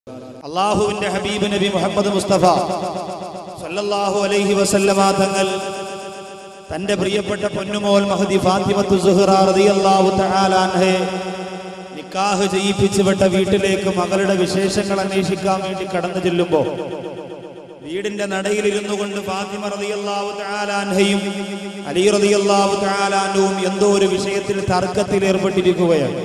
അള്ളാഹുവിന്റെ ഹബീബ് നബി മുഹമ്മദ് മുസ്തഫ സല്ലല്ലാഹു അലൈഹി വസല്ലമ തങ്ങൾ തന്റെ പ്രിയപ്പെട്ട പൊന്നുമോൽ മഹദി ഫാത്തിമത്തു സുഹ്റ റളിയല്ലാഹു തആല അൻഹയെ നിക്കാഹ് ചെയ്യിപ്പിച്ചു വിട്ട വീട്ടിലേക്ക് മകളുടെ വിശേഷങ്ങൾ അന്വേഷിക്കാൻ വേണ്ടി കടന്നു ചെല്ലുമ്പോൾ വീടിന്റെ നടയിൽ ഇരുന്നു കൊണ്ട് ഫാത്തിമ റളിയല്ലാഹു തആല അൻഹയും അലി റളിയല്ലാഹു തആല അൻഹുവും എന്തോ ഒരു വിഷയത്തിൽ തർക്കത്തിൽ ഏർപ്പെട്ടിരിക്കുകയാണ്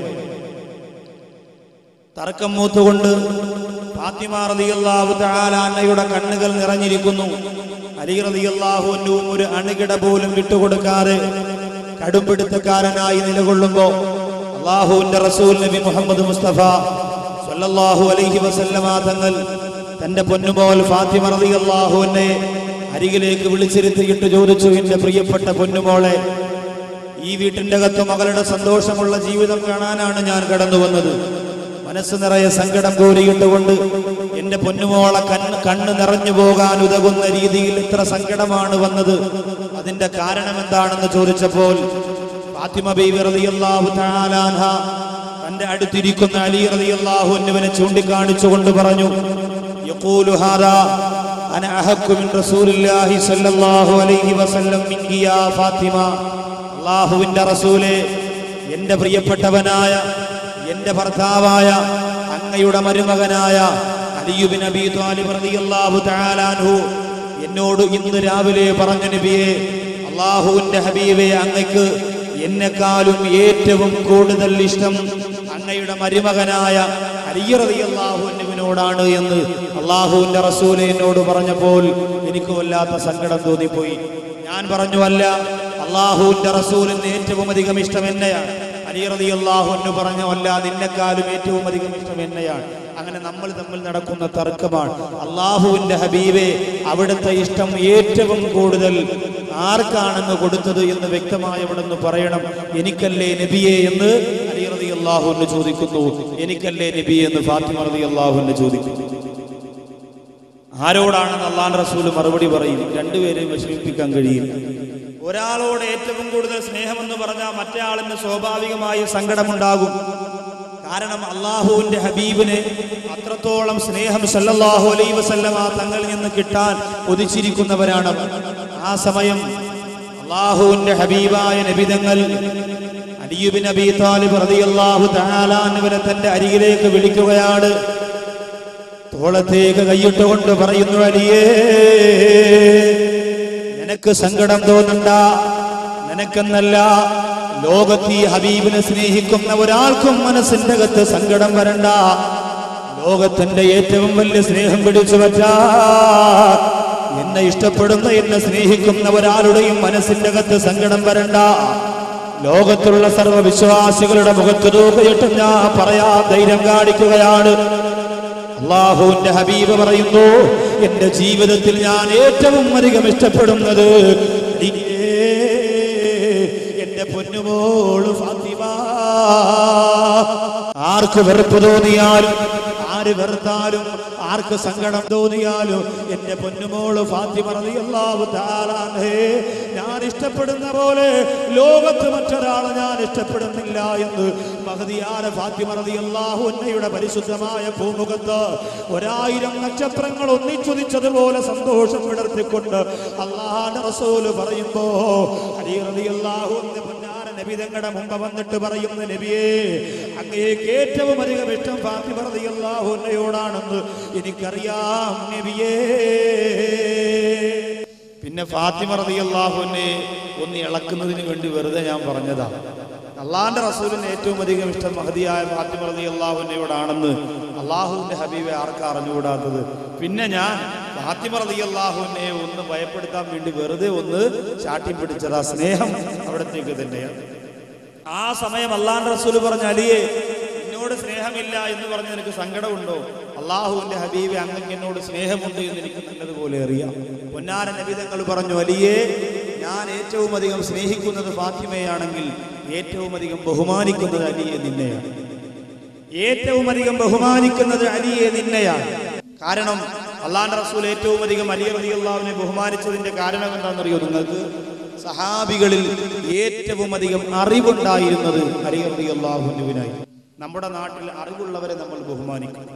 തർക്കം മൂത്തുകൊണ്ട് ഫാത്തിമ റളിയല്ലാഹു തആല അന്നയുടെ കണ്ണുകൾ നിറഞ്ഞിരിക്കുന്നു അലി റളിയല്ലാഹു അൻഹുവും ഒരു അണുകിട പോലും വിട്ടുകൊടുക്കാതെ കടുംപിടുത്തക്കാരനായി നിലകൊള്ളുമ്പോൾ അള്ളാഹുവിന്റെ റസൂൽ നബി മുഹമ്മദ് മുസ്തഫ സല്ലല്ലാഹു അലൈഹി വസല്ലമ തങ്ങൾ തന്റെ പൊന്നുമോൽ ഫാത്തിമ റളിയല്ലാഹു അൻഹയെ അരികിലേക്ക് വിളിച്ചിരുത്തിയിട്ട് ചോദിച്ചു എന്റെ പ്രിയപ്പെട്ട പൊന്നുമോളെ ഈ വീട്ടിന്റെ അകത്ത് മകളുടെ സന്തോഷമുള്ള ജീവിതം കാണാനാണ് ഞാൻ കടന്നു വന്നത് മനസ്സ് നിറയെ സങ്കടം കോരിയിട്ടുകൊണ്ട് എന്റെ പൊന്നുമോളെ കണ്ണ് കണ്ണ് നിറഞ്ഞു പോകാൻ ഉതകുന്ന രീതിയിൽ ഇത്ര സങ്കടമാണ് വന്നത് അതിന്റെ കാരണം എന്താണെന്ന് ചോദിച്ചപ്പോൾ ഫാത്തിമ ബീവി റളിയല്ലാഹു തആല അൻഹ തന്റെ അടുത്തിരിക്കുന്ന അലി റളിയല്ലാഹു അൻഹുവിനെ ചൂണ്ടിക്കാണിച്ചുകൊണ്ട് പറഞ്ഞു യഖൂലു ഹാദാ അന അഹക്കു മിൻ റസൂലില്ലാഹി സ്വല്ലല്ലാഹു അലൈഹി വസല്ലം മിൻകി യാ ഫാത്തിമ അള്ളാഹുവിന്റെ റസൂലെ എന്റെ പ്രിയപ്പെട്ടവനായ എന്റെ ഭർത്താവായ അങ്ങയുടെ മരുമകനായ അലിയുബിൻ അബി ത്വാലിബ് റളിയല്ലാഹു തആല അൻഹു എന്നോട് ഇന്ന് രാവിലെ പറഞ്ഞു നബിയെ അള്ളാഹുവിന്റെ ഹബീബെ അങ്ങയ്ക്ക് എന്നെക്കാളും ഏറ്റവും കൂടുതൽ ഇഷ്ടം അങ്ങയുടെ മരുമകനായ അലിയറിയാഹുവിനോടാണ് എന്ന് അള്ളാഹുവിന്റെ റസൂല് എന്നോട് പറഞ്ഞപ്പോൾ എനിക്ക് വല്ലാത്ത സങ്കടം തോന്നിപ്പോയി ഞാൻ പറഞ്ഞു അല്ല അള്ളാഹുവിന്റെ റസൂലിന് ഏറ്റവും അധികം ഇഷ്ടം എന്നെയാണ് അലിയറതി അള്ളാഹു എന്ന് പറഞ്ഞു അല്ല നിന്നെക്കാളും ഏറ്റവും അധികം ഇഷ്ടം എന്നെയാണ് അങ്ങനെ നമ്മൾ തമ്മിൽ നടക്കുന്ന തർക്കമാണ് അള്ളാഹുവിന്റെ ഹബീബെ അവിടുത്തെ ഇഷ്ടം ഏറ്റവും കൂടുതൽ ആർക്കാണെന്ന് കൊടുത്തത് എന്ന് വ്യക്തമായി അവിടെ നിന്ന് പറയണം എനിക്കല്ലേ നബിയെ എന്ന് അലിറതി അള്ളാഹു എന്ന് ചോദിക്കുന്നു എനിക്കല്ലേ നബിയെ എന്ന് ഫാത്തിമ റതി അള്ളാഹു എന്ന് ചോദിക്കുന്നു ആരോടാണെന്ന് അള്ളാൻ റസൂൽ മറുപടി പറയും രണ്ടുപേരെയും വിഷമിപ്പിക്കാൻ കഴിയില്ല ഒരാളോട് ഏറ്റവും കൂടുതൽ സ്നേഹമെന്ന് പറഞ്ഞാൽ മറ്റേ ആളിന് സ്വാഭാവികമായി സങ്കടമുണ്ടാകും കാരണം അള്ളാഹുവിന്റെ ഹബീബിന് അത്രത്തോളം സ്നേഹം സല്ലല്ലാഹു അലൈഹി വസല്ലമ തങ്ങളിൽ നിന്ന് കിട്ടാൻ ഒതിച്ചിരിക്കുന്നവരാണ് അവർ. ആ സമയം അള്ളാഹുവിന്റെ ഹബീബായ നബിതങ്ങൾ അലിയുബിൻ അബി താലിബ് റളിയല്ലാഹു തആല അൻഹുവിനെ തന്റെ അരികിലേക്ക് വിളിക്കുകയാണ് തോളത്തേക്ക് കൈയിട്ടുകൊണ്ട് പറയുന്നു അലിയേ നിനക്ക് സങ്കടം തോന്നണ്ട നിനക്കെന്നല്ല ലോകത്ത് ഈ ഹബീബിനെ സ്നേഹിക്കുന്ന ഒരാൾക്കും മനസ്സിന്റെ അകത്ത് സങ്കടം വരണ്ട ലോകത്തിന്റെ ഏറ്റവും വലിയ സ്നേഹം പിടിച്ചു പറ്റാ എന്നെ ഇഷ്ടപ്പെടുന്ന എന്നെ സ്നേഹിക്കുന്ന ഒരാളുടെയും മനസ്സിന്റെ അകത്ത് സങ്കടം വരണ്ട ലോകത്തുള്ള സർവ്വ വിശ്വാസികളുടെ മുഖത്ത് തൂക്കയിട്ടും ഞാൻ പറയാ ധൈര്യം കാണിക്കുകയാണ് അള്ളാഹുവിന്റെ ഹബീബ് പറയുന്നു എന്റെ ജീവിതത്തിൽ ഞാൻ ഏറ്റവും അധികം ഇഷ്ടപ്പെടുന്നത് നീയേ, എന്റെ പൊന്നുമോള് ഫാത്തിമ ആർക്ക് വെറുപ്പ് തോന്നിയാലും ആര് വെറുത്താലും ആർക്ക് സങ്കടം തോന്നിയാലും എന്റെ പൊന്നുമോള് ഫാത്തിമ റളിയല്ലാഹു തആല അൻഹേ ഞാൻ ഇഷ്ടപ്പെടുന്ന പോലെ ലോകത്ത് മറ്റൊരാളെ ഞാൻ ഇഷ്ടപ്പെടുന്നില്ല എന്ന് മഹദിയാര ഫാത്തിമ റളിയല്ലാഹു അൻഹയുടെ പരിശുദ്ധമായ ഭൂമുഖത്ത് ഒരായിരം നക്ഷത്രങ്ങൾ ഒന്നിച്ചുദിച്ചതുപോലെ സന്തോഷം വിടർത്തിക്കൊണ്ട് അള്ളാഹുവിന്റെ റസൂല് പറയുമ്പോ അലി റളിയല്ലാഹു അൻഹു പൊന്നാര നബി തങ്ങളുടെ മുമ്പ് വന്നിട്ട് പറയുന്ന നബിയെ അങ്ങേക്ക് ഏറ്റവും അധികം ഇഷ്ടം ഫാത്തിമ റളിയല്ലാഹു അൻഹയോടാണെന്ന് എനിക്കറിയാം നബിയേ പിന്നെ ഫാത്തിമ റളിയല്ലാഹുവിനെ ഒന്ന് ഇളക്കുന്നതിന് വേണ്ടി വെറുതെ ഞാൻ പറഞ്ഞതാ അള്ളാഹിന്റെ റസൂലിന് ഏറ്റവും അധികം ഇഷ്ടം മഹതിയായ ഫാത്തിമ റളിയല്ലാഹുവിനോടാണെന്ന് അള്ളാഹുവിന്റെ ഹബീബെ ആർക്കാ അറിഞ്ഞുകൂടാത്തത് പിന്നെ ഞാൻ ഫാത്തിമ റളിയല്ലാഹുവിനെ ഒന്ന് ഭയപ്പെടുത്താൻ വേണ്ടി വെറുതെ ഒന്ന് ചാട്ടി പിടിച്ചതാ സ്നേഹം അവിടത്തേക്ക് തന്നെയാണ് ആ സമയം അള്ളാഹിന്റെ റസൂൽ പറഞ്ഞ അലിയെ എന്നോട് സ്നേഹമില്ല എന്ന് പറഞ്ഞ് നിനക്ക് സങ്കടമുണ്ടോ അള്ളാഹുവിന്റെ ഹബീബെ അങ്ങക്ക് എന്നോട് സ്നേഹമുണ്ട് എന്ന് എനിക്ക് നല്ലതുപോലെ അറിയാം പൊന്നാര നബിതങ്ങൾ പറഞ്ഞു അലിയെ ഞാൻ ഏറ്റവും അധികം സ്നേഹിക്കുന്നത് ഫാത്തിമയാണെങ്കിൽ ഏറ്റവും അധികം ബഹുമാനിക്കുന്നത് അലിയെ നിന്നെയാണ് ഏറ്റവും അധികം ബഹുമാനിക്കുന്നത് അലിയെ നിന്നെയാണ് കാരണം അള്ളാന്റെ റസൂൽ ഏറ്റവും അധികം അലി റതി അള്ളാഹുവിനെ ബഹുമാനിച്ചതിന്റെ കാരണം എന്താണെന്നറിയോ നിങ്ങൾക്ക് സഹാബികളിൽ ഏറ്റവും അധികം അറിവുണ്ടായിരുന്നത് അലി റതി അള്ളാഹുവിനായി നമ്മുടെ നാട്ടിൽ അറിവുള്ളവരെ നമ്മൾ ബഹുമാനിക്കും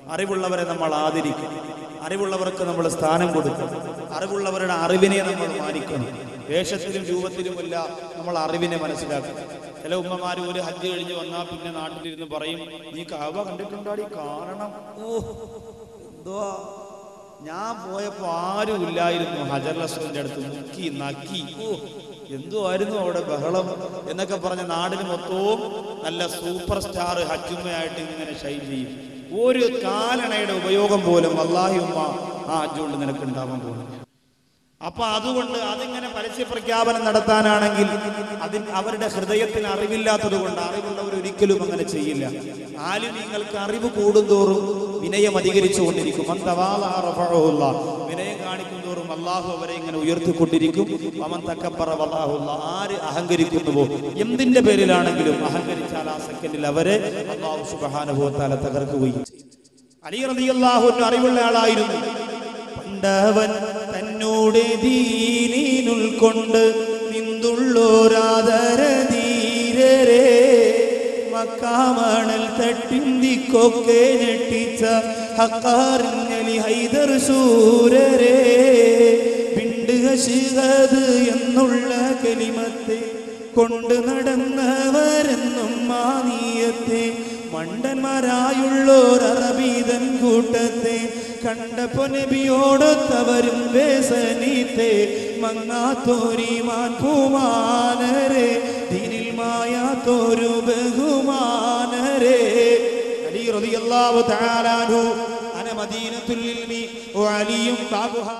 അറിവുള്ളവരെ നമ്മൾ ആദരിക്കും അറിവുള്ളവർക്ക് നമ്മൾ സ്ഥാനം കൊടുക്കും അറിവുള്ളവരുടെ അറിവിനെ നമ്മൾ മാനിക്കണം വേഷത്തിലും രൂപത്തിലുമല്ല നമ്മൾ അറിവിനെ മനസ്സിലാക്കും ചില ഉമ്മമാർ ഒരു ഹജ്ജ് കഴിഞ്ഞ് വന്നാൽ പിന്നെ നാട്ടിലിരുന്ന് പറയും നീ കാവ കണ്ടിട്ടുണ്ടാടി കാണണം ഓ എന്തുവാ ഞാൻ പോയപ്പോ ആരും ഇല്ലായിരുന്നു ഹജർ അസ്വദിന്റെ അടുത്ത് മുക്കി നക്കി ഓ എന്തുമായിരുന്നു അവിടെ ബഹളം എന്നൊക്കെ പറഞ്ഞ നാടിന് മൊത്തവും നല്ല സൂപ്പർ സ്റ്റാർ ഹജ്ജുമ്മയായിട്ട് ഇങ്ങനെ ഷൈൻ ചെയ്യും ഒരു കാലണയുടെ ഉപയോഗം പോലും അള്ളാഹി ഉമ്മ ആ ഹജ്ജുകൊണ്ട് നിനക്ക് ഉണ്ടാവാൻ പോകുന്നു അപ്പൊ അതുകൊണ്ട് അതിങ്ങനെ പരസ്യ പ്രഖ്യാപനം നടത്താനാണെങ്കിൽ അതിൽ അവരുടെ ഹൃദയത്തിൽ അറിവില്ലാത്തത് കൊണ്ട് അറിവുള്ളവർ ഒരിക്കലും അങ്ങനെ ചെയ്യില്ല ആലിമീങ്ങൾക്ക് അറിവ് കൂടുന്തോറും വിനയം അധികരിച്ചു കൊണ്ടിരിക്കും അന്തവാള വിനയം കാണിക്കും തോറും അള്ളാഹു അവരെ ഇങ്ങനെ ഉയർത്തിക്കൊണ്ടിരിക്കും അവൻ തക്കപ്പറ വല്ലാഹുള്ള ആര് അഹങ്കരിക്കുന്നുവോ എന്തിന്റെ പേരിലാണെങ്കിലും അഹങ്കരിച്ചാൽ ആ സെക്കൻഡിൽ അവരെ അള്ളാഹു സുബഹാനുഭവത്താല തകർക്കുകയും ചെയ്യും അലി റളിയല്ലാഹു അൻഹു അറിവുള്ള ആളായിരുന്നു പണ്ടവൻ തന്നോട് ദീനിനുൾക്കൊണ്ട് നിന്തുള്ളോരാദര ധീരരെ മക്കാമണൽ തട്ടിന്തിക്കൊക്കെ ഞെട്ടിച്ച ഹക്കാറിങ്ങലി ഹൈദർ ശൂരരെ പിണ്ട് ഹശിഹത് എന്നുള്ള കലിമത്തെ കൊണ്ട് നടന്നവരെന്നും മാനീയത്തെ മണ്ടന്മാരായുള്ളോർ അറബീതൻ കൂട്ടത്തെ കണ്ടപ്പോ നബിയോടൊത്തവരും വേസനീത്തെ മങ്ങാത്തോരിമാൻ പൂമാനരെ ദിനിൽ മായാത്തോരു ബഹുമാനരെ അലി റളിയല്ലാഹു തആല അൻഹു അന മദീനത്തുൽ ഇൽമി വഅലിയും ബാബുഹാ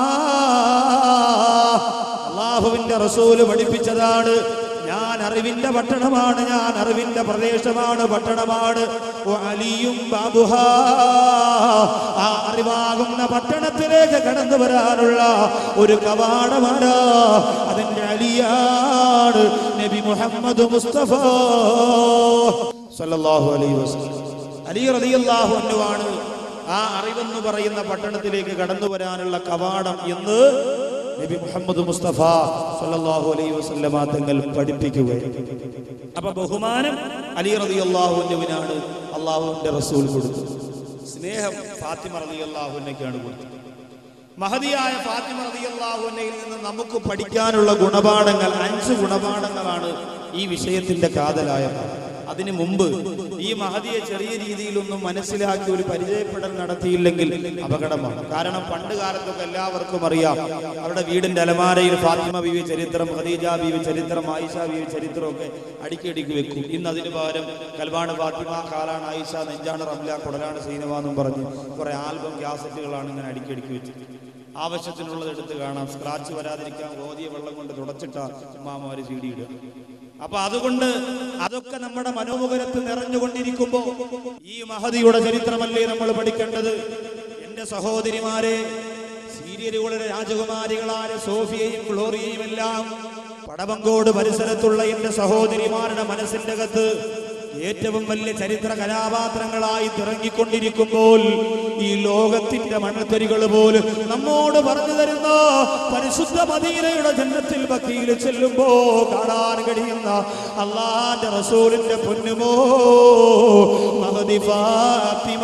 അള്ളാഹുവിന്റെ റസൂല് പഠിപ്പിച്ചതാണ് ഞാൻ അറിവിന്റെ പട്ടണമാണ് ഞാൻ അറിവിന്റെ പ്രദേശമാണ് പട്ടണമാണ് ഓ അലിയും ബാബുഹാ ആ അറിവാകുന്ന പട്ടണത്തിലേക്ക് കടന്നു വരാനുള്ള ഒരു കവാടമാണ് അതിന്റെ അലിയാണ് നബി മുഹമ്മദ് മുസ്തഫ സല്ലല്ലാഹു അലൈഹി വസല്ലം അലി റളിയല്ലാഹു അൻഹുവാണ് ആ അറിവെന്ന് പറയുന്ന പട്ടണത്തിലേക്ക് കടന്നു വരാനുള്ള കവാടം എന്ന് നബി മുഹമ്മദ് മുസ്തഫ സല്ലല്ലാഹു അലൈഹി വസല്ലമ തങ്ങൾ പഠിപ്പിക്കുകയാണ് അപ്പൊ ബഹുമാനം അലി റളിയല്ലാഹുവിനാണ് അള്ളാഹുവിന്റെ റസൂൽ കൊടുത്തത് സ്നേഹം ഫാത്തിമ റളിയല്ലാഹുവിനേക്കാണ് കൊടുത്തത് മഹതിയായ ഫാത്തിമ റളിയല്ലാഹുവിനയിൽ നിന്ന് നമുക്ക് പഠിക്കാനുള്ള ഗുണപാഠങ്ങൾ അഞ്ച് ഗുണപാഠങ്ങളാണ് ഈ വിഷയത്തിന്റെ കാതലായ പാഠം. അതിനു മുമ്പ് ഈ മഹതിയെ ചെറിയ രീതിയിലൊന്നും മനസ്സിലാക്കി ഒരു പരിചയപ്പെടൽ നടത്തിയില്ലെങ്കിൽ അപകടമാണ് കാരണം പണ്ട് കാലത്തൊക്കെ എല്ലാവർക്കും അറിയാം അവരുടെ വീടിന്റെ അലമാരയിൽ ഫാത്തിമ ബീവി ചരിത്രം ഖദീജ ബീവി ചരിത്രം ആയിഷ ബീവി ചരിത്രമൊക്കെ അടിക്കടിക്ക് വെക്കും ഇന്ന് അതിന് പകരം കൽബാണ് ഫാത്തിമ കാലാണ് ആയിഷ നെഞ്ചാണ് റംല കുടലാണ് സീനവ എന്നും പറഞ്ഞ് കുറെ ആൽബം ക്യാസറ്റുകളാണ് ഇങ്ങനെ അടിക്കടിക്ക് വെച്ചത് ആവശ്യത്തിനുള്ളത് എടുത്ത് കാണാം സ്ക്രാച്ച് വരാതിരിക്കാൻ ഓതിയ വെള്ളം കൊണ്ട് തുടച്ചിട്ട ഉമ്മാമാര് ചീടിയിടുക അപ്പൊ അതുകൊണ്ട് അതൊക്കെ നമ്മുടെ മനോമുഖരത്ത് നിറഞ്ഞുകൊണ്ടിരിക്കുമ്പോ ഈ മഹതിയുടെ ചരിത്രമല്ലേ നമ്മൾ പഠിക്കേണ്ടത് എന്റെ സഹോദരിമാരെ സീരിയലുകളുടെ രാജകുമാരികളായ സോഫിയയും ഗ്ലോറിയയും എല്ലാം പടവങ്കോട് പരിസരത്തുള്ള എന്റെ സഹോദരിമാരുടെ മനസ്സിന്റെ അകത്ത് ഏറ്റവും വലിയ ചരിത്ര കഥാപാത്രങ്ങളായി തിറങ്ങിക്കൊണ്ടിരിക്കുമ്പോൾ ഈ ലോകത്തിന്റെ മണ്ണത്തരികൾ പോലും നമ്മോട് പറഞ്ഞു തരുന്ന പരിശുദ്ധ മദീനയുടെ ജന്മത്തിൽ ഭക്തിയിൽ ചെല്ലുമ്പോ കാണാൻ കഴിയുന്ന അള്ളാന്റെ റസൂലിന്റെ പൊന്നുമോ മഹദി ഫാത്തിമ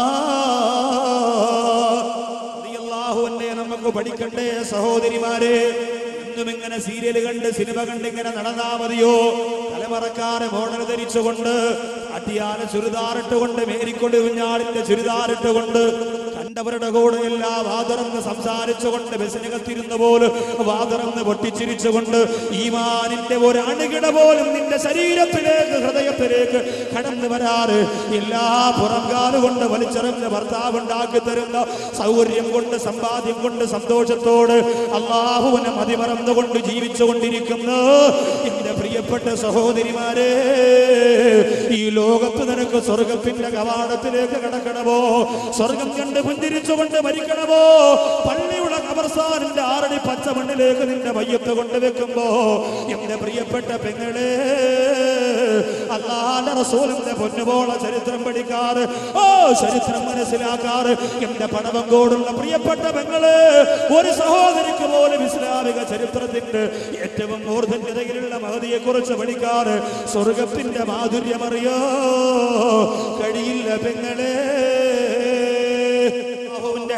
റളിയല്ലാഹു അൻഹയെ നമുക്ക് പഠിക്കണ്ടേ സഹോദരിമാരെ എന്നും ഇങ്ങനെ സീരിയൽ കണ്ട് സിനിമ കണ്ട് ഇങ്ങനെ നടന്നാ മതിയോ തലമറക്കാരെ മോഡൽ ധരിച്ചുകൊണ്ട് അട്ടിയാന ചുരിദാറിട്ടുകൊണ്ട് മേരിക്കൊണ്ട് കുഞ്ഞാടിന്റെ ചുരിദാറിട്ടുകൊണ്ട് കണ്ടവരുടെ കൂടെ എല്ലാം വാതറന്ന് സംസാരിച്ചുകൊണ്ട് ബസ്സിനകത്തിരുന്ന പോലും വാതറന്ന് പൊട്ടിച്ചിരിച്ചുകൊണ്ട് ഈമാനിന്റെ ഒരു അണുകിട പോലും നിന്റെ ശരീരത്തിലേക്ക് ഹൃദയത്തിലേക്ക് കടന്നു വരാറ് എല്ലാ പുറംകാല് കൊണ്ട് വലിച്ചെറിഞ്ഞ ഭർത്താവ് ഉണ്ടാക്കി തരുന്ന സൗകര്യം കൊണ്ട് സമ്പാദ്യം കൊണ്ട് സന്തോഷത്തോട് അള്ളാഹുവിനെ മതിമറന്നുകൊണ്ട് ജീവിച്ചുകൊണ്ടിരിക്കുന്ന എന്റെ പ്രിയപ്പെട്ട സഹോദരിമാരെ ഈ ലോകത്ത് നിനക്ക് സ്വർഗത്തിന്റെ കവാടത്തിലേക്ക് കടക്കണമോ സ്വർഗം കണ്ട് പുഞ്ചിരിച്ചുകൊണ്ട് മരിക്കണമോ പള്ളിയുടെ കബർസ്ഥാനിന്റെ ആറടി പച്ച മണ്ണിലേക്ക് നിന്റെ മയ്യത്ത് കൊണ്ടുവെക്കുമ്പോ എന്റെ പ്രിയപ്പെട്ട പെങ്ങളെ അള്ളാന്റെ റസൂലിന്റെ പൊന്നുപോള ചരിത്രം പഠിക്കാറ് ഓ ചരിത്രം മനസ്സിലാക്കാറ് എന്റെ പടവങ്കോടുള്ള പ്രിയപ്പെട്ട പെങ്ങള് ഒരു സഹോദരിക്ക് പോലും ഇസ്ലാമിക ചരിത്രത്തിന്റെ ഏറ്റവും മൂർധന്യതയിലുള്ള മഹതിയെ കുറിച്ച് പഠിക്കാറ് സ്വർഗത്തിന്റെ മാധുര്യമറിയോ കഴിയില്ല പെങ്ങളെ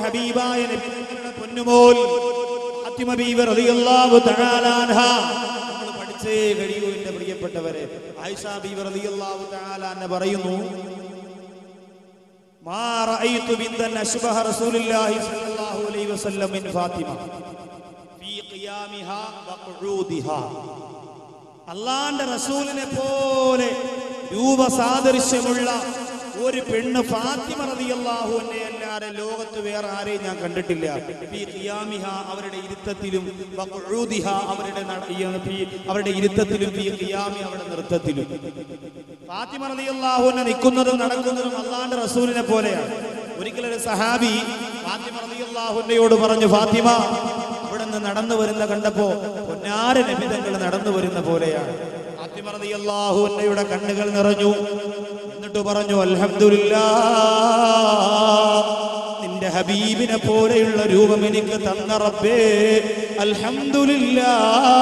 ഹബീബായ നബിയുടെ പൊന്നുമോൽ ഫാത്തിമ ബീവി റളിയല്ലാഹു തആല അൻഹ നമ്മൾ പഠിച്ചേ കഴിയൂ എന്റെ പ്രിയപ്പെട്ടവരെ ആയിഷ ബീവി റളിയല്ലാഹു തആല അൻഹ പറയുന്നു മാ റഅയ്തു ബിന്തൻ അശ്ബഹ റസൂലുള്ളാഹി സ്വല്ലല്ലാഹു അലൈഹി വസല്ലം മിൻ ഫാത്തിമ ഫീ ഖിയാമിഹാ വഖുഊദിഹാ അള്ളാന്റെ റസൂലിനെ പോലെ രൂപസാദൃശ്യമുള്ള ഒരു പെണ്ണ് ഫാത്തിമ റളിയല്ലാഹു അൻഹയെ അല്ലാതെ ലോകത്ത് വേറെ ആരെയും ഞാൻ കണ്ടിട്ടില്ല ഫീ ഖിയാമിഹ അവരുടെ ഇരുത്തത്തിലും വഖുഊദിഹ അവരുടെ നട- ഈ ഫീ- അവരുടെ ഇരുത്തത്തിലും ഫീ ഖിയാമി അവരുടെ നൃത്തത്തിലും ഫാത്തിമ റളിയല്ലാഹു അൻഹ നിൽക്കുന്നതും നടക്കുന്നതും അള്ളാന്റെ റസൂലിനെ പോലെയാണ് ഒരിക്കലൊരു സഹാബി ഫാത്തിമ റളിയല്ലാഹു അൻഹയോട് പറഞ്ഞു ഫാത്തിമ അവിടെ നിന്ന് നടന്നു വരുന്ന കണ്ടപ്പോ പൊന്നാര നബിതങ്ങൾ നടന്നു വരുന്ന പോലെയാണ് ഫാത്തിമ റളിയല്ലാഹു അൻഹയുടെ കണ്ണുകൾ നിറഞ്ഞു എന്നിട്ട് പറഞ്ഞു അൽഹംദുലില്ലാ നിന്റെ ഹബീബിനെ പോലെയുള്ള രൂപം എനിക്ക് തന്ന റബ്ബേ അൽഹംദുലില്ലാ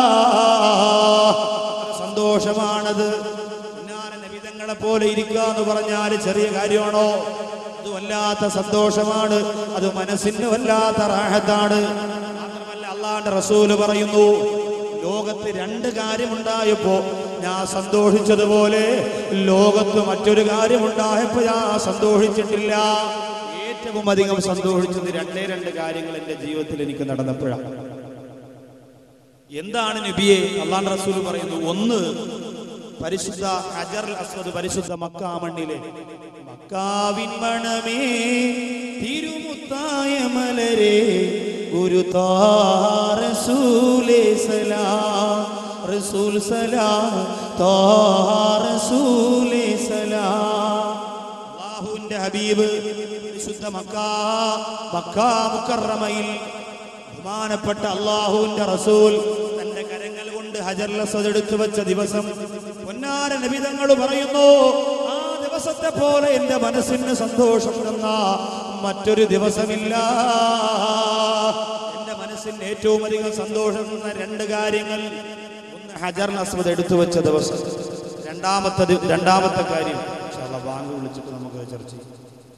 സന്തോഷമാണത് പൊന്നാര നബിതങ്ങളെ പോലെ ഇരിക്കുക എന്ന് പറഞ്ഞാൽ ചെറിയ കാര്യമാണോ അത് വല്ലാത്ത സന്തോഷമാണ് അത് മനസ്സിന് വല്ലാത്ത റാഹത്താണ് മാത്രമല്ല അള്ളാന്റെ റസൂല് പറയുന്നു ലോകത്ത് രണ്ട് കാര്യമുണ്ടായപ്പോ ഞാൻ സന്തോഷിച്ചതുപോലെ ലോകത്ത് മറ്റൊരു കാര്യമുണ്ടായപ്പോ ഞാൻ സന്തോഷിച്ചിട്ടില്ല ഏറ്റവും അധികം സന്തോഷിച്ചത് രണ്ടേ രണ്ട് കാര്യങ്ങൾ എന്റെ ജീവിതത്തിൽ എനിക്ക് നടന്നപ്പോഴാണ് എന്താണ് നബിയെ അള്ളാൻ റസൂൽ പറയുന്നു ഒന്ന് പരിശുദ്ധ ഹജർ അസ്വദ് പരിശുദ്ധ മക്കാ മണ്ണിലെ മക്കാവിൻ മണമേ തിരുമുത്തായ മലരെ ഗുരു റസൂലേ സലാം റസൂൽ സലാം താ റസൂലേ സലാം അള്ളാഹുവിന്റെ ഹബീബ് പരിശുദ്ധ മക്കാ മക്കാ മുക്കറമയിൽ ബഹുമാനപ്പെട്ട അള്ളാഹുവിന്റെ റസൂൽ തന്റെ കരങ്ങൾ കൊണ്ട് ഹജർലസത് എടുത്തു വെച്ച ദിവസം പൊന്നാര നബിതങ്ങൾ പറയുന്നു ആ ദിവസത്തെ പോലെ എന്റെ മനസ്സിന് സന്തോഷം തന്ന മറ്റൊരു ദിവസമില്ല എന്റെ മനസ്സിന് ഏറ്റവും അധികം സന്തോഷം തന്ന രണ്ട് കാര്യങ്ങൾ ഒന്ന് ഹജർ അസ്വദ് എടുത്തു വെച്ച ദിവസം രണ്ടാമത്തെ ദി- രണ്ടാമത്തെ കാര്യം ഇൻഷാ അല്ലാ ബാങ്ക് വിളിച്ചിട്ട് നമുക്ക് ചർച്ച ചെയ്യാം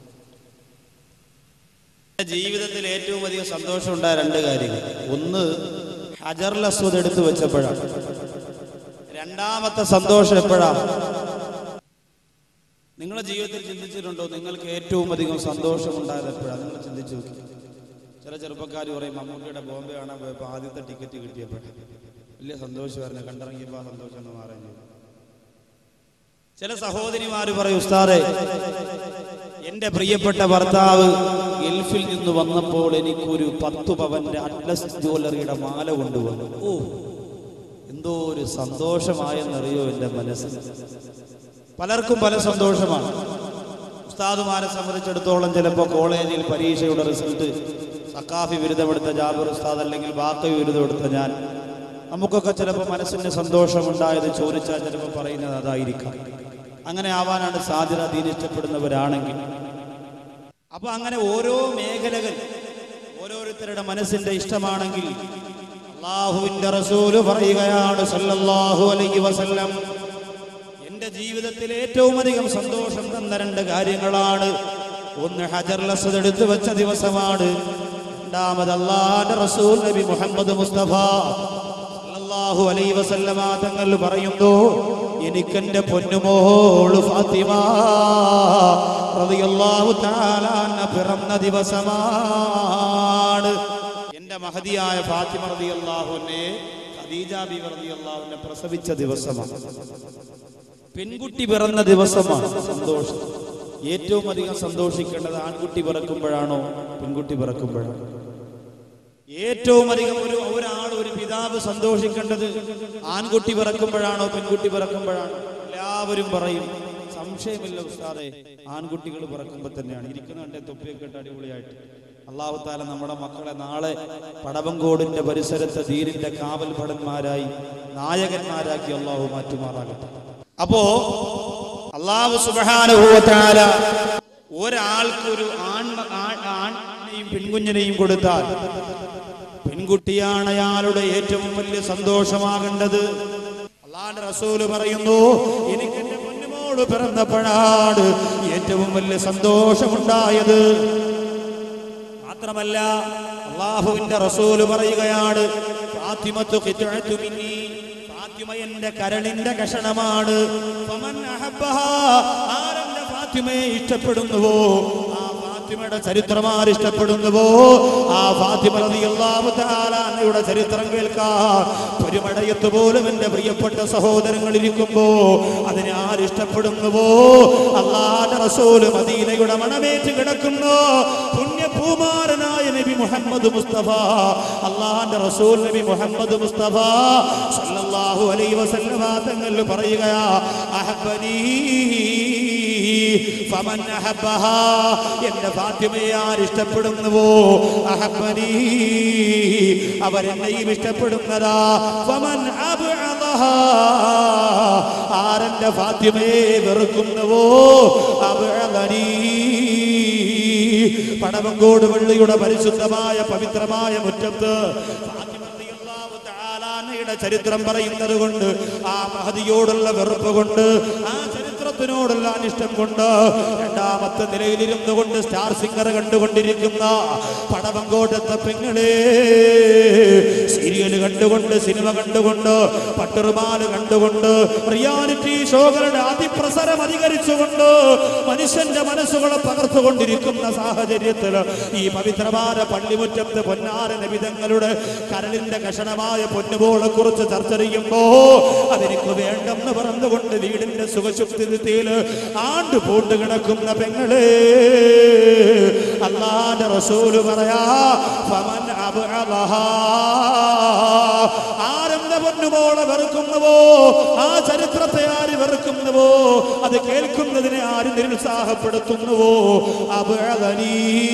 ജീവിതത്തിൽ ഏറ്റവും അധികം സന്തോഷം ഉണ്ടായ രണ്ട് കാര്യങ്ങൾ ഒന്ന് ഹജറുൽ അസ്വദ് എടുത്തു വെച്ചപ്പോഴാണ് രണ്ടാമത്തെ സന്തോഷം എപ്പോഴാണ് നിങ്ങളുടെ ജീവിതത്തിൽ ചിന്തിച്ചിട്ടുണ്ടോ നിങ്ങൾക്ക് ഏറ്റവും അധികം സന്തോഷം ഉണ്ടായത് എപ്പോഴാണ് നിങ്ങൾ ചിന്തിച്ചു നോക്കി ചില ചെറുപ്പക്കാർ പറയും മമ്മൂട്ടിയുടെ ബോംബെ കാണാൻ പോയപ്പോൾ ആദ്യത്തെ ടിക്കറ്റ് കിട്ടിയപ്പോഴാണ് വലിയ സന്തോഷമായിരുന്നു കണ്ടിറങ്ങിയപ്പോൾ ആ സന്തോഷം ഒന്ന് മാറാൻ ചെയ്തു ചില സഹോദരിമാര് പറയും ഉസ്താദെ എന്റെ പ്രിയപ്പെട്ട ഭർത്താവ് ഗൾഫിൽ നിന്ന് വന്നപ്പോൾ എനിക്കൊരു പത്തു പവന്റെ അറ്റ്ലസ് ജ്വല്ലറിയുടെ മാല കൊണ്ടുവന്നു ഓ എന്തോ ഒരു സന്തോഷമായെന്നറിയോ എന്റെ മനസ്സിൽ പലർക്കും പല സന്തോഷമാണ് ഉസ്താദുമാരെ സംബന്ധിച്ചിടത്തോളം ചിലപ്പോൾ കോളേജിൽ പരീക്ഷയുടെ റിസൾട്ട് സക്കാഫി ബിരുദമെടുത്ത ജാബിർ ഉസ്താദ് അല്ലെങ്കിൽ ബാക്കവി ബിരുദമെടുത്ത ഞാൻ നമുക്കൊക്കെ ചിലപ്പോൾ മനസ്സിന് സന്തോഷമുണ്ടായത് ചോദിച്ചാൽ ചിലപ്പോൾ പറയുന്നത് അതായിരിക്കാം അങ്ങനെ ആവാനാണ് സാധ്യത ദീൻ ഇഷ്ടപ്പെടുന്നവരാണെങ്കിൽ അപ്പൊ അങ്ങനെ ഓരോ മേഖലകൾ ഓരോരുത്തരുടെ മനസ്സിന്റെ ഇഷ്ടമാണെങ്കിൽ അള്ളാഹുവിന്റെ റസൂല് പറയുകയാണ് സല്ലല്ലാഹു അലൈഹി വസല്ലം എന്റെ ജീവിതത്തിൽ ഏറ്റവും അധികം സന്തോഷം തന്ന രണ്ട് കാര്യങ്ങളാണ് ഒന്ന് ഹജർ ലസദ് എടുത്തു വെച്ച ദിവസമാണ് രണ്ടാമത് അള്ളാന്റെ റസൂൽ നബി മുഹമ്മദ് മുസ്തഫ സല്ലല്ലാഹു അലൈഹി വസല്ലമ തങ്ങൾ പറയുന്നു എനിക്കെന്റെ പൊന്നുമോള് ഫാത്തിമ റളിയല്ലാഹു തആല അൻഹ പിറന്ന ദിവസമാണ് എന്റെ മഹതിയായ ഫാത്തിമ റളിയല്ലാഹുവിനെ ഖദീജ ബിബി റളിയല്ലാഹുവിനെ പ്രസവിച്ച ദിവസമാണ് പെൺകുട്ടി പിറന്ന ദിവസമാണ് സന്തോഷം ഏറ്റവും അധികം സന്തോഷിക്കേണ്ടത് ആൺകുട്ടി പിറക്കുമ്പോഴാണോ പെൺകുട്ടി പിറക്കുമ്പോഴാണോ ഏറ്റവും അധികം ഒരു ഒരാൾ ഒരു പിതാവ് സന്തോഷിക്കേണ്ടത് ആൺകുട്ടി പിറക്കുമ്പോഴാണോ പെൺകുട്ടി പിറക്കുമ്പോഴാണോ എല്ലാവരും പറയും സംശയമില്ല ഉസ്താദെ ആൺകുട്ടികൾ പിറക്കുമ്പോൾ തന്നെയാണ് ഇരിക്കുന്ന കണ്ടേ തൊപ്പിയൊക്കെ ഇട്ട് അടിപൊളിയായിട്ട് അള്ളാഹു താല നമ്മുടെ മക്കളെ നാളെ പടവങ്കോടിന്റെ പരിസരത്ത് ധീരിന്റെ കാവൽ ഭടന്മാരായി നായകന്മാരാക്കി അള്ളാഹു മാറ്റുമാറാകട്ടെ അപ്പോ അള്ളാഹു സുബാനുഭവത്താല ഒരാൾക്ക് ഒരു ആൺ ആണിനെയും പെൺകുഞ്ഞിനെയും കൊടുത്താൽ പെൺകുട്ടിയാണ് അയാളുടെ ഏറ്റവും വലിയ സന്തോഷമാകേണ്ടത് അള്ളാന്റെ റസൂല് പറയുന്നു എനിക്ക് എന്റെ പൊന്നുമോള് പിറന്നപ്പോഴാണ് ഏറ്റവും വലിയ സന്തോഷമുണ്ടായത് മാത്രമല്ല അള്ളാഹുവിന്റെ റസൂല് പറയുകയാണ് ഫാത്തിമത്തു ഖിത്അത്തു മിന്നി. ഫാത്തിമ എന്റെ കരളിന്റെ കഷണമാണ് ഫമൻ അഹബ്ബഹാ. ആരെന്റെ ഫാത്തിമയെ ഇഷ്ടപ്പെടുന്നുവോ ആ ഫാത്തിമയുടെ ചരിത്രം ആര് ഇഷ്ടപ്പെടുന്നുവോ ആ ഫാത്തിമ റളിയല്ലാഹു തആല അന്നയുടെ ചരിത്രം കേൾക്കാൻ പൊരുമടയത്ത് പോലും എന്റെ പ്രിയപ്പെട്ട സഹോദരങ്ങൾ ഇരിക്കുമ്പോ അതിനെ ആരിഷ്ടപ്പെടുന്നുവോ അള്ളാഹുന്റെ റസൂല് മദീനയുടെ മണമേറ്റ് കിടക്കുന്നു പുണ്യപൂമാരനായ നബി മുഹമ്മദ് മുസ്തഫ അള്ളാഹുന്റെ റസൂൽ നബി മുഹമ്മദ് മുസ്തഫ സല്ലല്ലാഹു അലൈഹി വസല്ലമ തങ്ങൾ പറയുകയാ അഹബ്ബനീ ഫമൻ അഹബ്ബഹാ എന്റെ ഫാത്തിമയെ ആരിഷ്ടപ്പെടുന്നുവോ അഹബ്ബനീ അവരെന്നെയും ഇഷ്ടപ്പെടുന്നതാ ഫമൻ അബ്അദഹാ ആരെന്റെ ഫാത്തിമയെ വെറുക്കുന്നുവോ അബ്അദനീ പടവങ്കോട് വെള്ളിയുടെ പരിശുദ്ധമായ പവിത്രമായ മുറ്റത്ത് ഫാത്തിമ റളിയല്ലാഹു തആലാനയുടെ ചരിത്രം പറയുന്നത് കൊണ്ട് ആ മഹദിയോടുള്ള വെറുപ്പ് കൊണ്ട് ആ ചരിത്രത്തിനോടുള്ള അനിഷ്ടം കൊണ്ട് രണ്ടാമത്തെ നിലയിലിരുന്നു കൊണ്ട് സ്റ്റാർ സിംഗർ കണ്ടുകൊണ്ടിരിക്കുന്ന പടവങ്കോട്ടത്തെ പെങ്ങളെ സീരിയൽ കണ്ടുകൊണ്ട് സിനിമ കണ്ടുകൊണ്ട് പട്ടുറുമാല് കണ്ടുകൊണ്ട് റിയാലിറ്റി ഷോകളുടെ അതിപ്രസരം അധികരിച്ചുകൊണ്ട് മനുഷ്യന്റെ മനസ്സുകളെ പകർത്തുകൊണ്ടിരിക്കുന്ന സാഹചര്യത്തിൽ ഈ പവിത്രമായ പള്ളിമുറ്റത്ത് പൊന്നാര നബിതങ്ങളുടെ കരളിന്റെ കഷണമായ പൊന്നുപോളെ കുറിച്ച് ചർച്ച ചെയ്യുമ്പോ അതെനിക്ക് വേണ്ടെന്ന് പറഞ്ഞുകൊണ്ട് വീടിന്റെ സുഖശുക്തിയിൽ ആണ്ട് പൂണ്ട് കിടക്കുന്ന പെങ്ങളെ അള്ളാന്റെ റസൂല് പറയാ ഫമൻ അബ്അദഹാ. ആരെന്ത പൊന്നുപോളെ വെറുക്കുന്നുവോ ആ ചരിത്രത്തെ ആര് വെറുക്കുന്നുവോ അത് കേൾക്കുന്നതിനെ ആര് നിരുത്സാഹപ്പെടുത്തുന്നുവോ അബഅദനീ.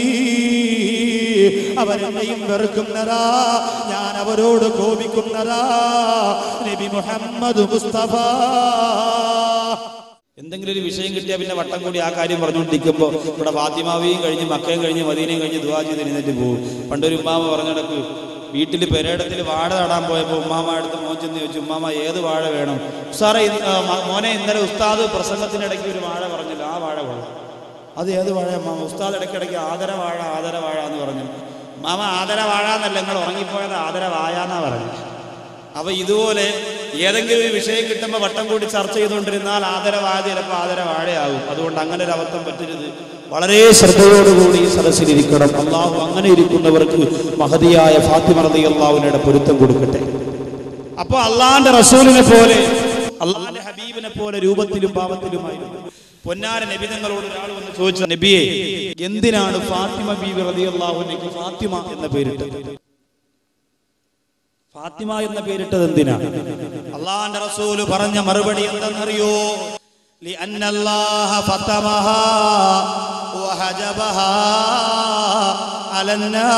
അവരെന്നെയും വെറുക്കുന്നതാ ഞാൻ അവരോട് കോപിക്കുന്നതാ നബി മുഹമ്മദ് മുസ്തഫ എന്തെങ്കിലും ഒരു വിഷയം കിട്ടിയാൽ പിന്നെ വട്ടം കൂടി ആ കാര്യം പറഞ്ഞുകൊണ്ടിരിക്കുമ്പോൾ ഇവിടെ ഫാത്തിമാവിയും കഴിഞ്ഞ് മക്കയും കഴിഞ്ഞ് മദീനയും കഴിഞ്ഞ് ദുവാ ചെയ്ത് എഴുന്നേറ്റ് പോകും പണ്ടൊരു ഉമ്മാമ പറഞ്ഞിടക്ക് വീട്ടിൽ പെരേടത്തിൽ വാഴ നടാൻ പോയപ്പോൾ ഉമ്മാമ അടുത്ത് മോൻ ചെന്ന് ചോദിച്ചു ഉമ്മാമ ഏത് വാഴ വേണം സാറേ ഇന്ന്, ആ, മ- മോനെ ഇന്നലെ ഉസ്താദ് പ്രസംഗത്തിനിടയ്ക്ക് ഒരു വാഴ പറഞ്ഞില്ല ആ വാഴ കൊള്ളാം അത് ഏത് വാഴ മാമ ഉസ്താദ് ഇടയ്ക്കിടയ്ക്ക് ആദര വാഴ ആദര വാഴ എന്ന് പറഞ്ഞു മാമ ആദര വാഴ എന്നല്ല നിങ്ങൾ ഉറങ്ങിപ്പോയത് ആദര വായ എന്നാ പറഞ്ഞു അപ്പൊ ഇതുപോലെ ഏതെങ്കിലും ഒരു വിഷയം കിട്ടുമ്പോൾ വട്ടം കൂടി ചർച്ച ചെയ്തുകൊണ്ടിരുന്നാൽ ആദരവാഴ ചിലപ്പോൾ ആദരവാഴയാകും അതുകൊണ്ട് അങ്ങനെ ഒരു അബദ്ധം പറ്റരുത് വളരെ ശ്രദ്ധയോടുകൂടി ഈ സദസ്സിലിരിക്കണം അള്ളാഹു അങ്ങനെ ഇരിക്കുന്നവർക്ക് മഹതിയായ ഫാത്തിമ റതി അള്ളാഹുവിനയുടെ പൊരുത്തം കൊടുക്കട്ടെ അപ്പൊ അള്ളാന്റെ റസൂലിനെ പോലെ അള്ളാന്റെ ഹബീബിനെ പോലെ രൂപത്തിലും ഭാവത്തിലുമായിരുന്നു പൊന്നാര നബിതങ്ങളോട് ഒരാൾ വന്ന് ചോദിച്ച നബിയെ എന്തിനാണ് ഫാത്തിമ ബീവി റതി അള്ളാഹുവിനേക്ക് ഫാത്തിമ എന്ന പേരിട്ടത് ഫാത്തിമ എന്ന പേരിട്ടത് എന്തിനാ അള്ളാന്റെ റസൂല് പറഞ്ഞ മറുപടി എന്തെന്നറിയോ لأن الله فطمها وحجبها على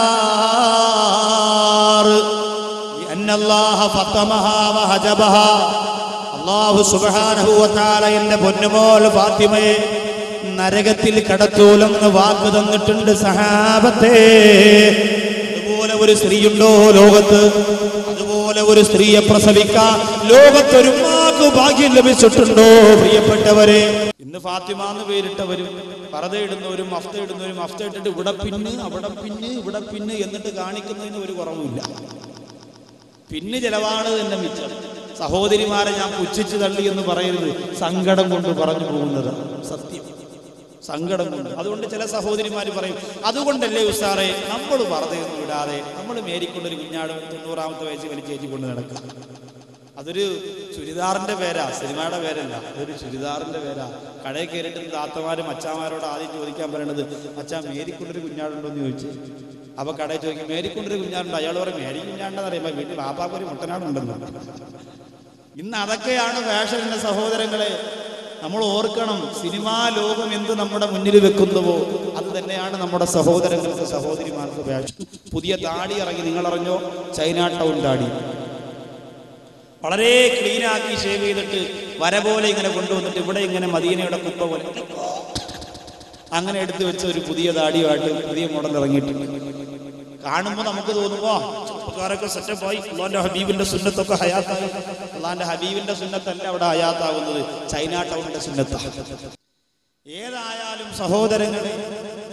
النار لأن الله فطمها وحجبها അള്ളാഹു സുബ്ഹാനഹു വതആല എന്റെ പൊന്നുമോൾ ഫാത്തിമയെ നരകത്തിൽ കടത്തൂലെന്ന് വാക്ക് തന്നിട്ടുണ്ട് സഹാബത്തെ അതുപോലെ ഒരു സ്ത്രീയുണ്ടോ ലോകത്ത് അതുപോലെ ഒരു സ്ത്രീയെ പ്രസവിക്കാൻ ലോകത്തൊരു മാക്ക് ഭാഗ്യം ലഭിച്ചിട്ടുണ്ടോ പ്രിയപ്പെട്ടവരെ ഇന്ന് ഫാത്തിമ എന്ന് പേരിട്ടവരും പറത ഇടുന്നവരും മഫ്ത ഇടുന്നവരും മഫ്ത ഇട്ടിട്ട് ഇവിടെ പിന്ന് അവിടെ പിന്ന് ഇവിടെ പിന്ന് എന്നിട്ട് കാണിക്കുന്നതിന് ഒരു കുറവുമില്ല പിന്നെ ചെലവാണ് തന്നെ മിച്ചം സഹോദരിമാരെ ഞാൻ പുച്ഛിച്ചു തള്ളി എന്ന് പറയരുത് സങ്കടം കൊണ്ട് പറഞ്ഞു പോകുന്നത് സത്യം സങ്കടം കൊണ്ട് അതുകൊണ്ട് ചില സഹോദരിമാർ പറയും അതുകൊണ്ടല്ലേ ഉസാറെ നമ്മൾ പറതയൊന്നും വിടാതെ നമ്മൾ മേരിക്കൊണ്ടൊരു കുഞ്ഞാട് തൊണ്ണൂറാമത്തെ വയസ്സ് വലിച്ചേച്ചി കൊണ്ട് നടക്കുക അതൊരു ചുരിദാറിന്റെ പേരാ സിനിമയുടെ പേരല്ല അതൊരു ചുരിദാറിന്റെ പേരാ കടയിൽ കയറിയിട്ട് താത്തമാരും അച്ചാമാരോട് ആദ്യം ചോദിക്കാൻ പറയണത് അച്ഛാ മേരിക്കൊണ്ടൊരു കുഞ്ഞാടുണ്ടോ എന്ന് ചോദിച്ചു അപ്പൊ കടയിൽ ചോദിക്കും മേരിക്കൊണ്ടൊരു കുഞ്ഞാടുണ്ട് അയാൾ പറയും മേരി കുഞ്ഞാണ്ടെന്ന് അറിയുമ്പോ വീട്ടിൽ വാപ്പാക്കൊരു മുട്ടനാടുണ്ടെന്ന് ഇന്ന് അതൊക്കെയാണ് ഫാഷൻ എന്ന സഹോദരങ്ങളെ നമ്മൾ ഓർക്കണം സിനിമാ ലോകം എന്ത് നമ്മുടെ മുന്നിൽ വെക്കുന്നുവോ അത് തന്നെയാണ് നമ്മുടെ സഹോദരങ്ങൾക്ക് സഹോദരിമാർക്ക് ഫാഷൻ പുതിയ താടി ഇറങ്ങി നിങ്ങൾ അറിഞ്ഞോ ചൈന ടൗൺ താടി വളരെ ക്ലീനാക്കി ഷേവ് ചെയ്തിട്ട് വര പോലെ ഇങ്ങനെ കൊണ്ടുവന്നിട്ട് ഇവിടെ ഇങ്ങനെ മദീനയുടെ കുപ്പ പോലെ അങ്ങനെ എടുത്തു വെച്ച ഒരു പുതിയ താടിയുമായിട്ട് പുതിയ മോഡൽ ഇറങ്ങിയിട്ടുണ്ട് കാണുമ്പോൾ നമുക്ക് തോന്നുമ്പോ ചെറുപ്പക്കാരൊക്കെ സെറ്റപ്പായി അള്ളാന്റെ ഹബീബിന്റെ സുന്നത്തൊക്കെ ഹയാത്തായി അള്ളാന്റെ ഹബീബിന്റെ സുന്നത്തല്ല അവിടെ ഹയാത്താവുന്നത് ചൈന ടൗണിന്റെ സുന്നത്താണ് ഏതായാലും സഹോദരങ്ങളെ സിനിമാ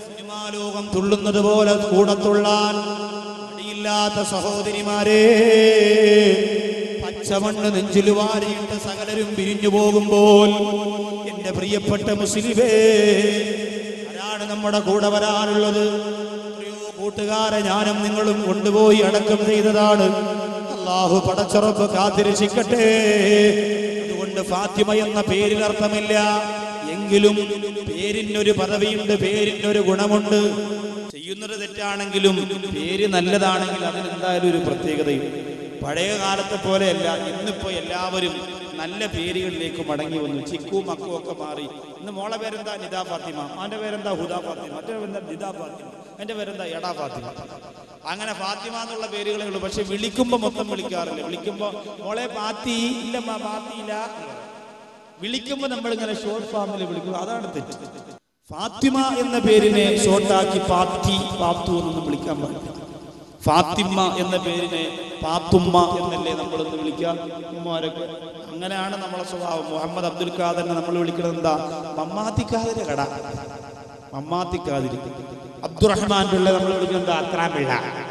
മാലോകം തുള്ളുന്നത് പോലെ കൂടത്തുള്ളാൻ മടിയില്ലാത്ത സഹോദരിമാരെ പച്ചമണ്ണ് നെഞ്ചിൽ വാരിയിട്ട് സകലരും പിരിഞ്ഞു പോകുമ്പോൾ എന്റെ പ്രിയപ്പെട്ട മുസ്ലിമേ ആരാണ് നമ്മുടെ കൂടെ വരാനുള്ളത് എത്രയോ കൂട്ടുകാരെ ഞാനും നിങ്ങളും കൊണ്ടുപോയി അടക്കം ചെയ്തതാണ് അള്ളാഹു പടച്ചുറപ്പ് കാത്തിരക്ഷിക്കട്ടെ അതുകൊണ്ട് ഫാത്തിമ എന്ന പേരിൽ അർത്ഥമില്ല എങ്കിലും പേരിനൊരു പദവിയുണ്ട് പേരിനൊരു ഗുണമുണ്ട് ചെയ്യുന്നത് തെറ്റാണെങ്കിലും പേര് നല്ലതാണെങ്കിൽ അതിന് എന്തായാലും ഒരു പ്രത്യേകതയും പഴയ കാലത്തെ പോലെയല്ല ഇന്നിപ്പോ എല്ലാവരും നല്ല പേരുകളിലേക്ക് മടങ്ങി വന്നു ചിക്കു മക്കു ഒക്കെ മാറി ഇന്ന് മോളെ പേരെന്താ നിദാ ഫാത്തിമ അവന്റെ പേരെന്താ ഹുദാ ഫാത്തിമ മറ്റേ പേരെന്താ നിദാ ഫാത്തിമ എന്റെ പേരെന്താ എടാ ഫാത്തിമ അങ്ങനെ ഫാത്തിമ എന്നുള്ള പേരുകളേ ഉള്ളൂ പക്ഷെ വിളിക്കുമ്പോ മൊത്തം വിളിക്കാറില്ല വിളിക്കുമ്പോ മോളെ പാത്തി ഇല്ലമ്മ പാത്തിയില്ല വിളിക്കുമ്പോ നമ്മൾ ഇങ്ങനെ ഷോർട്ട് ഫാമിൽ വിളിക്കും അതാണ് തെറ്റ് ഫാത്തിമ എന്ന പേരിനെ ഷോർട്ടാക്കി പാത്തി പാത്തു എന്നൊന്നും വിളിക്കാൻ പാടില്ല ഫാത്തിമ എന്ന പേരിനെ പാത്തുമ്മ എന്നല്ലേ നമ്മളൊന്ന് വിളിക്കാം ഉമ്മമാരൊക്കെ അങ്ങനെയാണ് നമ്മളെ സ്വഭാവം മുഹമ്മദ് അബ്ദുൽ ഖാദറിനെ നമ്മൾ വിളിക്കുന്നത് എന്താ മമ്മാത്തിക്കാതിരെ കട മമ്മാത്തിക്കാതിരി അബ്ദുറഹ്മാൻ പിള്ള നമ്മൾ വിളിക്കുന്നത് എന്താ അത്രാം പിള്ള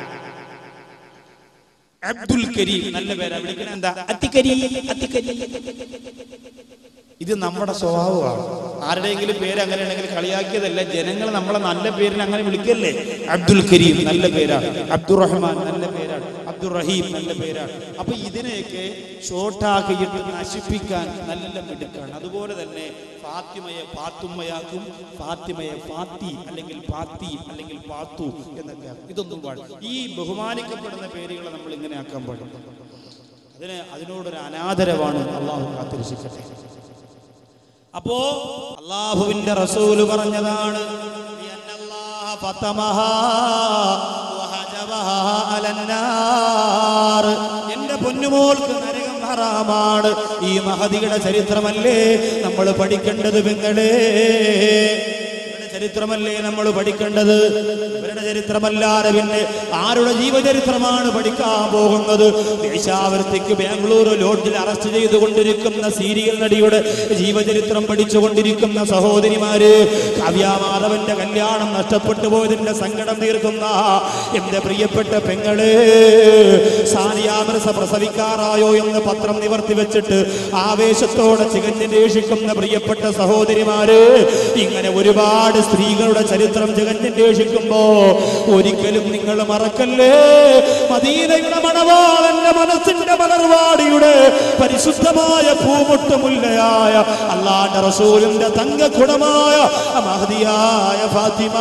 അബ്ദുൽ കരീം നല്ല പേരാ വിളിക്കുന്നത് എന്താ അത്തിക്കരി അത്തിക്കരി ഇത് നമ്മുടെ സ്വഭാവമാണ് ആരുടെയെങ്കിലും പേര് അങ്ങനെയാണെങ്കിൽ കളിയാക്കിയതല്ല ജനങ്ങൾ നമ്മളെ നല്ല പേരിന് അങ്ങനെ വിളിക്കല്ലേ അബ്ദുൽ കരീം നല്ല പേരാണ് അബ്ദുറഹ്മാൻ നല്ല പേരാണ് അബ്ദുൾ റഹീം നല്ല പേരാണ് അപ്പൊ ഇതിനെയൊക്കെ ഷോർട്ടാക്കിയിട്ട് നശിപ്പിക്കാൻ നല്ല മിടുക്കാണ് അതുപോലെ തന്നെ ഫാത്തിമയെ പാത്തുമ്മയാക്കും ഫാത്തിമയെ ഫാത്തി അല്ലെങ്കിൽ പാത്തി അല്ലെങ്കിൽ പാത്തു എന്നൊക്കെ ആക്കും. ഇതൊന്നും പാടില്ല ഈ ബഹുമാനിക്കപ്പെടുന്ന പേരുകളെ നമ്മൾ ഇങ്ങനെ ആക്കാൻ പാടില്ല അതിന് അതിനോടൊരു അനാദരവാണ് അള്ളാഹു കാത്തിരക്ഷിക്കട്ടെ അപ്പോ അള്ളാഹുവിന്റെ റസൂല് പറഞ്ഞതാണ് "ലിഅന്നല്ലാഹ ഫതമഹാ വഹജബഹാ അലന്നാർ." എന്റെ പൊന്നുമോൾക്ക് നരകം ഹറാമാണ് ഈ മഹതിയുടെ ചരിത്രമല്ലേ നമ്മൾ പഠിക്കേണ്ടത് പെങ്ങളെ ഇവരുടെ ചരിത്രമല്ലേ നമ്മൾ പഠിക്കേണ്ടത് ഇവരുടെ ചരിത്രമല്ലാതെ പിന്നെ ആരുടെ ജീവചരിത്രമാണ് പഠിക്കാൻ പോകുന്നത് ദേശാവർത്തിക്ക് ബാംഗ്ലൂർ ലോഡ്ജിൽ അറസ്റ്റ് ചെയ്തുകൊണ്ടിരിക്കുന്ന സീരിയൽ നടിയുടെ ജീവചരിത്രം പഠിച്ചുകൊണ്ടിരിക്കുന്ന സഹോദരിമാര് കാവ്യാമാധവന്റെ കല്യാണം നഷ്ടപ്പെട്ടു പോയതിന്റെ സങ്കടം തീർക്കുന്ന എന്റെ പ്രിയപ്പെട്ട പെങ്ങള് സാനിയാമൃസ പ്രസവിക്കാറായോ എന്ന് പത്രം നിവർത്തി വെച്ചിട്ട് ആവേശത്തോടെ ചികഞ്ഞന്വേഷിക്കുന്ന പ്രിയപ്പെട്ട സഹോദരിമാര് ഇങ്ങനെ ഒരുപാട് സ്ത്രീകളുടെ ചരിത്രം ചികഞ്ഞന്വേഷിക്കുമ്പോ ഒരിക്കലും നിങ്ങൾ മറക്കല്ലേ മദീനയുടെ മണവാളന്റെ മനസ്സിന്റെ മലർവാടിയുടെ പരിശുദ്ധമായ പൂമുട്ടുമുല്ലയായ അള്ളാന്റെ റസൂലിന്റെ തങ്കക്കുടമായ മഹതിയായ ഫാത്തിമ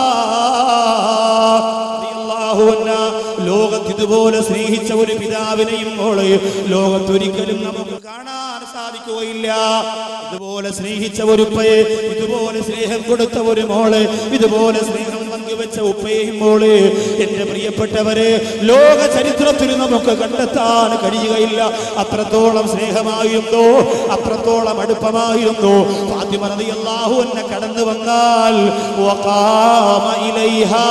റളിയല്ലാഹു അൻഹാ ലോകത്ത് ഇതുപോലെ സ്നേഹിച്ച ഒരു പിതാവിനെയും മോളെയും ലോകത്തൊരിക്കലും നമുക്ക് കാണാൻ സാധിക്കുകയില്ല ഇതുപോലെ സ്നേഹിച്ച ഒരു ഉപ്പയെ ഇതുപോലെ സ്നേഹം കൊടുത്ത ഒരു മോളെ ഇതുപോലെ സ്നേഹം പങ്കുവെച്ച ഉപ്പയെയും മോളെ എന്റെ പ്രിയപ്പെട്ടവരെ ലോക ചരിത്രത്തിൽ നമുക്ക് കണ്ടെത്താൻ കഴിയുകയില്ല അത്രത്തോളം സ്നേഹമായിരുന്നു അത്രത്തോളം അടുപ്പമായിരുന്നു ഫാത്തിമ റളിയല്ലാഹു അൻഹ കടന്നു വന്നാൽ വഖാമ ഇലൈഹാ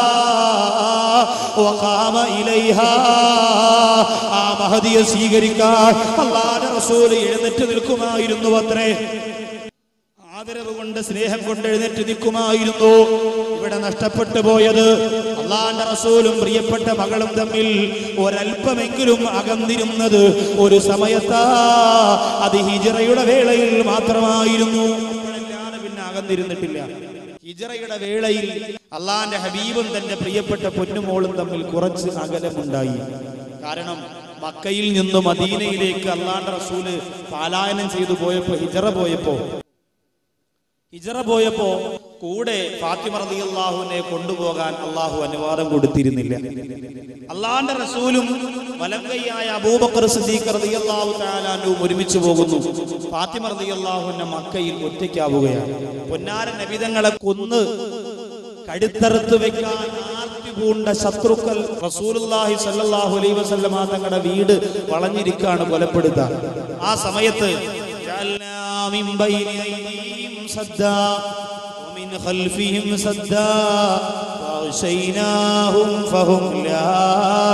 വഖാമ ഇലൈഹാ ആ മഹദിയെ സ്വീകരിക്കാൻ അള്ളാഹുവിന്റെ റസൂൽ എഴുന്നേറ്റ് നിൽക്കുമായിരുന്നു അത്രേ ആദരവ് കൊണ്ട് സ്നേഹം കൊണ്ട് എഴുന്നേറ്റ് നിൽക്കുമായിരുന്നു ഇവിടെ നഷ്ടപ്പെട്ടു പോയത് അള്ളാന്റെ റസൂലും പ്രിയപ്പെട്ട മകളും തമ്മിൽ ഒരല്പമെങ്കിലും അകന്നിരുന്നത് ഒരു സമയത്താ അത് ഹിജറയുടെ വേളയിൽ മാത്രമായിരുന്നു അപ്പോഴല്ലാതെ പിന്നെ അകന്നിരുന്നിട്ടില്ല ഹിജറയുടെ വേളയിൽ അള്ളാന്റെ ഹബീബും തന്റെ പ്രിയപ്പെട്ട പൊന്നുമോളും തമ്മിൽ കുറച്ച് അകലമുണ്ടായി കാരണം മക്കയിൽ നിന്ന് മദീനയിലേക്ക് അള്ളാന്റെ റസൂല് പാലായനം ചെയ്തു പോയപ്പോ ഹിജറ പോയപ്പോ ഹിജറ പോയപ്പോ കൂടെ ഫാത്തിമ റളിയല്ലാഹുവിനെ കൊണ്ടുപോകാൻ അള്ളാഹു അനുവാദം കൊടുത്തിരുന്നില്ല അള്ളാന്റെ റസൂലും വലങ്കയ്യായ അബൂബക്കർ സിദ്ദീഖ് റളിയല്ലാഹു തആലാനും ഒരുമിച്ച് പോകുന്നു ഫാത്തിമ റളിയല്ലാഹുവിന്റെ മക്കയിൽ ഒറ്റയ്ക്കാവുകയാണ് പൊന്നാര നബിതങ്ങളെ കൊന്ന് കഴുത്തറുത്ത് വെക്കാൻ ആർത്തി പൂണ്ട ശത്രുക്കൾ റസൂലുള്ളാഹി സ്വല്ലല്ലാഹു അലൈഹി വസല്ലമ തങ്ങളുടെ വീട് വളഞ്ഞിരിക്കാണ് കൊലപ്പെടുത്താൻ ആ സമയത്ത് ജഅൽനാ മിൻ ബൈനി ഐദീഹിം സദ്ദാ ومن خلفهم سدا فأغشيناهم فهم لا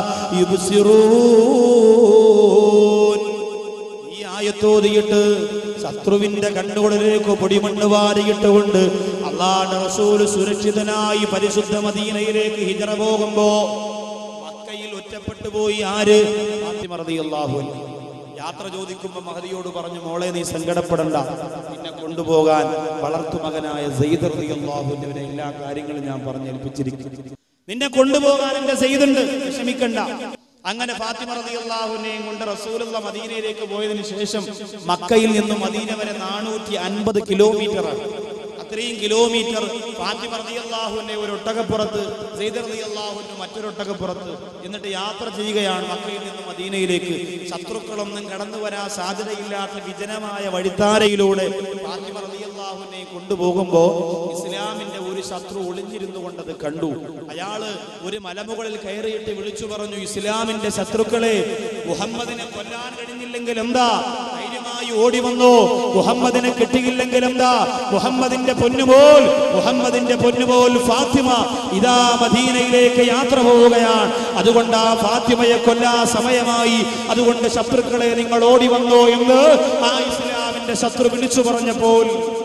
يبصرون ഈ ആയത്തോതിയിട്ട് ശത്രുവിന്റെ കണ്ണുകളിലേക്ക് പൊടിമണ്ണ് വാരിയിട്ടുകൊണ്ട് അള്ളാഹുടെ റസൂൽ സുരക്ഷിതനായി പരിശുദ്ധ മദീനയിലേക്ക് ഹിജറ പോകുമ്പോ മക്കയിൽ ഒറ്റപ്പെട്ടു പോയി ആര് ഫാത്തിമ റളിയല്ലാഹു അൻഹ. യാത്ര ചോദിക്കുമ്പോ മഹദിയോട് പറഞ്ഞു മോളെ നീ സങ്കടപ്പെടണ്ട നിന്നെ കൊണ്ടുപോകാൻ വളർത്തുമകനായ സെയ്ദ് റളിയല്ലാഹുവിനെ എല്ലാ കാര്യങ്ങളും ഞാൻ പറഞ്ഞേൽപ്പിച്ചിരിക്കുന്നു നിന്നെ കൊണ്ടുപോകാൻ എന്റെ സെയ്തുണ്ട് വിഷമിക്കണ്ട അങ്ങനെ ഫാത്തിമ റളിയല്ലാഹുവിനെയും കൊണ്ട് റസൂലുള്ള മദീനയിലേക്ക് പോയതിനു ശേഷം മക്കയിൽ നിന്നും മദീന വരെ നാനൂറ്റി അൻപത് കിലോമീറ്റർ അത്രയും കിലോമീറ്റർ ഫാത്തിമ റളിയല്ലാഹുവിന്റെ ഒരു ഒട്ടകപ്പുറത്ത് സെയ്ദ് റളിയല്ലാഹുവിന്റെ മറ്റൊരു ഒട്ടകപ്പുറത്ത് എന്നിട്ട് യാത്ര ചെയ്യുകയാണ് മക്കയിൽ നിന്നും മദീനയിലേക്ക് ശത്രുക്കളൊന്നും കടന്നു വരാൻ സാധ്യതയില്ലാത്ത വിജനമായ വഴിത്താരയിലൂടെ ഫാത്തിമ റളിയല്ലാഹുവിനെ കൊണ്ടുപോകുമ്പോ ഇസ്ലാമിന്റെ ഒരു ശത്രു ഒളിഞ്ഞിരുന്നു കൊണ്ടത് കണ്ടു അയാള് ഒരു മലമുകളിൽ കയറിയിട്ട് വിളിച്ചു പറഞ്ഞു ഇസ്ലാമിന്റെ ശത്രുക്കളെ മുഹമ്മദിനെ കൊല്ലാൻ കഴിഞ്ഞില്ലെങ്കിൽ എന്താ ധൈര്യമായി ഓടി വന്നോ മുഹമ്മദിനെ കിട്ടിയില്ലെങ്കിൽ എന്താ മുഹമ്മദിന്റെ പൊന്നുപോൽ മുഹമ്മദിന്റെ പൊന്നുപോൽ ഫാത്തിമ ഇതാ മദീനയിലേക്ക് യാത്ര പോവുകയാണ് അതുകൊണ്ട് ആ ഫാത്തിമയെ കൊല്ലാ സമയമായി അതുകൊണ്ട് ശത്രുക്കളെ നിങ്ങൾ ഓടി വന്നോ എന്ന് ആ ഇസ്ലാമിന്റെ ശത്രു വിളിച്ചു പറഞ്ഞപ്പോൾ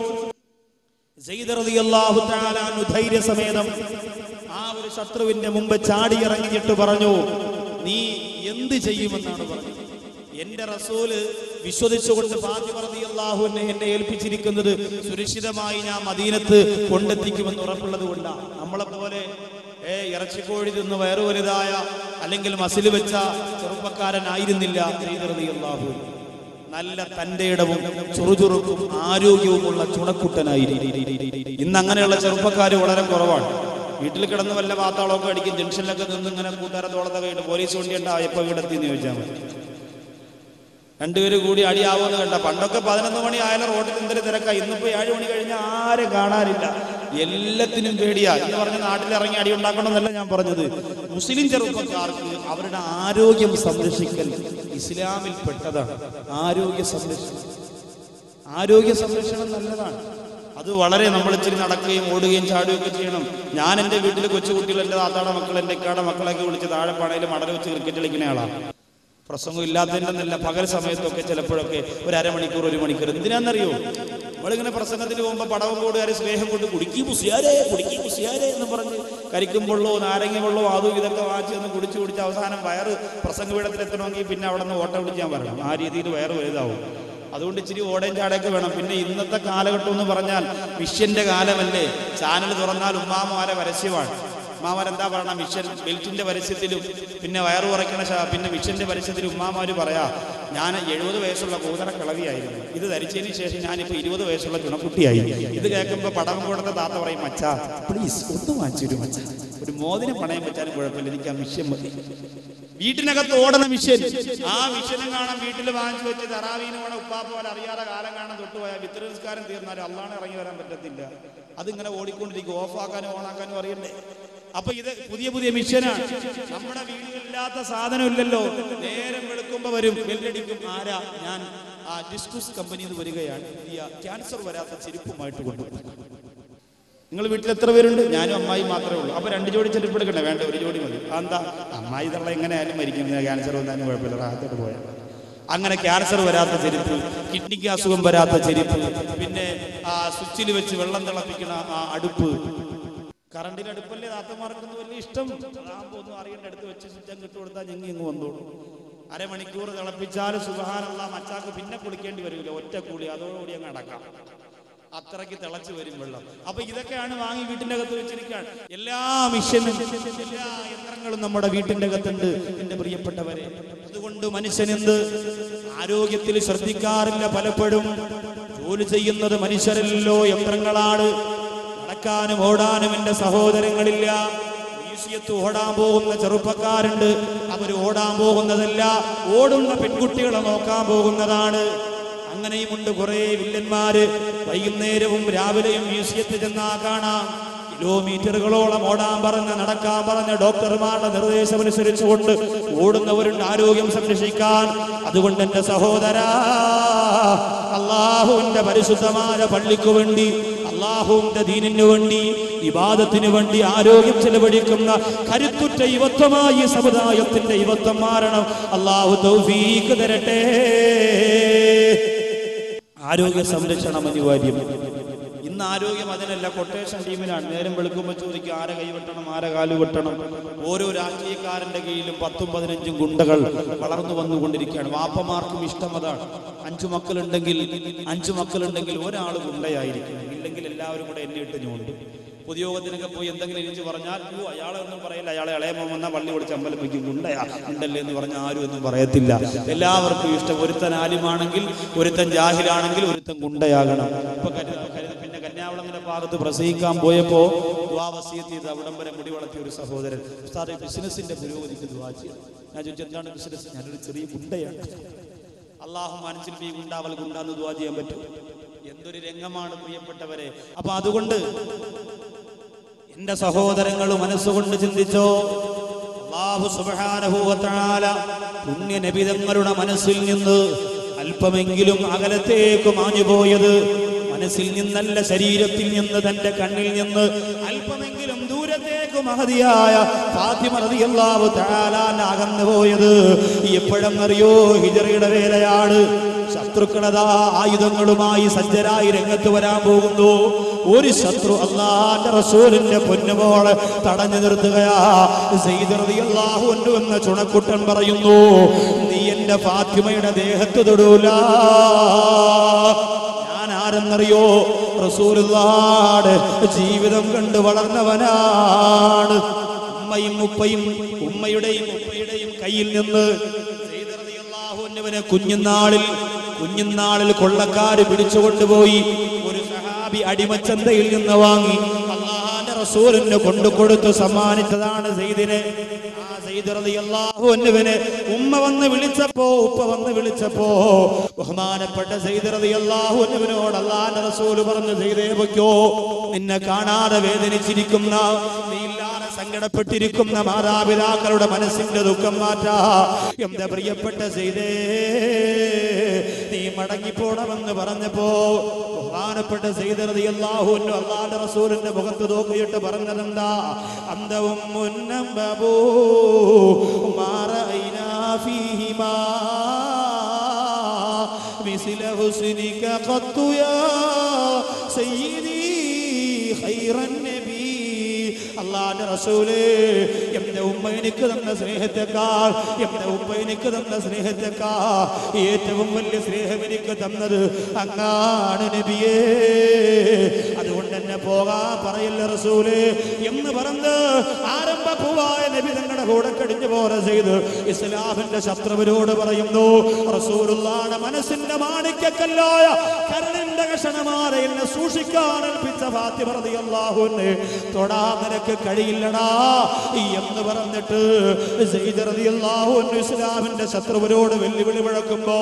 സെയ്ദ് റളിയല്ലാഹു തആല അൻഹു ധൈര്യസമേതം ആ ഒരു ശത്രുവിന്റെ മുമ്പ് ചാടി ഇറങ്ങിയിട്ട് പറഞ്ഞു നീ എന്ത് ചെയ്യുമെന്നാണ് പറഞ്ഞത് എന്റെ റസൂല് വിശ്വസിച്ചുകൊണ്ട് ഫാത്തിമ റളിയല്ലാഹുവിനെ എന്നെ ഏൽപ്പിച്ചിരിക്കുന്നത് സുരക്ഷിതമായി ഞാൻ മദീനത്ത് കൊണ്ടെത്തിക്കുമെന്ന് ഉറപ്പുള്ളത് കൊണ്ടാണ് നമ്മളെ പോലെ ഏ ഇറച്ചിക്കോഴി തിന്ന് വയറു വലുതായ അല്ലെങ്കിൽ മസിൽ വെച്ച ചെറുപ്പക്കാരനായിരുന്നില്ല സെയ്ദ് റളിയല്ലാഹു അൻഹു. നല്ല തന്റെ ഇടവും ചുറുചുറുക്കും ആരോഗ്യവുമുള്ള ചുണക്കുട്ടനായിരിക്കും ഇന്ന് അങ്ങനെയുള്ള ചെറുപ്പക്കാർ വളരെ കുറവാണ് വീട്ടിൽ കിടന്ന് വല്ല വാത്താളമൊക്കെ അടിക്കും ജംഗ്ഷനിലൊക്കെ നിന്ന് ഇങ്ങനെ കൂട്ടുകാരത്തോളത്തെ കഴിഞ്ഞ് പോലീസ് വണ്ടി ഉണ്ടാവും എപ്പോ വീടെത്തി എന്ന് ചോദിച്ചാൽ മതി രണ്ടുപേര് കൂടി അടിയാവുമെന്ന് കണ്ട പണ്ടൊക്കെ പതിനൊന്ന് മണി ആയാലും റോഡിൽ എന്തൊരു തിരക്കാ ഇന്നിപ്പോ ഏഴ് മണി കഴിഞ്ഞാൽ ആരും കാണാനില്ല എല്ലാത്തിനും പേടിയാ എന്ന് പറഞ്ഞ് നാട്ടിലിറങ്ങി അടി ഉണ്ടാക്കണമെന്നല്ല ഞാൻ പറഞ്ഞത് മുസ്ലിം ചെറുപ്പക്കാർക്ക് അവരുടെ ആരോഗ്യം സംരക്ഷിക്കൽ ഇസ്ലാമിൽ പെട്ടതാണ് ആരോഗ്യ സംരക്ഷണം ആരോഗ്യ സംരക്ഷണം നല്ലതാണ് അത് വളരെ നമ്മൾ ഇച്ചിരി നടക്കുകയും ഓടുകയും ചാടുകയും ഒക്കെ ചെയ്യണം ഞാൻ എൻ്റെ വീട്ടിൽ കൊച്ചുകുട്ടികൾ എൻ്റെ താത്താടെ മക്കൾ എൻ്റെ ഇക്കാടെ മക്കളൊക്കെ വിളിച്ച് താഴെ പണയിൽ മടൽ വെച്ച് ക്രിക്കറ്റ് കളിക്കുന്ന ആളാണ് പ്രസംഗം ഇല്ലാത്തതിൻ്റെന്നല്ല പകൽ സമയത്തൊക്കെ ചിലപ്പോഴൊക്കെ ഒരു അരമണിക്കൂർ ഒരു മണിക്കൂർ എന്തിനാണെന്നറിയോ നമ്മളിങ്ങനെ പ്രസംഗത്തിന് പോകുമ്പോൾ പടവം കൂടുകാരെ സ്നേഹം കൊണ്ട് കുടുക്കി മുസിയാരെ കുടുക്കി മുസിയാരെ എന്ന് പറഞ്ഞ് കരിക്കും വെള്ളമോ നാരങ്ങ വെള്ളമോ അതും ഇതൊക്കെ വാങ്ങിച്ച് ഒന്ന് കുടിച്ച് കുടിച്ച് അവസാനം വയറ് പ്രസംഗപീഠത്തിലെത്തണമെങ്കിൽ പിന്നെ അവിടെ നിന്ന് ഓട്ടം വിളിക്കാൻ വരണം ആ രീതിയിൽ വയറ് വലുതാവും അതുകൊണ്ട് ഇച്ചിരി ഓടയും ചാടയൊക്കെ വേണം പിന്നെ ഇന്നത്തെ കാലഘട്ടം എന്ന് പറഞ്ഞാൽ മിഷ്യന്റെ കാലമല്ലേ ചാനൽ തുറന്നാൽ ഉമ്മാമാരെ പരസ്യമാണ് ഉമ്മാമാർ എന്താ പറയണ മിഷൻ ബെൽറ്റിന്റെ പരസ്യത്തിലും പിന്നെ വയറ് കുറയ്ക്കണ ശ- പിന്നെ മിഷന്റെ പരസ്യത്തിലും ഉമ്മാമാര് പറയാ ഞാൻ എഴുപത് വയസ്സുള്ള കൂതറ കിളവിയായിരുന്നു ഇത് ധരിച്ചതിന് ശേഷം ഞാനിപ്പോ ഇരുപത് വയസ്സുള്ള ചുണക്കുട്ടിയായി ഇത് കേൾക്കുമ്പോ പടം കൊടുത്ത താത്ത പറയും മച്ചാ പ്ലീസ് ഒന്ന് വാങ്ങിച്ചു മച്ച ഒരു മോതിരം പണയം വെച്ചാലും കുഴപ്പമില്ല എനിക്ക് ആ മിഷ്യൻ മതി വീട്ടിനകത്ത് ഓടണ മിഷ്യൻ ആ മിഷ്യനും കാണാൻ വീട്ടിൽ വാങ്ങിച്ചു വെച്ച് തറാവീനും കൂടെ ഉപ്പാ പോലെ അറിയാതെ കാലം കാണാൻ തൊട്ടുപോയാൽ വിത്ര നിസ്കാരം തീർന്നാലും അള്ളാണ് ഇറങ്ങി വരാൻ പറ്റത്തില്ല അതിങ്ങനെ ഓടിക്കൊണ്ടിരിക്കും ഓഫാക്കാനും ഓണാക്കാനും അറിയണ്ടേ അപ്പൊ ഇത് പുതിയ പുതിയ മിഷ്യനാണ് നമ്മുടെ വീടുകളില്ലാത്ത സാധനമില്ലല്ലോ നേരം വെളുക്കുമ്പോ വരും ബെല്ലടിക്കും ആരാ ഞാൻ ആ ഡിസ്കുസ് കമ്പനിയിൽ നിന്ന് വരികയാണ് പുതിയ ക്യാൻസർ വരാത്ത ചെരുപ്പുമായിട്ട് കൊണ്ടുപോകും നിങ്ങൾ വീട്ടിൽ എത്ര പേരുണ്ട് ഞാനും അമ്മായി മാത്രമേ ഉള്ളൂ അപ്പൊ രണ്ട് ജോഡി ചെരുപ്പ് എടുക്കണ്ടേ വേണ്ട ഒരു ജോഡി മതി ആ, എന്താ അമ്മായി തള്ള എങ്ങനെയായാലും മരിക്കും ക്യാൻസർ വന്നാലും കുഴപ്പമില്ല റാഹത്തോട്ട് പോയാൽ അങ്ങനെ ക്യാൻസർ വരാത്ത ചെരുപ്പ് കിഡ്നിക്ക് അസുഖം വരാത്ത ചെരുപ്പ് പിന്നെ ആ സ്വിച്ചിൽ വെച്ച് വെള്ളം തിളപ്പിക്കുന്ന ആ അടുപ്പ് കറണ്ടിന്റെ അടുപ്പല്ലേ താത്തമാർക്കൊന്നും വലിയ ഇഷ്ടം അതാകുമ്പോ ഒന്നും അറിയേണ്ട അടുത്ത് വെച്ച് സ്വിച്ച് കിട്ടു കൊടുത്താൽ ഞങ്ങി ഇങ്ങ് വന്നോളൂ അരമണിക്കൂർ തിളപ്പിച്ചാൽ സുബഹാനുള്ള മച്ചാക്ക് പിന്നെ കുളിക്കേണ്ടി വരില്ല ഒറ്റ കൂടി അതോടുകൂടി അങ്ങ് അടക്കാം അത്രയ്ക്ക് തിളച്ചു വരും വെള്ളം അപ്പൊ ഇതൊക്കെയാണ് വാങ്ങി വീട്ടിന്റെ അകത്ത് വെച്ചിരിക്കുകയാണ് എല്ലാ മിഷനും എല്ലാ യന്ത്രങ്ങളും നമ്മുടെ വീട്ടിന്റെ അകത്തുണ്ട് എന്റെ പ്രിയപ്പെട്ടവരെ അതുകൊണ്ട് മനുഷ്യനെന്ത് ആരോഗ്യത്തിൽ ശ്രദ്ധിക്കാറില്ല പലപ്പോഴും ജോലി ചെയ്യുന്നത് മനുഷ്യരല്ലോ യന്ത്രങ്ങളാണ് നടക്കാനും ഓടാനും എന്റെ സഹോദരങ്ങളില്ല മ്യൂസിയത്ത് ഓടാൻ പോകുന്ന ചെറുപ്പക്കാരുണ്ട് അവർ ഓടാൻ പോകുന്നതല്ല ഓടുന്ന പെൺകുട്ടികളെ നോക്കാൻ പോകുന്നതാണ് അങ്ങനെയുമുണ്ട് കുറെ വില്ലന്മാര് വൈകുന്നേരവും രാവിലെയും മ്യൂസിയത്തിൽ ചെന്നാ കാണാം കിലോമീറ്ററുകളോളം ഓടാൻ പറഞ്ഞ് നടക്കാൻ പറഞ്ഞ ഡോക്ടർമാരുടെ നിർദ്ദേശമനുസരിച്ചുകൊണ്ട് ഓടുന്നവരുണ്ട് ആരോഗ്യം സംരക്ഷിക്കാൻ അതുകൊണ്ട് എന്റെ സഹോദര അള്ളാഹുവിന്റെ പരിശുദ്ധമായ പള്ളിക്കു വേണ്ടി അള്ളാഹുവിന്റെ ദീനിനു വേണ്ടി ഇബാദത്തിനു വേണ്ടി ആരോഗ്യം ചെലവഴിക്കുന്ന കരുത്തുറ്റ യുവത്വമായി ഈ സമുദായത്തിന്റെ യുവത്വം മാറണം അള്ളാഹു തൗഫീക്ക് തരട്ടെ ആരോഗ്യ സംരക്ഷണം അനിവാര്യം ഇന്ന് ആരോഗ്യം അതിനല്ല കൊട്ടേഷൻ ടീമിനാണ് നേരം വെളുക്കുമ്പോൾ ചോദിക്കും ആരെ കൈവെട്ടണം ആരെ കാല് വെട്ടണം ഓരോ രാഷ്ട്രീയക്കാരന്റെ കീഴിലും പത്തും പതിനഞ്ചും ഗുണ്ടകൾ വളർന്നു വന്നുകൊണ്ടിരിക്കുകയാണ് വാപ്പമാർക്കും ഇഷ്ടം അതാണ് അഞ്ചു മക്കളുണ്ടെങ്കിൽ അഞ്ചു മക്കളുണ്ടെങ്കിൽ ഒരാൾ ഗുണ്ടയായിരിക്കും ഇല്ലെങ്കിൽ എല്ലാവരും കൂടെ എന്നെ ഇട്ട് ഞോണ്ട് പൊതുയോഗത്തിനൊക്കെ പോയി എന്തെങ്കിലും എഴുതി പറഞ്ഞാൽ ഓ അയാളെ ഒന്നും പറയില്ല അയാളെ ഇളയമ വന്നാൽ പള്ളി വിളിച്ച് അമ്പലം വയ്ക്കും ഗുണ്ടയാ ഉണ്ടല്ലേ എന്ന് പറഞ്ഞാൽ ആരും ഒന്നും പറയത്തില്ല എല്ലാവർക്കും ഇഷ്ടം ഒരുത്തൻ ആലിമാണെങ്കിൽ ഒരുത്തൻ ജാഹിലാണെങ്കിൽ ഒരുത്തൻ ഗുണ്ടയാകണം ഇപ്പൊ കരു- കരു- പിന്നെ കന്യാകുളങ്ങര ഭാഗത്ത് പ്രസംഗിക്കാൻ പോയപ്പോ ദ്വാവസീയത്ത് ചെയ്ത് അവിടം വരെ മുടി വളർത്തിയ ഒരു സഹോദരൻ ഉസ്താദെ ബിസിനസിന്റെ പുരോഗതിക്ക് ദ്വാ ചെയ്തു ഞാൻ ചോദിച്ചു എന്താണ് ബിസിനസ് ഞാനൊരു ചെറിയ ഗുണ്ടയാണ് അള്ളാഹു മനസ്സിൽ ഈ ഗുണ്ടാവൽ ഗുണ്ടാന്ന് ദ്വാ ചെയ്യാൻ പറ്റും എന്തൊരു രംഗമാണ് പ്രിയപ്പെട്ടവരെ അപ്പൊ അതുകൊണ്ട് എന്റെ സഹോദരങ്ങൾ മനസ്സുകൊണ്ട് ചിന്തിച്ചോ അല്ലാഹു സുബ്ഹാനഹു വ തആല പുണ്യ നബിതങ്ങളുടെ മനസ്സിൽ നിന്ന് അല്പമെങ്കിലും അകലത്തേക്ക് മാഞ്ഞുപോയത് മനസ്സിൽ നിന്നല്ല ശരീരത്തിൽ നിന്ന് തന്റെ കണ്ണിൽ നിന്ന് അല്പമെങ്കിലും ദൂരത്തേക്ക് മഹതിയായ ഫാത്തിമ റളിയല്ലാഹു തആല അകന്നു പോയത് എപ്പോഴെന്നറിയോ ഹിജറയുടെ വേലയാണ് ശത്രുക്കളതാ ആയുധങ്ങളുമായി സജ്ജരായി രംഗത്ത് വരാൻ പോകുന്നു ഒരു ശത്രു അള്ളാന്റെ റസൂലിന്റെ പൊന്നുമോളെ തടഞ്ഞു നിർത്തുകയാ സെയ്ദ് റളിയല്ലാഹു അൻഹു എന്ന ചുണക്കുട്ടൻ പറയുന്നു നീ എന്റെ ഫാത്തിമയുടെ ദേഹത്ത് തൊടൂല ഞാൻ ആരെന്നറിയോ റസൂലുള്ളാടെ ജീവിതം കണ്ട് വളർന്നവനാണ് ഉമ്മയും ഉപ്പയും ഉമ്മയുടെയും ഉപ്പയുടെയും കയ്യിൽ നിന്ന് സെയ്ദ് റളിയല്ലാഹു അൻഹുവിനെ കുഞ്ഞുനാളിൽ കുഞ്ഞുനാളിൽ കൊള്ളക്കാര് പിടിച്ചുകൊണ്ടുപോയി ഒരു സഹാബി അടിമച്ചന്തയിൽ നിന്ന് വാങ്ങി അള്ളാഹാന്റെ റസൂലിന് കൊണ്ടു കൊടുത്തു സമ്മാനിച്ചതാണ് സെയ്ദിനെ ആ സെയ്ദ് റളിയല്ലാഹു അൻഹുവിനെ ഉമ്മ വന്ന് വിളിച്ചപ്പോ ഉപ്പ വന്ന് വിളിച്ചപ്പോ ബഹുമാനപ്പെട്ട സെയ്ദ് റളിയല്ലാഹു അൻഹുവിനോട് അള്ളാഹാന്റെ റസൂൽ പറഞ്ഞു സെയ്ദേ പൊയ്ക്കോ നിന്നെ കാണാതെ വേദനിച്ചിരിക്കുന്ന നീ ഇല്ലാതെ സങ്കടപ്പെട്ടിരിക്കുന്ന മാതാപിതാക്കളുടെ മനസ്സിന്റെ ദുഃഖം മാറ്റാ എന്റെ പ്രിയപ്പെട്ട ചെയ്തേ നീ മടങ്ങിപ്പോണമെന്ന് പറഞ്ഞപ്പോ ബഹുമാനപ്പെട്ട ചെയ്തത് അള്ളാഹുവിന്റെ അള്ളാന്റെ റസൂലിന്റെ മുഖത്ത് നോക്കിയിട്ട് പറഞ്ഞതെന്താ അന്തവും മുന്നം ബബൂ മാറൈനാ ഫീഹിമാ مثل حسنك قط يا سيدي خير النبي അള്ളാന്റെ റസൂലേ എന്റെ ഉമ്മ എനിക്ക് തന്ന സ്നേഹത്തെക്കാൾ എന്റെ ഉമ്മ എനിക്ക് തന്ന സ്നേഹത്തെക്കാൾ ഏറ്റവും വലിയ സ്നേഹം എനിക്ക് തന്നത് അങ്ങാണ് നബിയേ അതുകൊണ്ട് എന്നെ പോകാൻ പറയില്ല റസൂലേ എന്ന് പറഞ്ഞ് ആരംഭപ്പുവായ നബി തങ്ങളുടെ കൂടെ കടിഞ്ഞു പോലെ ചെയ്ത് ഇസ്ലാമിന്റെ ശത്രുവിനോട് പറയുന്നു റസൂലുള്ളാടെ മനസ്സിന്റെ മാണിക്കല്ലായ കരണിന്റെ കഷണമാരെ എന്നെ സൂക്ഷിക്കാൻ ഏൽപ്പിച്ച ഫാത്തിമ റളിയല്ലാഹുവിനെ തൊടാ നിനക്ക് കഴിയില്ലടാ എന്ന് പറഞ്ഞിട്ട് സെയ്ദ് റളിയല്ലാഹു അൻഹു ഇസ്ലാമിന്റെ ശത്രുവിനോട് വെല്ലുവിളി മുഴക്കുമ്പോ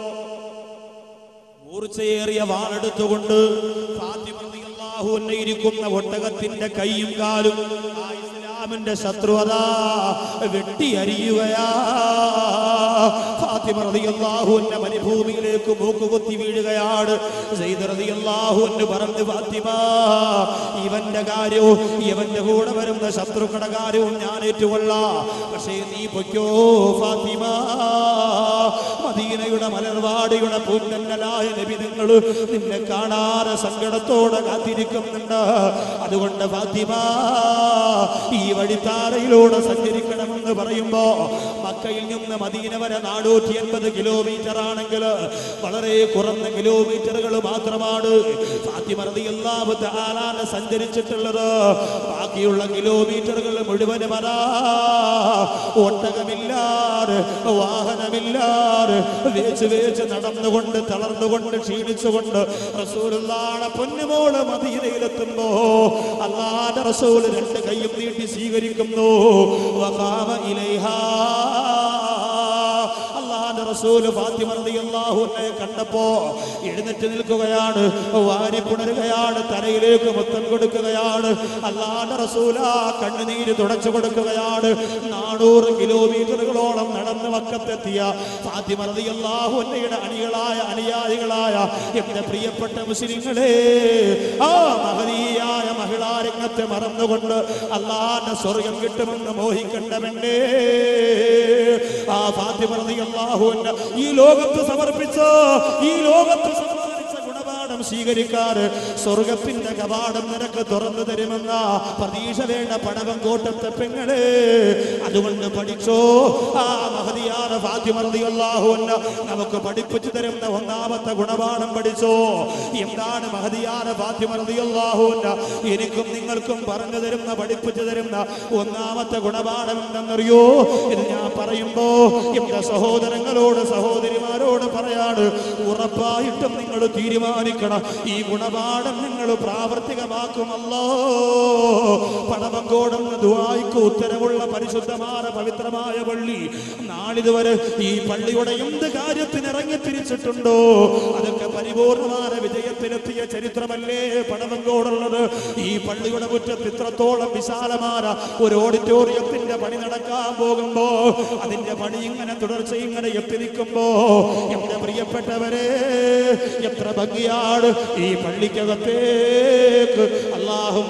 മൂർച്ചയേറിയ വാളെടുത്തുകൊണ്ട് ഫാത്തിമ റളിയല്ലാഹു അൻഹ ഇരിക്കുന്ന ഒട്ടകത്തിന്റെ കൈയും കാലും ആ ഇസ്ലാമിന്റെ ശത്രു അതാ വെട്ടി അരിയുകയാ ഫാത്തിമ റളിയല്ലാഹു അൻഹ മരുഭൂമിയിലേക്ക് മൂക്കുകുത്തി വീഴുകയാണ് സെയ്ദ് റളിയല്ലാഹു അൻഹു പറഞ്ഞു ഫാത്തിമ ഇവന്റെ കാര്യവും ഇവന്റെ കൂടെ വരുന്ന ശത്രുക്കളുടെ കാര്യവും ഞാൻ ഏറ്റുകൊള്ളാം പക്ഷേ നീ പൊയ്ക്കോ ഫാത്തിമ മദീനയുടെ മലർവാടിയുടെ പൂന്തന്നലായ നബിതങ്ങൾ നിന്നെ കാണാതെ സങ്കടത്തോടെ കാത്തിരിക്കുന്നുണ്ട് അതുകൊണ്ട് ഫാത്തിമ ഈ വഴിത്താരയിലൂടെ സഞ്ചരിക്കണമെന്ന് പറയുമ്പോ മക്കയിൽ നിന്ന് മദീന വരെ നാനൂറ്റി എൺപത് കിലോമീറ്റർ ആണെങ്കിൽ വളരെ കുറഞ്ഞ കിലോമീറ്ററുകൾ മാത്രമാണ് ഫാത്തിമ റളിയല്ലാഹു തആല സഞ്ചരിച്ചിട്ടുള്ളത് ബാക്കിയുള്ള കിലോമീറ്ററുകൾ മുഴുവനും അതാ ഒട്ടകമില്ലാതെ വാഹനമില്ലാതെ വേച്ച് വേച്ച് നടന്നുകൊണ്ട് തളർന്നുകൊണ്ട് ക്ഷീണിച്ചുകൊണ്ട് റസൂലുള്ളാടെ പൊന്നുമോള് മദീനയിലെത്തുമ്പോ അല്ലാതെ റസൂൽ രണ്ട് കൈയും നീട്ടി സ്വീകരിക്കുന്നു വഖാമ ഇലൈഹാ അള്ളാന്റെ റസൂല് ഫാത്തിമ റളിയല്ലാഹു അൻഹയെ കണ്ടപ്പോ എഴുന്നേറ്റ് നിൽക്കുകയാണ് വാരി പുണരുകയാണ് തലയിലേക്ക് മുത്തം കൊടുക്കുകയാണ് അള്ളാന്റെ റസൂല കണ്ണുനീര് തുടച്ചു കൊടുക്കുകയാണ് നാനൂറ് കിലോമീറ്ററുകളോളം നടന്ന് വക്കത്തെത്തിയ ഫാത്തിമ റളിയല്ലാഹു അൻഹയുടെ അണികളായ അനുയായികളായ എന്റെ പ്രിയപ്പെട്ട മുസ്ലിങ്ങളെ ആ മഹനീയായ മഹിളാരംഗത്തെ മറന്നുകൊണ്ട് അള്ളാന്റെ സ്വർഗം കിട്ടുമെന്ന് മോഹിക്കണ്ടവന്റെ ആ ഫാത്തിമ റളിയല്ലാഹു അൻഹ ഈ ലോകത്ത് സമർപ്പിച്ച ഈ ലോകത്ത് സമ്മാനിച്ച മാത്രം സ്വീകരിക്കാറ് സ്വർഗത്തിന്റെ കവാടം നിനക്ക് തുറന്നു തരുമെന്ന പ്രതീക്ഷ വേണ്ട പടവം കോട്ടത്തെ പെങ്ങള് അതുകൊണ്ട് പഠിച്ചോ ആ മഹതിയാറ ഫാത്തിമറിയാഹുവല്ല നമുക്ക് പഠിപ്പിച്ചു തരുന്ന ഒന്നാമത്തെ ഗുണപാഠം പഠിച്ചോ എന്താണ് മഹതിയാറ ഫാത്തിമറിയാഹുവല്ല എനിക്കും നിങ്ങൾക്കും പറഞ്ഞു തരുന്ന പഠിപ്പിച്ചു തരുന്ന ഒന്നാമത്തെ ഗുണപാഠം എന്തെന്നറിയോ ഇത് ഞാൻ പറയുമ്പോ എന്റെ സഹോദരങ്ങളോട് സഹോദരിമാരോട് പറയാണ് ഉറപ്പായിട്ടും നിങ്ങൾ തീരുമാനിക്കണം ഈ ഗുണപാഠം നിങ്ങൾ പ്രാവർത്തികമാക്കുമല്ലോ പടവങ്കോടുന്ന ദുവായിക്ക് ഉത്തരവുള്ള പരിശുദ്ധമായ പവിത്രമായ പള്ളി നാളിതുവരെ ഈ പള്ളിയുടെ എന്ത് കാര്യത്തിന് ഇറങ്ങി തിരിച്ചിട്ടുണ്ടോ അതൊക്കെ പരിപൂർണമായ വിജയത്തിലെത്തിയ ചരിത്രമല്ലേ പടവങ്കോടുള്ളത് ഈ പള്ളിയുടെ മുറ്റത്ത് ഇത്രത്തോളം വിശാലമായ ഒരു ഓഡിറ്റോറിയത്തിന്റെ പണി നടക്കാൻ പോകുമ്പോ അതിന്റെ പണി ഇങ്ങനെ തുടർച്ച ഇങ്ങനെ എത്തി നിൽക്കുമ്പോ എന്റെ പ്രിയപ്പെട്ടവരെ എത്ര ഭംഗിയാണ് ഈ പള്ളിക്കകത്തേക്ക് അള്ളാഹും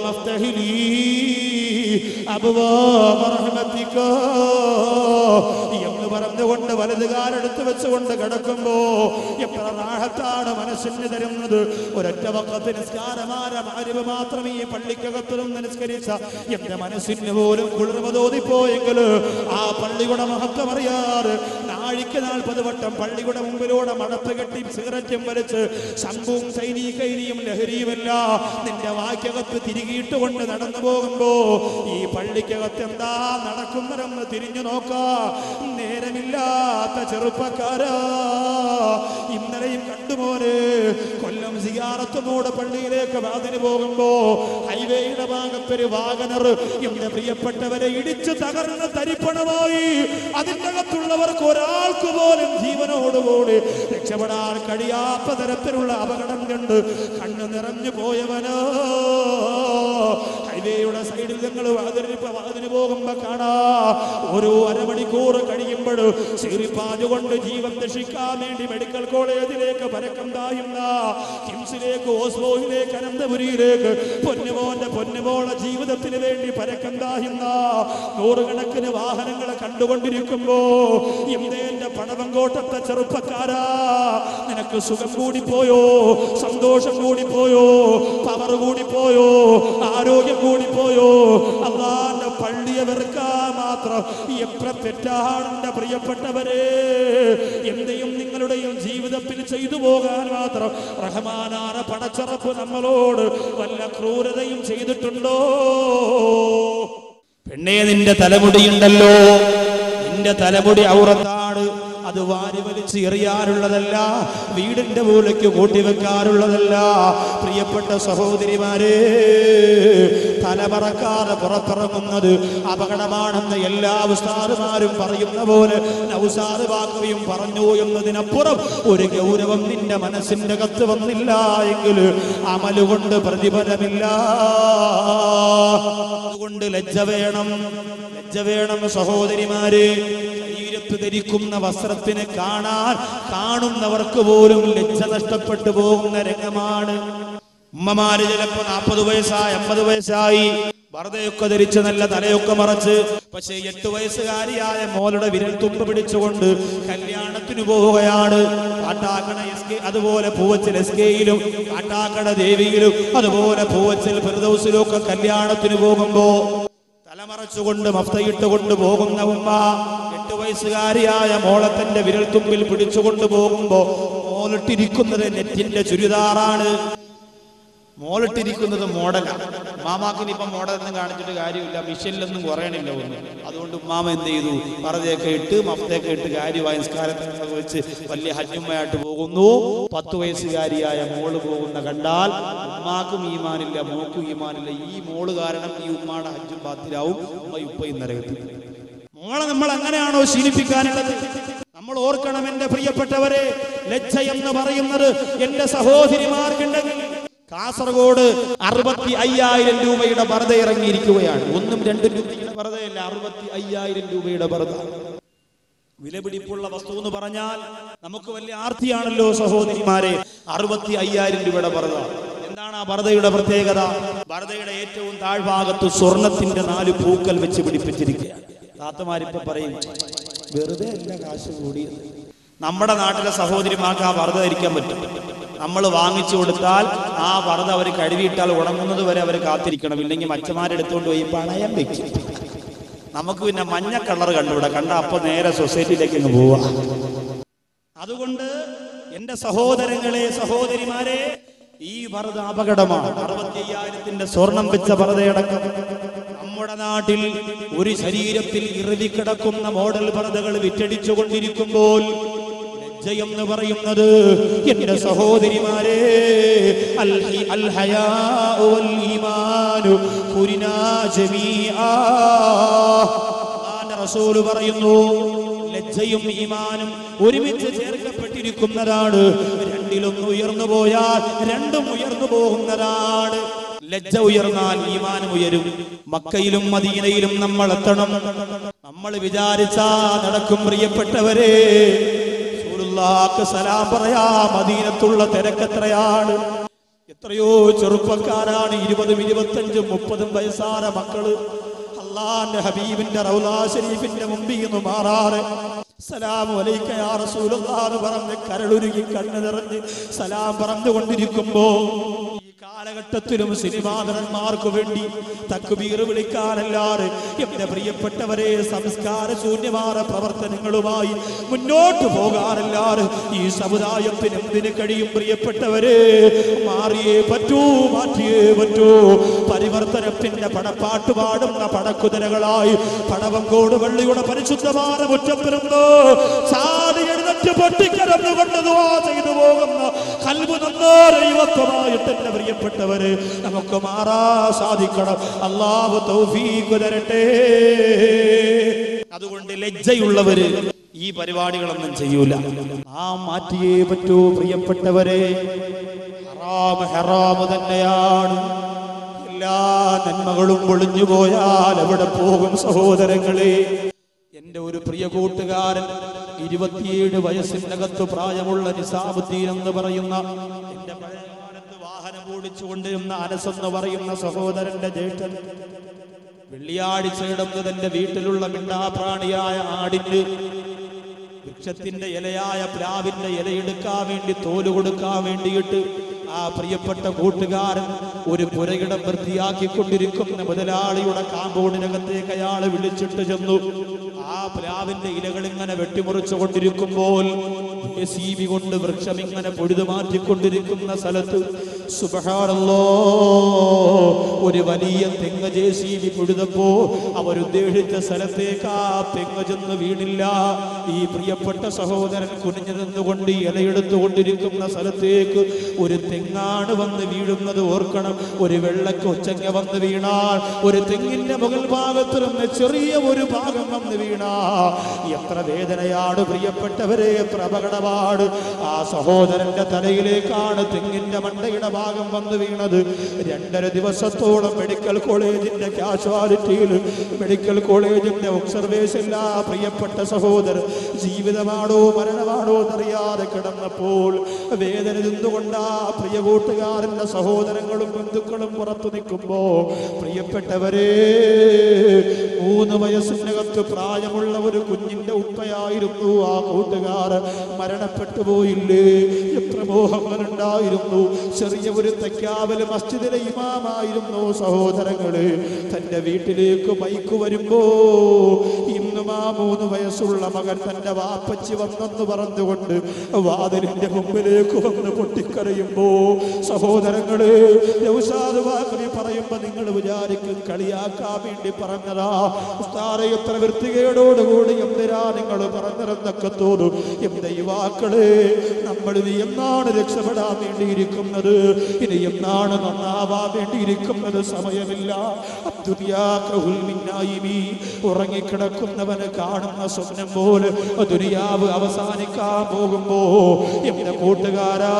എന്ന് പറഞ്ഞുകൊണ്ട് വലതുകാരെടുത്ത് വെച്ചുകൊണ്ട് കിടക്കുമ്പോ എത്ര റാഹത്താണ് മനസ്സിന് തരുന്നത് ഒരൊറ്റ വക്കത്ത് നിസ്കാരമാര മാരിവ് മാത്രം ഈ പള്ളിക്കകത്തിലും നിസ്കരിച്ച എന്റെ മനസ്സിന് പോലും കുളിർമ തോന്നിപ്പോയെങ്കിൽ ആ പള്ളിയുടെ മഹത്വം അറിയാറ് നാഴിക്ക് നാൽപ്പത് വട്ടം പള്ളിയുടെ മുമ്പിലൂടെ മടത്ത് കെട്ടി സിഗരറ്റും വലിച്ച് ശംഭുവും സൈനികൈനിയും ലഹരിയുമല്ല നിന്റെ വാക്യകത്ത് തിരികിയിട്ടുകൊണ്ട് നടന്നു പോകുമ്പോ ഈ പള്ളിക്കകത്ത് എന്താ നടക്കുന്നതെന്ന് തിരിഞ്ഞു നോക്കാ നേരമില്ലാത്ത ചെറുപ്പക്കാരാ ഇന്നലെയും കണ്ടുമോനെ കൊല്ലം സിയാറത്തുമൂടെ പള്ളിയിലേക്ക് വാതിന് പോകുമ്പോ ഹൈവേയുടെ ഭാഗത്തൊരു വാഗനർ എന്റെ പ്രിയപ്പെട്ടവരെ ഇടിച്ചു തകർന്ന് തരിപ്പണമായി അതിൻ്റെ അകത്തുള്ളവർക്ക് ഒരാൾക്ക് പോലും ജീവനോടുകൂടി രക്ഷപ്പെടാൻ കഴിയാത്ത തരത്തിലുള്ള അപകടം കണ്ട് കണ്ണ് നിറഞ്ഞു പോയവനോ ഹൈവേയുടെ സൈഡിൽ ഞങ്ങൾ വാതിരിപ്പ് വാതിന് പോകുമ്പോ കാണാ ഓരോ അരമണിക്കൂർ കഴിയുമ്പോൾ ചീറിപ്പാഞ്ഞുകൊണ്ട് ജീവൻ രക്ഷിക്കാൻ വേണ്ടി മെഡിക്കൽ കോളേജിലേക്ക് പരക്കം തായുന്ന കിംസിലേക്ക് ഓസ്ലോയിലേക്ക് അനന്തപുരിയിലേക്ക് പൊന്നുമോന്റെ പൊന്നുമോളെ ജീവിതത്തിന് വേണ്ടി പരക്കം തായുന്ന നൂറുകണക്കിന് വാഹനങ്ങളെ കണ്ടുകൊണ്ടിരിക്കുമ്പോ എന്തേ എന്റെ പടവങ്കോട്ടത്തെ ചെറുപ്പക്കാരാ നിനക്ക് സുഖം കൂടിപ്പോയോ സന്തോഷം കൂടിപ്പോയോ പവർ കൂടിപ്പോയോ ആരോഗ്യം കൂടിപ്പോയോ അള്ളാന്റെ പള്ളിയെ വെറുക്കാൻ മാത്രം എത്ര തെറ്റാണ് എന്റെ പ്രിയപ്പെട്ടവരെ എന്റെയും നിങ്ങളുടെയും ജീവിതത്തിൽ ചെയ്തു പോകാൻ മാത്രം റഹ്മാനാന പടച്ചറപ്പ് നമ്മളോട് വല്ല ക്രൂരതയും ചെയ്തിട്ടുണ്ടോ പെണ്ണേ നിന്റെ തലമുടിയുണ്ടല്ലോ നിന്റെ തലമുടി ഔറത്താണ് അത് വാരി വലിച്ച് എറിയാറുള്ളതല്ല വീടിന്റെ മൂലയ്ക്ക് കൂട്ടിവെക്കാറുള്ളതല്ല പ്രിയപ്പെട്ട സഹോദരിമാരെ തലമറക്കാതെ പുറത്തിറങ്ങുന്നത് അപകടമാണെന്ന് എല്ലാ ഉസ്താദുമാരും പറയുന്ന പോലെ നൗസാദ് വാക്കവിയും പറഞ്ഞു എന്നതിനപ്പുറം ഒരു ഗൗരവം നിന്റെ മനസ്സിന്റെ കത്ത് വന്നില്ല എങ്കിൽ അമലുകൊണ്ട് പ്രതിഫലമില്ല അതുകൊണ്ട് ലജ്ജ വേണം ലജ്ജ വേണം സഹോദരിമാരെ ശരീരത്ത് ധരിക്കുന്ന വസ്ത്രത്തിന് കാണാൻ കാണുന്നവർക്ക് പോലും ലജ്ജ നഷ്ടപ്പെട്ടു പോകുന്ന രംഗമാണ് ഉമ്മമാര് ചിലപ്പോ നാൽപ്പത് വയസ്സായി അമ്പത് വയസ്സായി വറുതയൊക്കെ ധരിച്ച് നല്ല തലയൊക്കെ മറച്ച് പക്ഷേ എട്ട് വയസ്സുകാരിയായ മോളുടെ വിരൽ തുമ്പ് പിടിച്ചുകൊണ്ട് കല്യാണത്തിന് പോവുകയാണ് കാട്ടാക്കട എസ് കെ അതുപോലെ പൂവച്ചൽ എസ് കെയിലും കാട്ടാക്കട ദേവിയിലും അതുപോലെ പൂവച്ചൽ ഫിർദൗസിലും ഒക്കെ കല്യാണത്തിന് പോകുമ്പോ തലമറച്ചുകൊണ്ട് മഫ്തയിട്ട് പോകുന്ന ഉമ്മ എട്ട് വയസ്സുകാരിയായ മോളെ തന്റെ വിരൽത്തുമ്പിൽ പിടിച്ചുകൊണ്ട് പോകുമ്പോ മോളിട്ടിരിക്കുന്നത് നെറ്റിന്റെ ചുരിദാറാണ് മോളിട്ടിരിക്കുന്നത് മോഡലാണ് മാമാക്കിന് ഇപ്പം മോഡലൊന്നും കാണിച്ചിട്ട് കാര്യമില്ല മിഷനിലൊന്നും കുറയണില്ല ഒന്നും അതുകൊണ്ട് ഉമ്മാമ എന്ത് ചെയ്തു പറതയൊക്കെ ഇട്ട് മഫ്തയൊക്കെ ഇട്ട് കാര്യമായി നിസ്കാരത്തൊക്കെ വെച്ച് വലിയ ഹജ്ജുമ്മയായിട്ട് പോകുന്നു പത്ത് വയസ്സുകാരിയായ മോള് പോകുന്ന കണ്ടാൽ ഉമ്മാക്കും ഈമാനില്ല മോക്കും ഈമാനില്ല ഈ മോള് കാരണം ഈ ഉമ്മാടെ ഹജ്ജും ബാത്തിലാവും ഉമ്മ ഉപ്പയും നരകത്തിൽ മോളെ നമ്മൾ അങ്ങനെയാണോ ശീലിപ്പിക്കാനുള്ളത് നമ്മൾ ഓർക്കണം എന്റെ പ്രിയപ്പെട്ടവരെ ലജ്ജ എന്ന് പറയുന്നത് എന്റെ സഹോദരിമാർക്കുണ്ടെങ്കിൽ കാസർഗോഡ് അറുപത്തി അയ്യായിരം രൂപയുടെ ബർദ ഇറങ്ങിയിരിക്കുകയാണ് ഒന്നും രണ്ടും രൂപയുടെ ബർദയല്ല അറുപത്തി അയ്യായിരം രൂപയുടെ ബർദ വിലപിടിപ്പുള്ള വസ്തു എന്ന് പറഞ്ഞാൽ നമുക്ക് വലിയ ആർത്തിയാണല്ലോ സഹോദരിമാരെ അറുപത്തി അയ്യായിരം രൂപയുടെ ബർദ എന്താണ് ആ ബർദയുടെ പ്രത്യേകത ബർദയുടെ ഏറ്റവും താഴ്ഭാഗത്ത് സ്വർണത്തിന്റെ നാല് പൂക്കൽ വെച്ച് പിടിപ്പിച്ചിരിക്കുകയാണ് താത്തമാരിപ്പോ പറയും വെറുതെ അല്ല കാശ് കൂടിയത് നമ്മുടെ നാട്ടിലെ സഹോദരിമാർക്ക് ആ ബർദ ധരിക്കാൻ പറ്റും നമ്മൾ വാങ്ങിച്ചു കൊടുത്താൽ ആ പർദ്ദ അവർ കഴുകിയിട്ടാൽ ഉണങ്ങുന്നത് വരെ അവർ കാത്തിരിക്കണം ഇല്ലെങ്കിൽ മച്ചമാരെടുത്തുകൊണ്ട് പോയി പണയം വെക്കും നമുക്ക് പിന്നെ മഞ്ഞ കളർ കണ്ടുകൂടാ കണ്ട അപ്പൊ നേരെ സൊസൈറ്റിയിലേക്ക് അങ്ങ് പോവാ അതുകൊണ്ട് എന്റെ സഹോദരങ്ങളെ സഹോദരിമാരെ ഈ പർദ്ദ അപകടമാണ് അറുപത്തി അയ്യായിരത്തിന്റെ സ്വർണം വെച്ച പർദ്ദയടക്കം നമ്മുടെ നാട്ടിൽ ഒരു ശരീരത്തിൽ ഇറുതി കിടക്കുന്ന മോഡൽ പർദ്ദകൾ വിറ്റടിച്ചു കൊണ്ടിരിക്കുമ്പോൾ ലജ്ജയെന്ന് പറയുന്നത് എന്റെ സഹോദരിമാരെ അൽ ഹി- അൽ ഹയാഉ വൽ ഈമാനു ഖുരിനാ ജമീആ അള്ളാന്റെ റസൂല് പറയുന്നു ലജ്ജയും ഈമാനും ഒരുമിച്ച് ചേർക്കപ്പെട്ടിരിക്കുന്നതാണ് രണ്ടിലൊന്ന് ഉയർന്നു പോയാൽ രണ്ടും ഉയർന്നു പോകുന്നതാണ് ലജ്ജ ഉയർന്നാൽ ഈമാനും ഉയരും മക്കയിലും മദീനയിലും നമ്മൾ എത്തണം നമ്മൾ വിചാരിച്ചാ നടക്കും പ്രിയപ്പെട്ടവരെ റസൂലുള്ളാഹിക്ക് സലാം പറയാ മദീനത്തുള്ള തിരക്കെത്രയാണ് എത്രയോ ചെറുപ്പക്കാരാണ് ഇരുപതും ഇരുപത്തഞ്ചും മുപ്പതും വയസ്സാന മക്കള് അള്ളാന്റെ ഹബീബിന്റെ റൗലാ ഷരീഫിന്റെ മുമ്പിൽ നിന്ന് മാറാറ് സലാം അലൈക്ക യാ റസൂലുള്ളാഹ് പറഞ്ഞ് കരളുരുകി കണ്ണു നിറഞ്ഞ് സലാം പറഞ്ഞുകൊണ്ടിരിക്കുമ്പോ ഈ കാലഘട്ടത്തിലും സിനിമാ നടന്മാർക്ക് വേണ്ടി തക്കുബീർ വിളിക്കാനല്ലാതെ എന്റെ പ്രിയപ്പെട്ടവരെ സംസ്കാര ശൂന്യമായ പ്രവർത്തനങ്ങളുമായി മുന്നോട്ട് പോകാനല്ലാതെ ഈ സമുദായത്തിന് എന്തിന് കഴിയും പ്രിയപ്പെട്ടവരെ മാറിയേ പറ്റൂ മാറ്റിയേ പറ്റൂ പരിവർത്തനത്തിന്റെ പടപ്പാട്ട് പാടുന്ന പടക്കുതിരകളായി പടവങ്കോട് വള്ളിയുടെ പരിശുദ്ധമായ മുറ്റപ്പിരുന്ന് ചാടി എഴുന്നറ്റ് പൊട്ടിക്കരന്നുകൊണ്ട് ദുആ ചെയ്തു പോകുന്ന കൽബ് നന്നോ ദൈവത്വമായിട്ട് എന്റെ പ്രിയപ്പെട്ടവര് നമുക്ക് മാറാ സാധിക്കണം അള്ളാഹു തൗഫീഖ് തരട്ടെ അതുകൊണ്ട് ലജ്ജയുള്ളവര് ഈ പരിപാടികളൊന്നും ചെയ്യൂല ആ മാറ്റിയേ പറ്റൂ പ്രിയപ്പെട്ടവരെ ഹറാമ് ഹറാമ് തന്നെയാണ് എല്ലാ നന്മകളും ഒളിഞ്ഞു പോയാൽ എവിടെ പോകും സഹോദരങ്ങളെ എന്റെ ഒരു പ്രിയ കൂട്ടുകാരൻ ഇരുപത്തിയേഴ് വയസ്സിനകത്ത് പ്രായമുള്ള നിസാമുദ്ദീൻ എന്ന് പറയുന്ന എന്റെ പഴയകാലത്ത് വാഹനം ഓടിച്ചുകൊണ്ടിരുന്ന അനസെന്ന് പറയുന്ന സഹോദരന്റെ ജ്യേഷ്ഠൻ വെള്ളിയാഴ്ച ഇടന്ന് തന്റെ വീട്ടിലുള്ള മിണ്ടാപ്രാണിയായ ആടിന് വൃക്ഷത്തിന്റെ ഇലയായ പ്ലാവിന്റെ ഇലയെടുക്കാൻ വേണ്ടി തോല് കൊടുക്കാൻ വേണ്ടിയിട്ട് ആ പ്രിയപ്പെട്ട കൂട്ടുകാരൻ ഒരു പുരയിടം വൃത്തിയാക്കിക്കൊണ്ടിരിക്കുന്ന മുതലാളിയുടെ കാമ്പൗണ്ടിനകത്തേക്ക് അയാൾ വിളിച്ചിട്ട് ചെന്നു ആ പ്ലാവിന്റെ ഇലകൾ ഇങ്ങനെ വെട്ടിമുറിച്ചു കൊണ്ടിരിക്കുമ്പോൾ JCB കൊണ്ട് വൃക്ഷം ഇങ്ങനെ പൊഴുതു മാറ്റിക്കൊണ്ടിരിക്കുന്ന സ്ഥലത്ത് സുബഹാനല്ലോ ഒരു വലിയ തെങ്ങ് ജെ സി ബി പൊഴുതപ്പോ അവരുദ്ദേശിച്ച സ്ഥലത്തേക്ക് ആ തെങ്ങ് ചെന്ന് വീണില്ല ഈ പ്രിയപ്പെട്ട സഹോദരൻ കുനിഞ്ഞു നിന്നുകൊണ്ട് ഇലയെടുത്തുകൊണ്ടിരിക്കുന്ന സ്ഥലത്തേക്ക് ഒരു തെങ്ങാണ് വന്ന് വീഴുന്നത് ഓർക്കണം ഒരു വെള്ളക്ക് ഒച്ചങ്ങ വന്ന് വീണാൽ ഒരു തെങ്ങിന്റെ മുകൾ ഭാഗത്ത് നിന്ന് ചെറിയ ഒരു ഭാഗം വന്ന് വീണാ എത്ര വേദനയാണ് പ്രിയപ്പെട്ടവരെ എത്ര അപകടമാണ് ആ സഹോദരന്റെ തലയിലേക്കാണ് തെങ്ങിന്റെ മണ്ടയുടെ ഭാഗം വന്ന് വീണത് രണ്ടര ദിവസത്തോളം മെഡിക്കൽ കോളേജിന്റെ കാഷ്വാലിറ്റിയിൽ മെഡിക്കൽ കോളേജിന്റെ ഒബ്സർവേഷനിൽ ആ പ്രിയപ്പെട്ട സഹോദരൻ ജീവിതമാണോ മരണമാണോ എന്നറിയാതെ കിടന്നപ്പോൾ വേദന നിന്നുകൊണ്ട് ആ പ്രിയ കൂട്ടുകാരന്റെ സഹോദരങ്ങളും ബന്ധുക്കളും പുറത്തു നിൽക്കുമ്പോ പ്രിയപ്പെട്ടവരെ മൂന്ന് വയസ്സിനകത്ത് പ്രായമുള്ള ഒരു കുഞ്ഞിന്റെ ഉപ്പയായിരുന്നു ആ കൂട്ടുകാരൻ മരണപ്പെട്ടു പോയില്ലേ എത്ര മോഹങ്ങളുണ്ടായിരുന്നു ചെറിയ ഒരു തെക്കാവൽ മസ്ജിദിലെ ഇമാമായിരുന്നു സഹോദരങ്ങള് തന്റെ വീട്ടിലേക്ക് ബൈക്ക് വരുമ്പോ ഇന്നും ആ മൂന്ന് വയസ്സുള്ള മകൻ തന്റെ വാപ്പച്ചി വന്നെന്ന് പറഞ്ഞുകൊണ്ട് വാതിലിന്റെ മുമ്പിലേക്ക് വന്ന് പൊട്ടിക്കരയുമ്പോ സഹോദരങ്ങള് നൗഷാദ് വാക്കറി പറയുമ്പോ നിങ്ങൾ വിചാരിക്കും കളിയാക്കാൻ വേണ്ടി പറഞ്ഞതാ ഉസ്താറെ എത്ര വൃത്തികേടോടുകൂടി എന്തിനാ നിങ്ങൾ പറഞ്ഞിരുന്നൊക്കെ തോന്നും എന്റെ യുവാക്കള് നമ്മൾ ഇനി എന്നാണ് രക്ഷപ്പെടാൻ വേണ്ടിയിരിക്കുന്നത് ഇനി എന്നാണ് നന്നാവാൻ വേണ്ടിയിരിക്കുന്നത് സമയമില്ല അബ്ദുനിയാക്കഹുൽ മിന്നായിമി. ഉറങ്ങിക്കിടക്കുന്നവന് കാണുന്ന സ്വപ്നം പോലെ ദുനിയാവ് അവസാനിക്കാൻ പോകുമ്പോ എന്റെ കൂട്ടുകാരാ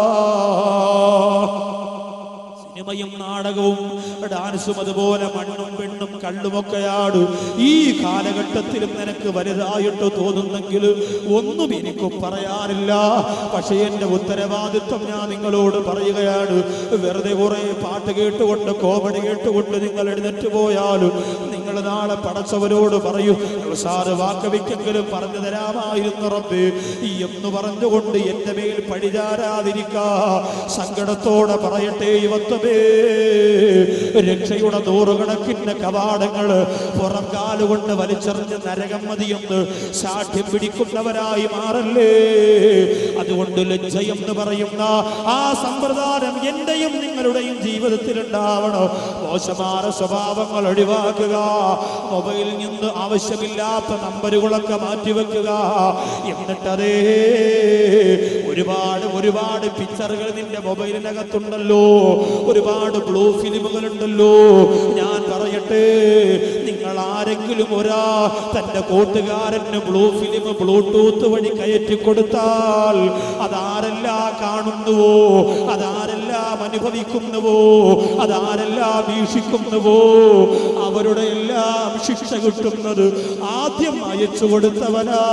സിനിമയും നാടകവും ഡാൻസും അതുപോലെ മണ്ണും പെണ്ണും കള്ളുമൊക്കെയാണ് ഈ കാലഘട്ടത്തിലും നിനക്ക് വലുതായിട്ട് തോന്നുന്നെങ്കിൽ ഒന്നും എനിക്ക് പറയാനില്ല പക്ഷേ എന്റെ ഉത്തരവാദിത്വം ഞാൻ നിങ്ങളോട് പറയുകയാണ് വെറുതെ കുറെ പാട്ട് കേട്ടുകൊണ്ട് കോമഡി കേട്ടുകൊണ്ട് നിങ്ങൾ എഴുന്നേറ്റ് പോയാലും നിങ്ങൾ നിങ്ങൾ നാളെ പടച്ചവരോട് പറയൂ സാറ് വാക്കവിക്കെങ്കിലും പറഞ്ഞു തരാമായിരുന്നു റബ്ബേ എന്ന് പറഞ്ഞുകൊണ്ട് എന്റെ മേൽ പഴിചാരാതിരിക്കാ സങ്കടത്തോടെ പറയട്ടെ യുവത്വമേ രക്ഷയുടെ നൂറുകണക്കിന് കവാടങ്ങള് പുറം കാലുകൊണ്ട് വലിച്ചെറിഞ്ഞ് നരകം മതിയെന്ന് സാഠ്യം പിടിക്കുന്നവരായി മാറല്ലേ അതുകൊണ്ട് ലജ്ജയെന്ന് പറയുന്ന ആ സമ്പ്രദായം എന്റെയും നിങ്ങളുടെയും ജീവിതത്തിൽ ഉണ്ടാവണം മോശമായ സ്വഭാവങ്ങൾ ഒഴിവാക്കുക മൊബൈലിൽ നിന്ന് ആവശ്യമില്ലാത്ത നമ്പറുകളൊക്കെ മാറ്റിവെക്കുക എന്നിട്ടതേ ഒരുപാട് ഒരുപാട് പിക്ചറുകൾ നിന്റെ മൊബൈലിനകത്തുണ്ടല്ലോ ഒരുപാട് ബ്ലൂ ഫിലിമുകൾ ഉണ്ടല്ലോ ഞാൻ പറയട്ടെ നിങ്ങൾ ആരെങ്കിലും ഒരാ തന്റെ കൂട്ടുകാരന് ബ്ലൂ ഫിലിം ബ്ലൂടൂത്ത് വഴി കയറ്റി കൊടുത്താൽ അതാരെല്ലാം കാണുന്നുവോ അതാരെല്ലാം അനുഭവിക്കുന്നുവോ അതാരെല്ലാം വീക്ഷിക്കുന്നുവോ അവരുടെ എല്ലാം ശിക്ഷ കിട്ടുന്നത് ആദ്യം അയച്ചു കൊടുത്തവനാ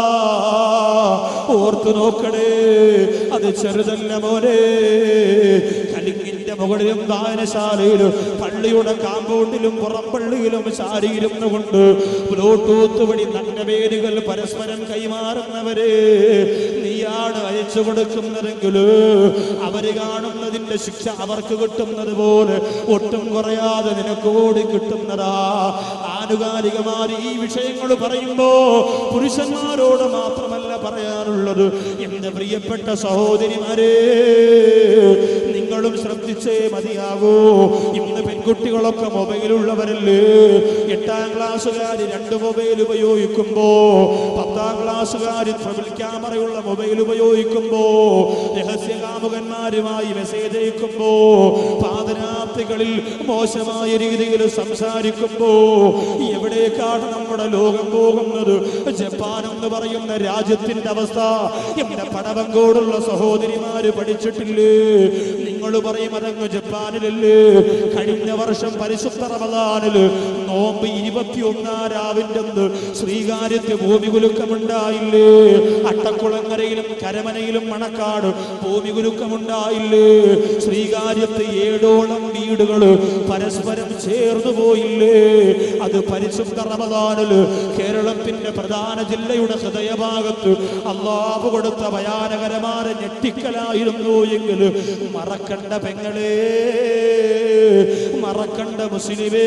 ഓർത്തു നോക്കണേ അത് ചെറുതല്ല മോനെ കലിങ്ങിന്റെ മുകളിലും വായനശാലയിലും പള്ളിയുടെ കാമ്പൗണ്ടിലും പുറംപള്ളിയിലും ശാരിയിരുന്നു കൊണ്ട് ബ്ലൂടൂത്ത് വഴി നല്ല പേരുകൾ പരസ്പരം കൈമാറുന്നവരെ നീയാണ് അയച്ചു കൊടുക്കുന്നതെങ്കിൽ അവര് കാണുന്നതിന്റെ ശിക്ഷ അവർക്ക് കിട്ടുന്നത് പോലെ ഒട്ടും കുറയാതെ നിനക്ക് കൂടി കിട്ടുന്നതാ ആനുകാലികമായി ഈ വിഷയങ്ങൾ പറയുമ്പോ പുരുഷന്മാരോട് മാത്രമല്ല പറയാനുള്ളത് എന്റെ പ്രിയപ്പെട്ട സഹോദരിമാരെ നിങ്ങളും ശ്രദ്ധിച്ചേ മതിയാകൂ ഇന്ന് പെൺകുട്ടികളൊക്കെ മൊബൈലുള്ളവരല്ലേ എട്ടാം ക്ലാസ്സുകാര് രണ്ട് മൊബൈൽ ഉപയോഗിക്കുമ്പോ പത്താം ക്ലാസ്സുകാര് ട്രബിൾ ക്യാമറയുള്ള മൊബൈൽ ഉപയോഗിക്കുമ്പോ രഹസ്യ കാമുകന്മാരുമായി മെസ്സേജ് അയക്കുമ്പോ പാതരാത്രികളിൽ മോശമായ രീതിയിൽ സംസാരിക്കുമ്പോ എവിടേക്കാണ് നമ്മുടെ ലോകം പോകുന്നത് ജപ്പാൻ എന്ന് പറയുന്ന രാജ്യത്തിന്റെ അവസ്ഥ എന്റെ പടവങ്കോടുള്ള സഹോദരിമാര് പഠിച്ചിട്ടില്ലേ നിങ്ങൾ പറയും അതങ്ങ് ജപ്പാനിലല്ലേ കഴിഞ്ഞ വർഷം പരിശുദ്ധ റമദാനില് നോമ്പ് ഇരുപത്തിയൊന്നാം രാവിന്റെ അന്ന് ശ്രീകാര്യത്ത് ഭൂമി കുലുക്കമുണ്ടായില്ലേ അട്ടക്കുളങ്ങരയിലും കരമനയിലും മണക്കാട് ഭൂമി കുലുക്കമുണ്ടായില്ലേ ശ്രീകാര്യത്ത് ഏഴോളം വീടുകള് പരസ്പരം ചേർന്നു പോയില്ലേ അത് പരിശുദ്ധ റമദാനില് കേരളത്തിന്റെ പ്രധാന ജില്ലയുടെ ഹൃദയഭാഗത്ത് അള്ളാഹു കൊടുത്ത ഭയാനകരമായ ഞെട്ടിക്കലായിരുന്നു എങ്കിൽ മറക്കണ്ട പെങ്ങളെ മറക്കണ്ട മുസ്ലിമേ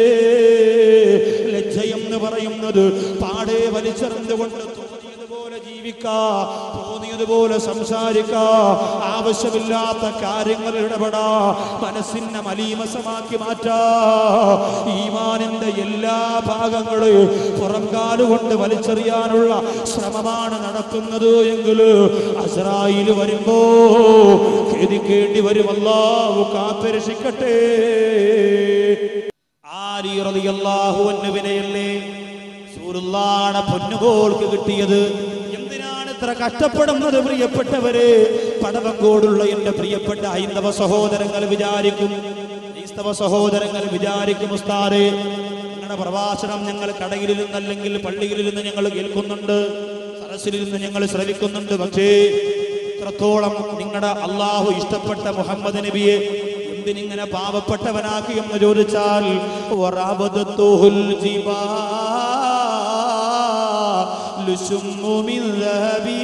ലജ്ജയെന്ന് പറയുന്നത് പാടെ വലിച്ചെറിഞ്ഞുകൊണ്ട് തോന്നിയതുപോലെ ജീവിക്കാ തോന്നിയതുപോലെ സംസാരിക്കാ ആവശ്യമില്ലാത്ത കാര്യങ്ങൾ ഇടപെടാ മനസ്സിനെ മലീമസമാക്കി മാറ്റാ ഈമാനിന്റെ എല്ലാ ഭാഗങ്ങളും പുറംകാലുകൊണ്ട് വലിച്ചെറിയാനുള്ള ശ്രമമാണ് നടത്തുന്നത് എങ്കിൽ അസറായിൽ വരുമ്പോ ഖേദിക്കേണ്ടി വരും അല്ലാഹു കാത്തുരക്ഷിക്കട്ടെ ആരി റളിയല്ലാഹു അൻഹുവിനെയല്ലേ സൂറുള്ളാണ് പൊന്നുകോൾക്ക് കിട്ടിയത് എന്തിനാണ് ഇത്ര കഷ്ടപ്പെടുന്നത് പ്രിയപ്പെട്ടവരെ പടവങ്കോടുള്ള എന്റെ പ്രിയപ്പെട്ട ഹൈന്ദവ സഹോദരങ്ങൾ വിചാരിക്കും ക്രൈസ്തവ സഹോദരങ്ങൾ വിചാരിക്കും ഉസ്താദേ നിങ്ങളുടെ പ്രഭാഷണം ഞങ്ങൾ കടയിൽ നിന്നല്ലെങ്കിൽ പള്ളിയിൽ നിന്ന് ഞങ്ങൾ കേൾക്കുന്നുണ്ട് സരസിൽ നിന്ന് ഞങ്ങൾ ശ്രവിക്കുന്നുണ്ട് പക്ഷേ ഇത്രത്തോളം നിങ്ങളുടെ അള്ളാഹു ഇഷ്ടപ്പെട്ട മുഹമ്മദ് നബിയെ എന്തിനിങ്ങനെ പാവപ്പെട്ടവനാക്കി എന്ന് ചോദിച്ചാൽ വറാബദത്തുഹുൽ ജിബാലു സുമ്മു മിൻ ദഹബി.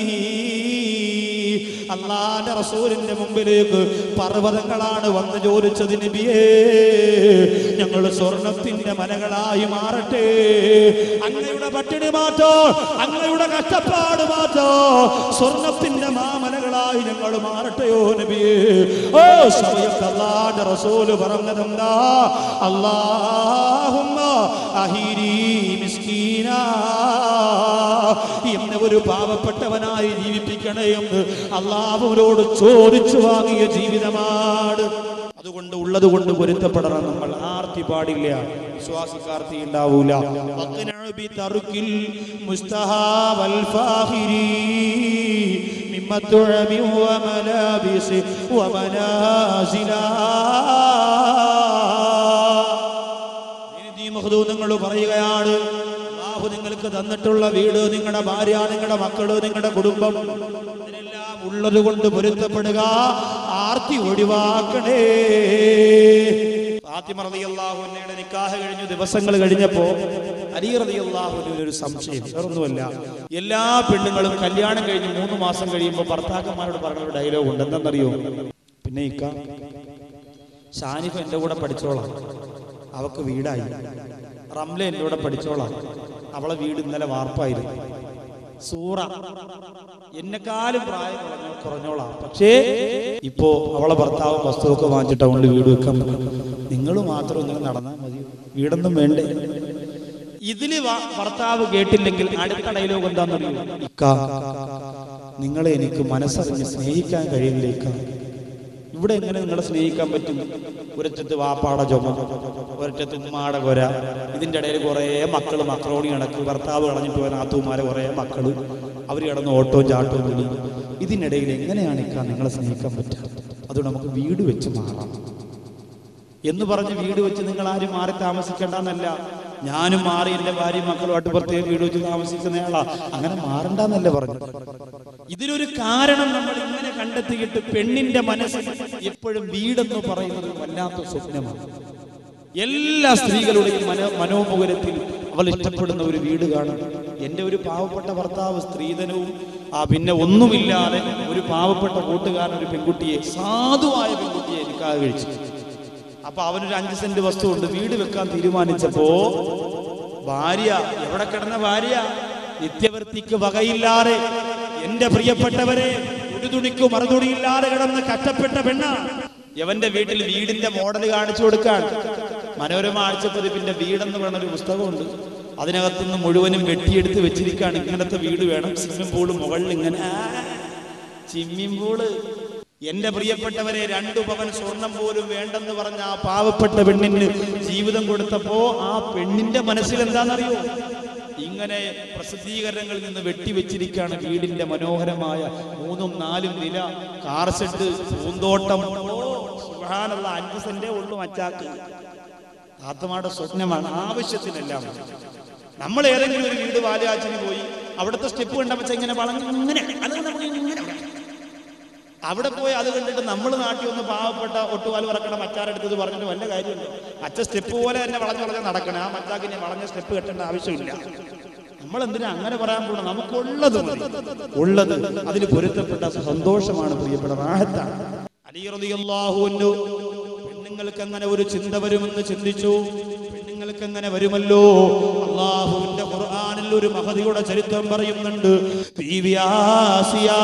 അള്ളാന്റെ റസൂലിന്റെ മുമ്പിലേക്ക് പർവ്വതങ്ങളാണ് വന്ന് ചോദിച്ചത് നബിയേ ഞങ്ങൾ സ്വർണത്തിന്റെ മലകളായി മാറട്ടെ അങ്ങയുടെ പട്ടിണി മാറ്റോ അങ്ങയുടെ കഷ്ടപ്പാട് മാറ്റോ സ്വർണത്തിന്റെ മാമലകളായി ഞങ്ങൾ മാറട്ടെയോ നബിയേ ഓ സമയത്ത് അള്ളാന്റെ റസൂല് പറഞ്ഞതെന്താ അള്ളാഹുമ്മ അഹിരി മിസ്കീന എന്നെ ഒരു പാവപ്പെട്ടവനായി ജീവിപ്പിക്കണേ എന്ന് അള്ളാഹുവിനോട് ചോദിച്ചു വാങ്ങിയ ജീവിതമാണ് അതുകൊണ്ട് ഉള്ളത് കൊണ്ട് പൊരുത്തപ്പെടണം നമ്മൾ ആർത്തി പാടില്ല വിശ്വാസിക്കാർത്തി ഉണ്ടാവൂല വഖ്നഉ ബിതർക്കിൽ മുസ്തഹാവൽ ഫാഖിരി മിമ്മ തുഅബി വമലാബിസ് വമനാസിലാ നിങ്ങൾ പറയുകയാണ് അള്ളാഹു നിങ്ങൾക്ക് തന്നിട്ടുള്ള വീട് നിങ്ങളുടെ ഭാര്യ നിങ്ങളുടെ മക്കള് നിങ്ങളുടെ കുടുംബം ഇതിനെല്ലാം ഉള്ളത് കൊണ്ട് പൊരുത്തപ്പെടുക ആർത്തി ഒഴിവാക്കണേ ഫാത്തിമ റളിയല്ലാഹു അൻഹയുടെ നിക്കാഹ് കഴിഞ്ഞു ദിവസങ്ങൾ കഴിഞ്ഞപ്പോ അലി റളിയല്ലാഹുവിന് ഒരു സംശയം വേറൊന്നുമല്ല എല്ലാ പെണ്ണുങ്ങളും കല്യാണം കഴിഞ്ഞ് മൂന്ന് മാസം കഴിയുമ്പോൾ ഭർത്താക്കന്മാരോട് പറഞ്ഞ ഒരു ഡയലോഗ് ഉണ്ട് എന്തെന്നറിയോ പിന്നെ ഇക്ക ഷാനിഫ് എൻ്റെ കൂടെ പഠിച്ചോളാം അവക്ക് വീടായി റംല എൻ്റെ കൂടെ പഠിച്ചോളാം അവളെ വീട് ഇന്നലെ വാർപ്പായിരുന്നു സൂറ എന്നെക്കാളും പ്രായം കുറഞ്ഞ കുറഞ്ഞോളാം പക്ഷേ ഇപ്പോ അവളെ ഭർത്താവ് വസ്തുവൊക്കെ വാങ്ങിച്ചിട്ട് അതുകൊണ്ട് വീട് വെക്കാൻ പറ്റും നിങ്ങൾ മാത്രം ഇങ്ങനെ നടന്നാൽ മതി വീടൊന്നും വേണ്ടേ ഇതില് വ- ഭർത്താവ് കേട്ടില്ലെങ്കിൽ അടുത്ത ഡയലോഗ് എന്താണെന്നറിയോ ഇക്ക നിങ്ങളെ എനിക്ക് മനസ്സറിഞ്ഞ് സ്നേഹിക്കാൻ കഴിയില്ലേക്ക ഇവിടെ എങ്ങനെ നിങ്ങളെ സ്നേഹിക്കാൻ പറ്റും ഒരറ്റത്ത് വാപ്പാടെ ചുമ ഒരറ്റത്ത് ഉമ്മാടെ കൊര ഇതിന്റെ ഇടയിൽ കുറേ മക്കള് മക്കളോണി കണക്ക് ഭർത്താവ് കളഞ്ഞിട്ട് പോയ നാത്തൂമാരെ കുറേ മക്കള് അവർ കിടന്ന് ഓട്ടവും ചാട്ടവും വിളി ഇതിനിടയിൽ എങ്ങനെയാണ് ഇക്ക നിങ്ങളെ സ്നേഹിക്കാൻ പറ്റുക അതുകൊണ്ട് നമുക്ക് വീട് വെച്ച് മാറാം എന്ന് പറഞ്ഞ് വീട് വെച്ച് നിങ്ങൾ ആരും മാറി താമസിക്കേണ്ടെന്നല്ല ഞാനും മാറി എന്റെ ഭാര്യയും മക്കളുമായിട്ട് പ്രത്യേക വീട് വെച്ച് താമസിക്കുന്നയാളാ അങ്ങനെ മാറണ്ടെന്നല്ല പറഞ്ഞു ഇതിനൊരു കാരണം നമ്മൾ ഇങ്ങനെ കണ്ടെത്തിയിട്ട് പെണ്ണിന്റെ മനസ്സിൽ എപ്പോഴും വീടെന്ന് പറയുന്നത് വല്ലാത്ത സ്വപ്നമാണ് എല്ലാ സ്ത്രീകളുടെയും മനോ മനോമുഖരത്തിൽ അവൾ ഇഷ്ടപ്പെടുന്ന ഒരു വീട് കാണും എൻ്റെ ഒരു പാവപ്പെട്ട ഭർത്താവ് സ്ത്രീധനവും ആ പിന്നെ ഒന്നുമില്ലാതെ ഒരു പാവപ്പെട്ട കൂട്ടുകാരൻ ഒരു പെൺകുട്ടിയെ സാധുവായ പെൺകുട്ടിയെ എനിക്കാകെ കഴിച്ചു അപ്പൊ അവനൊരു അഞ്ച് സെന്റ് വസ്തു ഉണ്ട് വീട് വെക്കാൻ തീരുമാനിച്ചപ്പോ ഭാര്യ എവിടെ കിടന്ന ഭാര്യ നിത്യവൃത്തിക്ക് വകയില്ലാതെ എന്റെ പ്രിയപ്പെട്ടവരെ ഒരു തുണിക്ക് മറുതുണിയില്ലാതെ കിടന്ന് കഷ്ടപ്പെട്ട പെണ്ണാണ് യവന്റെ വീട്ടിൽ വീടിന്റെ മോഡൽ കാണിച്ചു കൊടുക്കാൻ മനോരമ ആഴ്ചപ്പതിപ്പിന്റെ വീടെന്ന് പറയുന്ന ഒരു പുസ്തകമുണ്ട് അതിനകത്തുനിന്ന് മുഴുവനും വെട്ടിയെടുത്ത് വെച്ചിരിക്കുകയാണ് ഇങ്ങനത്തെ വീട് വേണം സ്വിമ്മിംഗ് പൂള് മുകളിൽ ഇങ്ങനെ സ്വിമ്മിംഗ് പൂള് എന്റെ പ്രിയപ്പെട്ടവരെ രണ്ടു പവൻ സ്വർണം പോലും വേണ്ടെന്ന് പറഞ്ഞ ആ പാവപ്പെട്ട പെണ്ണിന് ജീവിതം കൊടുത്തപ്പോ ആ പെണ്ണിന്റെ മനസ്സിൽ എന്താണെന്നറിയോ ഇങ്ങനെ പ്രസിദ്ധീകരണങ്ങളിൽ നിന്ന് വെട്ടിവെച്ചിരിക്കുകയാണ് വീടിന്റെ മനോഹരമായ മൂന്നും നാലും നില കാർ ഷെഡ് പൂന്തോട്ടം ഓ സുബ്ഹാനല്ലാഹ്, അഞ്ച് സെന്റേ ഉള്ളൂ മച്ചാക്ക് ആത്മാടെ സ്വപ്നമാണ് ആവശ്യത്തിനെല്ലാം നമ്മൾ ഏതെങ്കിലും ഒരു വീട് വാലാച്ചിന് പോയി അവിടുത്തെ സ്റ്റെപ്പ് കണ്ടപ്പോൾ ഇങ്ങനെ വളഞ്ഞ് ഇങ്ങനെ അത് നമുക്ക് ഇങ്ങനെ അവിടെ പോയി അത് കണ്ടിട്ട് നമ്മൾ നാട്ടിൽ ഒന്ന് പാവപ്പെട്ട ഒട്ടുപാൽ പറക്കണം മച്ചാരെടുത്തത് പറഞ്ഞിട്ട് വല്ല കാര്യമുണ്ടോ അച്ഛ സ്റ്റെപ്പ് പോലെ തന്നെ വളഞ്ഞു വളഞ്ഞ് നടക്കണം ആ മച്ചാക്ക് ഇനി വളഞ്ഞ സ്റ്റെപ്പ് കെട്ടേണ്ട ആവശ്യമില്ല നമ്മൾ എന്തിനാ അങ്ങനെ പറയാൻ പോകണം നമുക്കുള്ളത് മതി. ഉള്ളത് അതിന് പൊരുത്തപ്പെട്ട സന്തോഷമാണ് പ്രിയപ്പെട്ട റാഹത്താണ് അലി റളിയല്ലാഹു അൻഹു പെണ്ണുങ്ങൾക്ക് അങ്ങനെ ഒരു ചിന്ത വരുമെന്ന് ചിന്തിച്ചു പെണ്ണുങ്ങൾക്ക് അങ്ങനെ വരുമല്ലോ അള്ളാഹുവിന്റെ ഖുർആനിൽ ഒരു മഹതിയുടെ ചരിത്രം പറയുന്നുണ്ട് ബീവി ആസിയ.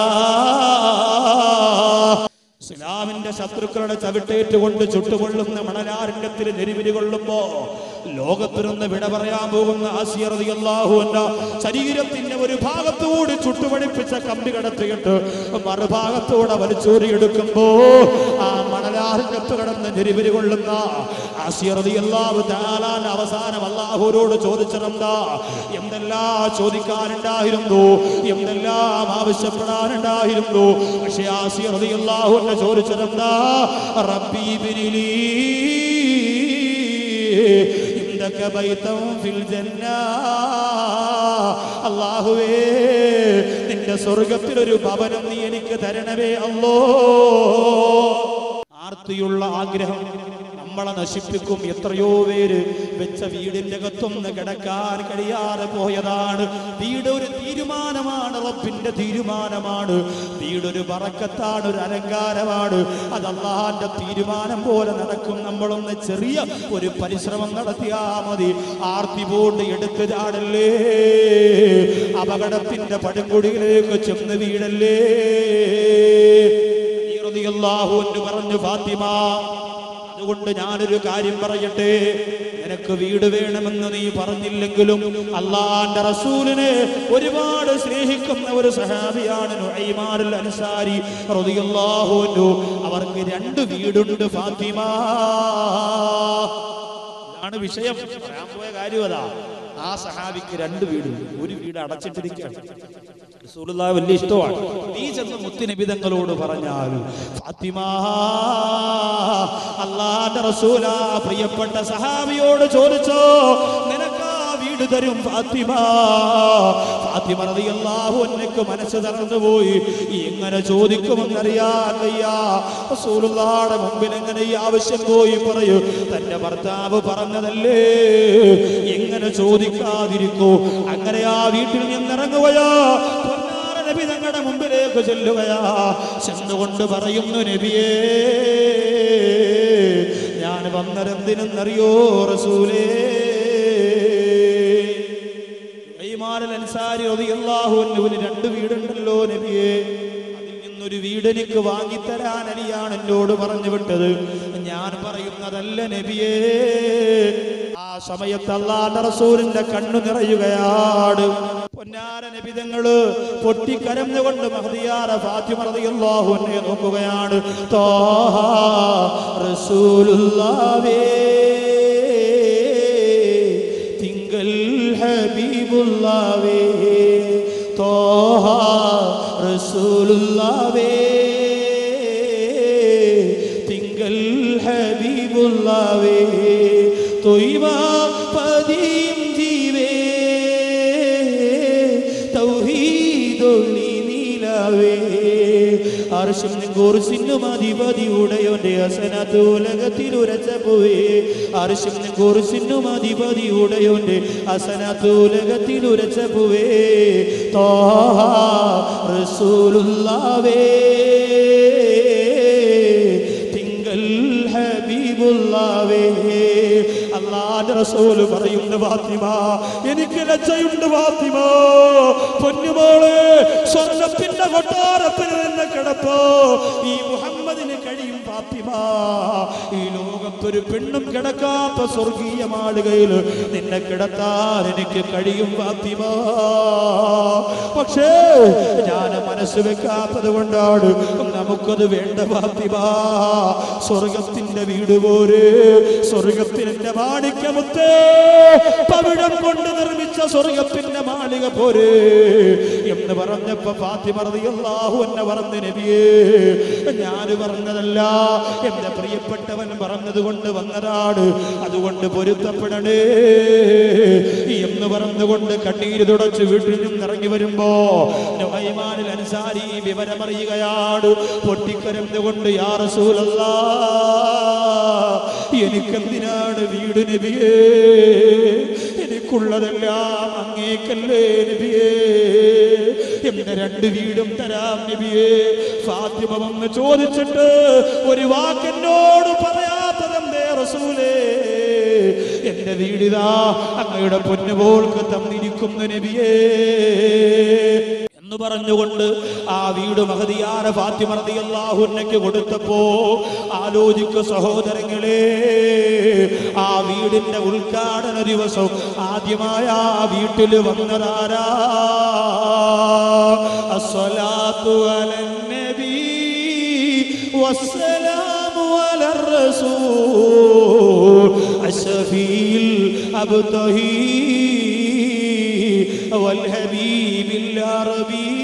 ഇസ്ലാമിന്റെ ശത്രുക്കളുടെ ചവിട്ടേറ്റുകൊണ്ട് ചുട്ടുകൊള്ളുന്ന മണലാരണ്യത്തിൽ നെരുവിരി കൊള്ളുമ്പോ ലോകത്തിനൊന്ന് വിട പറയാൻ പോകുന്ന ആസിയറിയാഹു എന്ന ശരീരത്തിന്റെ ഒരു ഭാഗത്തുകൂടി ചുട്ടുപടിപ്പിച്ച കമ്പി കടത്തിയിട്ട് മറുഭാഗത്തൂടെ വലിച്ചൂരിയെടുക്കുമ്പോ ആ മണലാരണ്യത്ത് കടന്ന് നെരുവിരി കൊള്ളുന്ന ആസിയറിയാഹു താലാൻ അവസാനം അള്ളാഹുരോട് ചോദിച്ചതെന്താ എന്തെല്ലാം ചോദിക്കാനുണ്ടായിരുന്നു എന്തെല്ലാം ആവശ്യപ്പെടാനുണ്ടായിരുന്നു പക്ഷെ ആസിയറിയാഹു എന്നെ ചോദിച്ചതെന്താ റബ്ബി ബിനിലീ عندك بيتا في الجنة അള്ളാഹുവേ നിന്റെ സ്വർഗത്തിൽ ഒരു ഭവനം നീ എനിക്ക് തരണമേ അല്ലോ ആർത്തിയുള്ള ആഗ്രഹം നമ്മളെ നശിപ്പിക്കും എത്രയോ പേര് വെച്ച വീടിന്റെ അകത്തൊന്ന് കിടക്കാൻ കഴിയാതെ പോയതാണ് വീട് ഒരു തീരുമാനമാണ് റബ്ബിന്റെ തീരുമാനമാണ് വീടൊരു പറക്കത്താണ് ഒരു അലങ്കാരമാണ് അത് അള്ളാഹാന്റെ തീരുമാനം പോലെ നടക്കും നമ്മളൊന്ന് ചെറിയ ഒരു പരിശ്രമം നടത്തിയാ മതി ആർത്തി പോണ്ട് എടുത്തു ചാടല്ലേ അപകടത്തിന്റെ പടുങ്കുടിയിലേക്ക് ചെന്ന് വീടല്ലേ റളിയല്ലാഹു അൻഹു പറഞ്ഞു ഫാത്തിമ അതുകൊണ്ട് ഞാനൊരു കാര്യം പറയട്ടെ നിനക്ക് വീട് വേണമെന്ന് നീ പറഞ്ഞില്ലെങ്കിലും അള്ളാന്റെ റസൂലിനെ ഒരുപാട് സ്നേഹിക്കുന്ന ഒരു സഹാബിയാണ് നുഐമാനുൽ അൻസാരി റളിയല്ലാഹു അൻഹു അവർക്ക് രണ്ട് വീടുണ്ട് ഫാത്തിമ ഇതാണ് വിഷയം പറയാൻ പോയ കാര്യം അതാ ആ സഹാബിക്ക് രണ്ട് വീടുണ്ട് ഒരു വീട് അടച്ചിട്ടിരിക്കുകയാണ് റസൂലുള്ളാഹി വലിയ ഇഷ്ടമാണ് നീ ചെന്ന് മുത്തുനബിതങ്ങളോട് പറഞ്ഞാൽ ഫാത്തിമ അള്ളാന്റെ റസൂല പ്രിയപ്പെട്ട സഹാബിയോട് ചോദിച്ചോ നിനക്ക് ആ വീട് വീട് തരും ഫാത്തിമ ഫാത്തിമ റളിയല്ലാഹു അൻഹയ്ക്ക് മനസ്സ് തളർന്നുപോയി എങ്ങനെ ചോദിക്കുമെന്നറിയാൻ വയ്യ റസൂലുള്ളാഹിയുടെ മുമ്പിൽ എങ്ങനെ ഈ ആവശ്യം പോയി പറയൂ തന്റെ ഭർത്താവ് പറഞ്ഞതല്ലേ എങ്ങനെ ചോദിക്കാതിരിക്കൂ അങ്ങനെ ആ വീട്ടിൽ നിന്നിറങ്ങുകയാ പൊന്നാര നബി തങ്ങളുടെ മുമ്പിലേക്ക് ചെല്ലുകയാ ചെന്നുകൊണ്ട് പറയുന്നു നബിയേ ഞാൻ വന്നരെന്തിനെന്നറിയോ റസൂലേ ഐമാനൽ അൻസാരി റളിയല്ലാഹു അൻഹുവിന് രണ്ട് വീടുണ്ടല്ലോ നബിയേ അതിൽ നിന്നൊരു വീട് എനിക്ക് വാങ്ങിത്തരാൻ അലിയാണ് എന്നോട് പറഞ്ഞു വിട്ടത് ഞാൻ പറയുന്നതല്ല നബിയേ ആ സമയത്ത് അള്ളാന്റെ റസൂലിന്റെ കണ്ണു നിറയുകയാണ് പൊന്നാര നബിതങ്ങള് പൊട്ടിക്കരഞ്ഞുകൊണ്ട് മഹദിയാര ഫാത്തിമ റളിയല്ലാഹു അൻഹയെ നോക്കുകയാണ് താഹ റസൂലുള്ളാഹേ തിങ്കൾ ഹബീബുള്ളാവേ തോഹ റസൂലുള്ളാവേ തിങ്കൾ ഹബീബുള്ളാവേ തൊയ്വ പതിയും ജീവേ തൗഹീദൊള്ളി നീലാവേ അർശം കുറിസിനും അധിപതിയുടയോന്റെ അസനത്തൂലകത്തിലുരച്ച പോവേ അർശം കുറിസിനും അധിപതിയുടയോന്റെ അസനത്തൂലകത്തിലുരച്ച പോവേ തോഹ റസൂലുള്ളാവേ തിങ്കൾ ഹബീബുള്ളാവേ അള്ളാന്റെ റസൂല് പറയുന്നു ഫാത്തിമ എനിക്ക് ലജ്ജയുണ്ട് ഫാത്തിമ പൊന്നുമോളെ സ്വർഗത്തിന്റെ കൊട്ടാരത്തിൽ നിന്ന് കിടപ്പോ ഈ മുഹമ്മദിന് കഴിയും ഫാത്തിമ ഈ ലോകത്തൊരു പെണ്ണും കിടക്കാത്ത സ്വർഗീയ മാളികയിൽ നിന്നെ കിടത്താൻ എനിക്ക് കഴിയും ഫാത്തിമ പക്ഷേ ഞാൻ മനസ്സ് വെക്കാത്തത് കൊണ്ടാണ് നമുക്കത് വേണ്ട ഫാത്തിമ സ്വർഗത്തിന്റെ വീട് പോരെ സ്വർഗത്തിന്റെ മാണിക്യമുത്തേ പവിഴം കൊണ്ട് നിർമ്മിച്ച സ്വർഗത്തിന്റെ മാളിക പോരെ എന്ന് പറഞ്ഞപ്പോ ഫാത്തിമ റളിയല്ലാഹു എന്നെ പറഞ്ഞ നബിയേ ഞാൻ പറഞ്ഞതല്ല എന്റെ പ്രിയപ്പെട്ടവൻ പറഞ്ഞത് കൊണ്ട് വന്നതാണ് അതുകൊണ്ട് പൊരുത്തപ്പെടണേ എന്ന് പറഞ്ഞുകൊണ്ട് കണ്ണീര് തുടച്ച് വീട്ടിൽ നിന്ന് ഇറങ്ങി വരുമ്പോ നുഹൈമാനിൽ അൻസാരി വിവരമറിയുകയാണ് പൊട്ടിക്കരഞ്ഞുകൊണ്ട് യാ റസൂലല്ലാ എനിക്കെന്തിനാണ് വീട് നബിയേ എനിക്കുള്ളതെല്ലാം അങ്ങേക്കല്ലേ നബിയേ എന്റെ രണ്ട് വീടും തരാം നബിയേ ഫാത്തിമ വന്ന് ചോദിച്ചിട്ട് ഒരു വാക്കെന്നോട് പറയാത്തതെന്തേ റസൂലേ എന്റെ വീടിതാ അങ്ങയുടെ പൊന്നുപോൾക്ക് തന്നിരിക്കുന്നു നബിയേ എന്ന് പറഞ്ഞുകൊണ്ട് ആ വീട് മഹതിയാര ഫാത്തിമർദി അള്ളാഹുന്നയ്ക്ക് കൊടുത്തപ്പോ ആലോചിക്ക സഹോദരങ്ങളെ ആ വീടിന്റെ ഉദ്ഘാടന ദിവസം ആദ്യമായ ആ വീട്ടിൽ വന്നതാരാ അസ്സലാത്തു അലൻ നബി വസ്സലാമു അലർ റസൂൽ അശ്ഫീൽ അബ്തഹി والحبيب العربي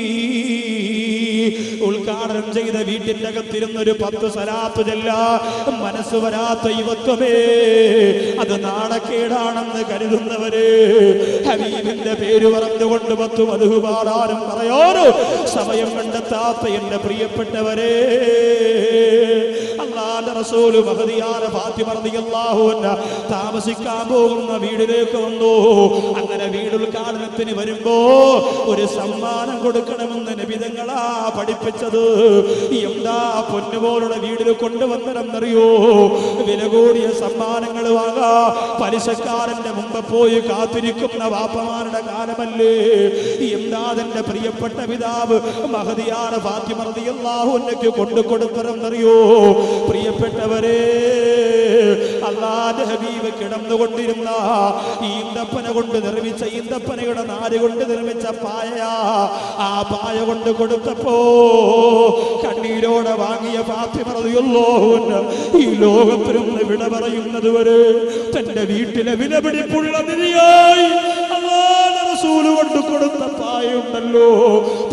ഉദ്ഘാടനം ചെയ്ത വീട്ടിന്റെ അകത്തിരുന്ന ഒരു പത്ത് സലാത്ത് ചെല്ല മനസ്സ് വരാത്ത യുവത്വമേ അത് നാണക്കേടാണെന്ന് കരുതുന്നവര് ഹബീബിന്റെ പേര് പറഞ്ഞുകൊണ്ട് പത്ത് മധു പാടാനും പറയാനോ സമയം കണ്ടെത്താത്ത എന്റെ പ്രിയപ്പെട്ടവരെ അള്ളാന്റെ റസൂല് മഹതിയാര ഫാത്തിമ റളിയല്ലാഹു അൻഹ താമസിക്കാൻ പോകുന്ന വീടിലേക്ക് വന്നു അങ്ങനെ വീട് ഉദ്ഘാടനത്തിന് വരുമ്പോ ഒരു സമ്മാനം കൊടുക്കണമെന്ന് നബിതങ്ങളാ പഠിപ്പിച്ചത് എന്താ പൊന്നുപോലുള്ള വീടിൽ കൊണ്ടുവന്നതെന്നറിയോ വില കൂടിയ സമ്മാനങ്ങൾ വാങ്ങാ പലിശക്കാരന്റെ മുമ്പ് പോയി കാത്തിരിക്കുന്ന വാപ്പമാരുടെ കാലമല്ലേ എന്താ തന്റെ പ്രിയപ്പെട്ട പിതാവ് മഹതിയാര ഫാത്തിമ റളിയല്ലാഹു അൻഹയ്ക്ക് കൊണ്ടു കൊടുത്തതെന്നറിയോ പ്രിയപ്പെട്ടവരെ അള്ളാന്റെ ഹബീബ് കിടന്നുകൊണ്ടിരുന്ന ഈന്തപ്പന കൊണ്ട് നിർമ്മിച്ച ഈന്തപ്പനയുടെ നാര് കൊണ്ട് നിർമ്മിച്ച പായ ആ പായ കൊണ്ട് കൊടുത്തപ്പോ കണ്ണീരോടെ വാങ്ങിയ ഫാത്തിമറിയുള്ളോ ഈ ലോകത്തിൽ നിന്ന് വിട പറയുന്നത് വരെ തന്റെ വീട്ടിലെ വിലപിടിപ്പുള്ള നിധിയായി അള്ളാന്റെ റസൂല് കൊണ്ട് കൊടുത്ത പായുണ്ടല്ലോ തന്റെ വീട്ടിൽ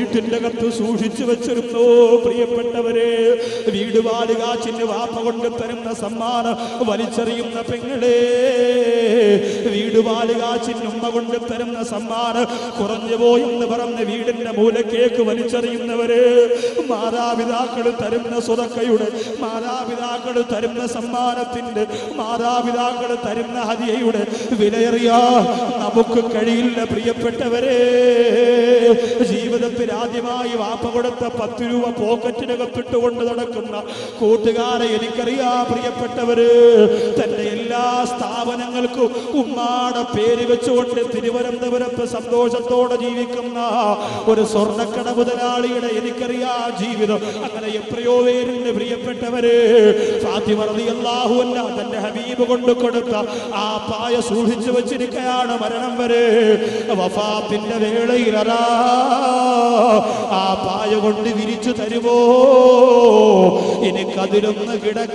വീട്ടിന്റെ അകത്ത് സൂക്ഷിച്ചു വെച്ചിരുന്നു പ്രിയപ്പെട്ടവരെ വീട് വാലുകാച്ചിന് വാപ്പ കൊണ്ട് തരുന്ന സമ്മാനം വലിച്ചെറിയുന്ന പെങ്ങളെ വീട് വാലുകാച്ചിന് ഉമ്മ കൊണ്ട് തരുന്ന സമ്മാനം കുറഞ്ഞു പോയെന്ന് പറഞ്ഞ് വീടിന്റെ മൂലക്കേക്ക് വലിച്ചെറിയുന്നവര് മാതാപിതാക്കൾ തരുന്ന സ്വതക്കയുടെ മാതാപിതാക്കൾ തരുന്ന സമ്മാനത്തിന്റെ മാതാപിതാക്കൾ തരുന്ന ഹതിയയുടെ വിലയേറിയ നമുക്ക് കഴിയില്ല പ്രിയപ്പെട്ടവരെ ജീവിതത്തിൽ ആദ്യമായി വാപ്പ കൊടുത്ത പത്ത് രൂപ പോക്കറ്റിനകത്തിട്ടുകൊണ്ട് നടക്കുന്ന കൂട്ടുകാരെ എനിക്കറിയാ പ്രിയപ്പെട്ടവര് തന്റെ എല്ലാ സ്ഥാപനങ്ങൾക്കും ഉമ്മാടെ പേര് വെച്ചുകൊണ്ട് തിരുവനന്തപുരത്ത് സന്തോഷത്തോടെ ജീവിക്കുന്ന ഒരു സ്വർണ്ണക്കട മുതലാളിയുടെ എനിക്കറിയാ ജീവിതം അങ്ങനെ എത്രയോ പേരുണ്ട് പ്രിയപ്പെട്ടവര് ഫാത്തിമ റളിയല്ലാഹു അൻഹ തന്റെ ഹബീബ് കൊണ്ട് കൊടുത്ത ആ പായ സൂക്ഷിച്ചു വെച്ചിരിക്കുകയാണ് മരണം വരെ വഫാത്തിന്റെ വേളയിൽ അതാ ആ പായ കൊണ്ട് വിരിച്ചു തരുമോ എനിക്കതിലൊന്ന്